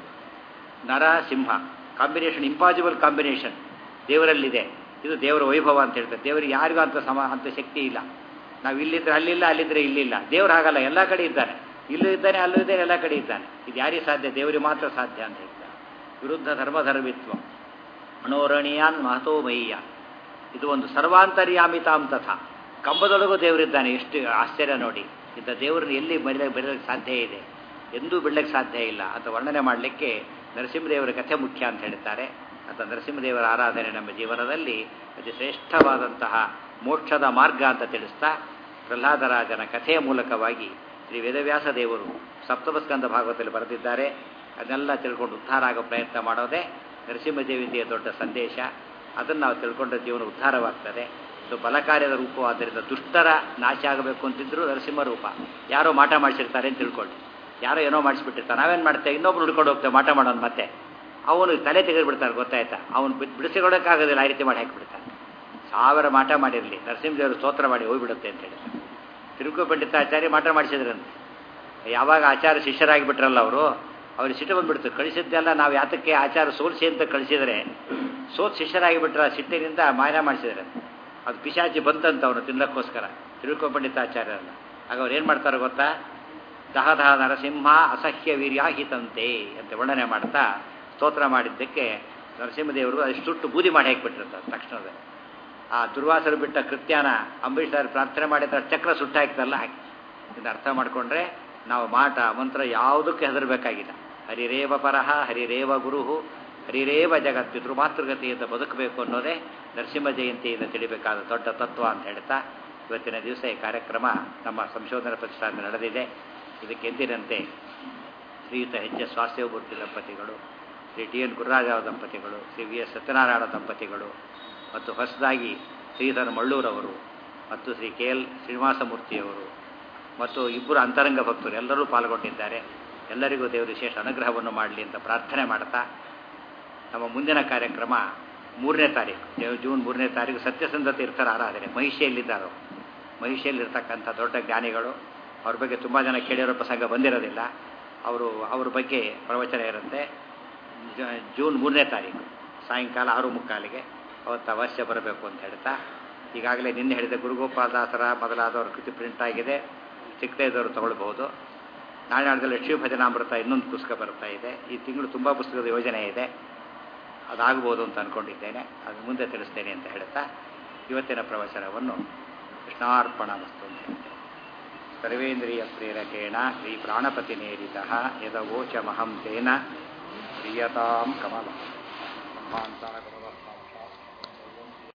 Narasimha combination impossible combination ದೇವರಲ್ಲಿದೆ ಇದು ದೇವರ ವೈಭವ ಅಂತ ಹೇಳ್ತಾರೆ ದೇವರಿಗೆ ಯಾರಿಗೂ ಅಂತ ಸಮ ಅಂತ ಶಕ್ತಿ ಇಲ್ಲ ನಾವು ಇಲ್ಲಿದ್ರೆ ಅಲ್ಲಿಲ್ಲ ಅಲ್ಲಿದ್ರೆ ಇಲ್ಲಿಲ್ಲ ದೇವ್ರು ಹಾಗಲ್ಲ ಎಲ್ಲ ಕಡೆ ಇದ್ದಾನೆ ಇಲ್ಲೂ ಇದ್ದಾನೆ ಅಲ್ಲೂ ಇದ್ದಾನೆ ಎಲ್ಲ ಕಡೆ ಇದ್ದಾನೆ ಇದು ಯಾರಿಗೆ ಸಾಧ್ಯ ದೇವರಿಗೆ ಮಾತ್ರ ಸಾಧ್ಯ ಅಂತ ಹೇಳ್ತಾರೆ ವಿರುದ್ಧ ಧರ್ಮಧರ್ಮಿತ್ವ ಮನೋರಣೀಯಾನ್ ಮಹತೋಮಯ್ಯ ಇದು ಒಂದು ಸರ್ವಾಂತರ್ಯಾಮಿತಾಂ ತಥಾ ಕಂಬದೊಳಗೂ ದೇವರಿದ್ದಾನೆ ಎಷ್ಟು ಆಶ್ಚರ್ಯ ನೋಡಿ ಇಂಥ ದೇವರನ್ನು ಎಲ್ಲಿ ಬರೀಲಿಕ್ಕೆ ಬರೀಲಿಕ್ಕೆ ಸಾಧ್ಯ ಇದೆ ಎಂದೂ ಬಿಡಲಿಕ್ಕೆ ಸಾಧ್ಯ ಇಲ್ಲ ಅಂತ ವರ್ಣನೆ ಮಾಡಲಿಕ್ಕೆ ನರಸಿಂಹದೇವರ ಕಥೆ ಮುಖ್ಯ ಅಂತ ಹೇಳ್ತಾರೆ ಅಂತ ನರಸಿಂಹದೇವರ ಆರಾಧನೆ ನಮ್ಮ ಜೀವನದಲ್ಲಿ ಅತಿ ಶ್ರೇಷ್ಠವಾದಂತಹ ಮೋಕ್ಷದ ಮಾರ್ಗ ಅಂತ ತಿಳಿಸ್ತಾ ಪ್ರಹ್ಲಾದರಾಜನ ಕಥೆಯ ಮೂಲಕವಾಗಿ ಶ್ರೀ ವೇದವ್ಯಾಸ ದೇವರು ಸಪ್ತಮಸ್ಕಂದ ಭಾಗವತದಲ್ಲಿ ಬರೆದಿದ್ದಾರೆ ಅದನ್ನೆಲ್ಲ ತಿಳ್ಕೊಂಡು ಉದ್ಧಾರ ಆಗೋ ಪ್ರಯತ್ನ ಮಾಡೋದೇ ನರಸಿಂಹದೇವಿಯ ದೊಡ್ಡ ಸಂದೇಶ ಅದನ್ನು ನಾವು ತಿಳ್ಕೊಂಡ್ರೆ ಜೀವನ ಉದ್ಧಾರವಾಗ್ತದೆ ಇದು ಬಲಕಾರ್ಯದ ರೂಪವಾದ್ದರಿಂದ ದುಷ್ಟರ ನಾಶ ಆಗಬೇಕು ಅಂತಿದ್ರು ನರಸಿಂಹ ರೂಪ ಯಾರೋ ಮಾಟ ಮಾಡಿಸಿರ್ತಾರೆ ಅಂತ ತಿಳ್ಕೊಳ್ಳಿ ಯಾರೋ ಏನೋ ಮಾಡಿಸ್ಬಿಟ್ಟಿರ್ತಾರೆ ನಾವೇನು ಮಾಡ್ತೇವೆ ಇನ್ನೊಬ್ರು ಹುಡ್ಕೊಂಡು ಹೋಗ್ತೇವೆ ಮಾಟ ಮಾಡೋನು ಮತ್ತೆ ಅವನು ತಲೆ ತೆಗೆದುಬಿಡ್ತಾರೆ ಗೊತ್ತಾಯ್ತಾ ಅವನು ಬಿಡಿಸಿಕೊಡೋಕ್ಕಾಗೋದಿಲ್ಲ ಆ ರೀತಿ ಮಾಡಿ ಹಾಕಿಬಿಡ್ತಾನೆ ಸಾವಿರ ಮಾಟ ಮಾಡಿರಲಿ ನರಸಿಂಹದೇವರು ಸ್ತೋತ್ರ ಮಾಡಿ ಹೋಗ್ಬಿಡುತ್ತೆ ಅಂತ ಹೇಳಿ ತಿರುಕು ಪಂಡಿತಾಚಾರ್ಯ ಮಾಟ ಮಾಡಿಸಿದ್ರಂತೆ ಯಾವಾಗ ಆಚಾರ ಶಿಷ್ಯರಾಗಿಬಿಟ್ರಲ್ಲ ಅವರು ಅವ್ರಿಗೆ ಸಿಟ್ಟು ಬಂದ್ಬಿಡ್ತು ಕಳಿಸಿದ್ದೆಲ್ಲ ನಾವು ಯಾತಕ್ಕೆ ಆಚಾರ ಸೋಲಿಸಿ ಅಂತ ಕಳಿಸಿದರೆ ಸೋತ್ ಶಿಷ್ಯರಾಗಿಬಿಟ್ರ ಸಿಟ್ಟಿನಿಂದ ಮಾಯನ ಮಾಡಿಸಿದ್ರೆ ಅದು ಪಿಶಾಚಿ ಬಂತಂತ ಅವನು ತಿನ್ನಕ್ಕೋಸ್ಕರ ತಿರುಕೋ ಪಂಡಿತಾಚಾರ್ಯರನ್ನ ಆಗ ಅವ್ರು ಏನು ಮಾಡ್ತಾರೆ ಗೊತ್ತಾ ದಹ ದಹ ನರಸಿಂಹ ಅಸಹ್ಯ ವೀರ್ಯಾಹಿತಂತೆ ಅಂತ ವರ್ಣನೆ ಮಾಡ್ತಾ ಸ್ತೋತ್ರ ಮಾಡಿದ್ದಕ್ಕೆ ನರಸಿಂಹದೇವರು ಅದು ಸುಟ್ಟು ಬೂದಿ ಮಾಡಿ ಹಾಕಿಬಿಟ್ಟಿರ್ತಾರೆ ತಕ್ಷಣದ ಆ ದುರ್ವಾಸರು ಬಿಟ್ಟ ಕೃತ್ಯನ ಅಂಬರೀಷ್ ಪ್ರಾರ್ಥನೆ ಮಾಡಿದ್ರೆ ಚಕ್ರ ಸುಟ್ಟಾಕ್ತಲ್ಲ ಹಾಕಿ ಇದನ್ನ ಅರ್ಥ ಮಾಡಿಕೊಂಡ್ರೆ ನಾವು ಮಾಟ ಮಂತ್ರ ಯಾವುದಕ್ಕೆ ಹೆದರಬೇಕಾಗಿಲ್ಲ ಹರಿರೇವ ಪರಹ ಹರಿರೇವ ಗುರುಹು ಹರಿರೇವ ಜಗತ್ ಪಿತೃಮಾತೃಗತಿಯಿಂದ ಬದುಕಬೇಕು ಅನ್ನೋದೇ ನರಸಿಂಹ ಜಯಂತಿಯಿಂದ ತಿಳಿಬೇಕಾದ ದೊಡ್ಡ ತತ್ವ ಅಂತ ಹೇಳ್ತಾ ಇವತ್ತಿನ ದಿವಸ ಈ ಕಾರ್ಯಕ್ರಮ ನಮ್ಮ ಸಂಶೋಧನಾ ಪ್ರತಿಷ್ಠಾನ ನಡೆದಿದೆ ಇದಕ್ಕೆ ಎಂದಿನಂತೆ ಶ್ರೀಯುತ ಎಚ್ ಎಸ್ ವಾಸ್ತವಮೂರ್ತಿ ದಂಪತಿಗಳು ಶ್ರೀ ಟಿ ಎನ್ ಗುರುರಾಜರಾವ್ ದಂಪತಿಗಳು ಶ್ರೀ ವಿ ಎಸ್ ಸತ್ಯನಾರಾಯಣ ದಂಪತಿಗಳು ಮತ್ತು ಹೊಸದಾಗಿ ಶ್ರೀಧರ ಮಳ್ಳೂರವರು ಮತ್ತು ಶ್ರೀ ಕೆ ಎಲ್ ಶ್ರೀನಿವಾಸಮೂರ್ತಿಯವರು ಮತ್ತು ಇಬ್ಬರು ಅಂತರಂಗ ಭಕ್ತರು ಎಲ್ಲರೂ ಪಾಲ್ಗೊಂಡಿದ್ದಾರೆ ಎಲ್ಲರಿಗೂ ದೇವರು ವಿಶೇಷ ಅನುಗ್ರಹವನ್ನು ಮಾಡಲಿ ಅಂತ ಪ್ರಾರ್ಥನೆ ಮಾಡ್ತಾ ನಮ್ಮ ಮುಂದಿನ ಕಾರ್ಯಕ್ರಮ ಮೂರನೇ ತಾರೀಕು ದೇವ್ ಜೂನ್ ಮೂರನೇ ತಾರೀಕು ಸತ್ಯಸಂಧ ತೀರ್ಥರ ಆರಾಧನೆ ಮಹಿಷಿಯಲ್ಲಿದ್ದಾರೆ ಮಹಿಷಿಯಲ್ಲಿರ್ತಕ್ಕಂಥ ದೊಡ್ಡ ಜ್ಞಾನಿಗಳು ಅವ್ರ ಬಗ್ಗೆ ತುಂಬ ಜನ ಕೇಳಿರೋ ಪ್ರಸಂಗ ಬಂದಿರೋದಿಲ್ಲ ಅವರು ಅವ್ರ ಬಗ್ಗೆ ಪ್ರವಚನ ಇರುತ್ತೆ ಜೂನ್ ಮೂರನೇ ತಾರೀಕು ಸಾಯಂಕಾಲ ಆರು ಮುಕ್ಕಾಲಿಗೆ ಅವತ್ತು ಅವಶ್ಯ ಬರಬೇಕು ಅಂತ ಹೇಳ್ತಾ ಈಗಾಗಲೇ ನಿನ್ನೆ ಹೇಳಿದ ಗುರುಗೋಪಾಲದಾಸರ ಮೊದಲಾದವ್ರ ಕೃತಿ ಪ್ರಿಂಟ್ ಆಗಿದೆ ಸಿಕ್ಕದೇ ಇದ್ದವರು ತಗೊಳ್ಬಹುದು ನಾಳೆ ನಾಡ್ದಲ್ಲಿ ಲಕ್ಷ್ಮೀ ಭಜನಾಮೃತ ಇನ್ನೊಂದು ಪುಸ್ತಕ ಬರ್ತಾ ಇದೆ ಈ ತಿಂಗಳು ತುಂಬ ಪುಸ್ತಕದ ಯೋಜನೆ ಇದೆ ಅದಾಗ್ಬೋದು ಅಂತ ಅಂದ್ಕೊಂಡಿದ್ದೇನೆ ಅದು ಮುಂದೆ ತಿಳಿಸ್ತೇನೆ ಅಂತ ಹೇಳ್ತಾ ಇವತ್ತಿನ ಪ್ರವಚನವನ್ನು ಕೃಷ್ಣಾರ್ಪಣ ವಸ್ತು ಅಂತ ಹೇಳ್ತೇನೆ ಸರ್ವೇಂದ್ರಿಯ ಪ್ರೇರಕೇಣ ಶ್ರೀ ಪ್ರಾಣಪತಿ ನೇರಿತ ಯದವೋಚಮಹಂ ತೇನ ಪ್ರಿಯತಾಂ ಕಮಲ ಮಹಾಂತ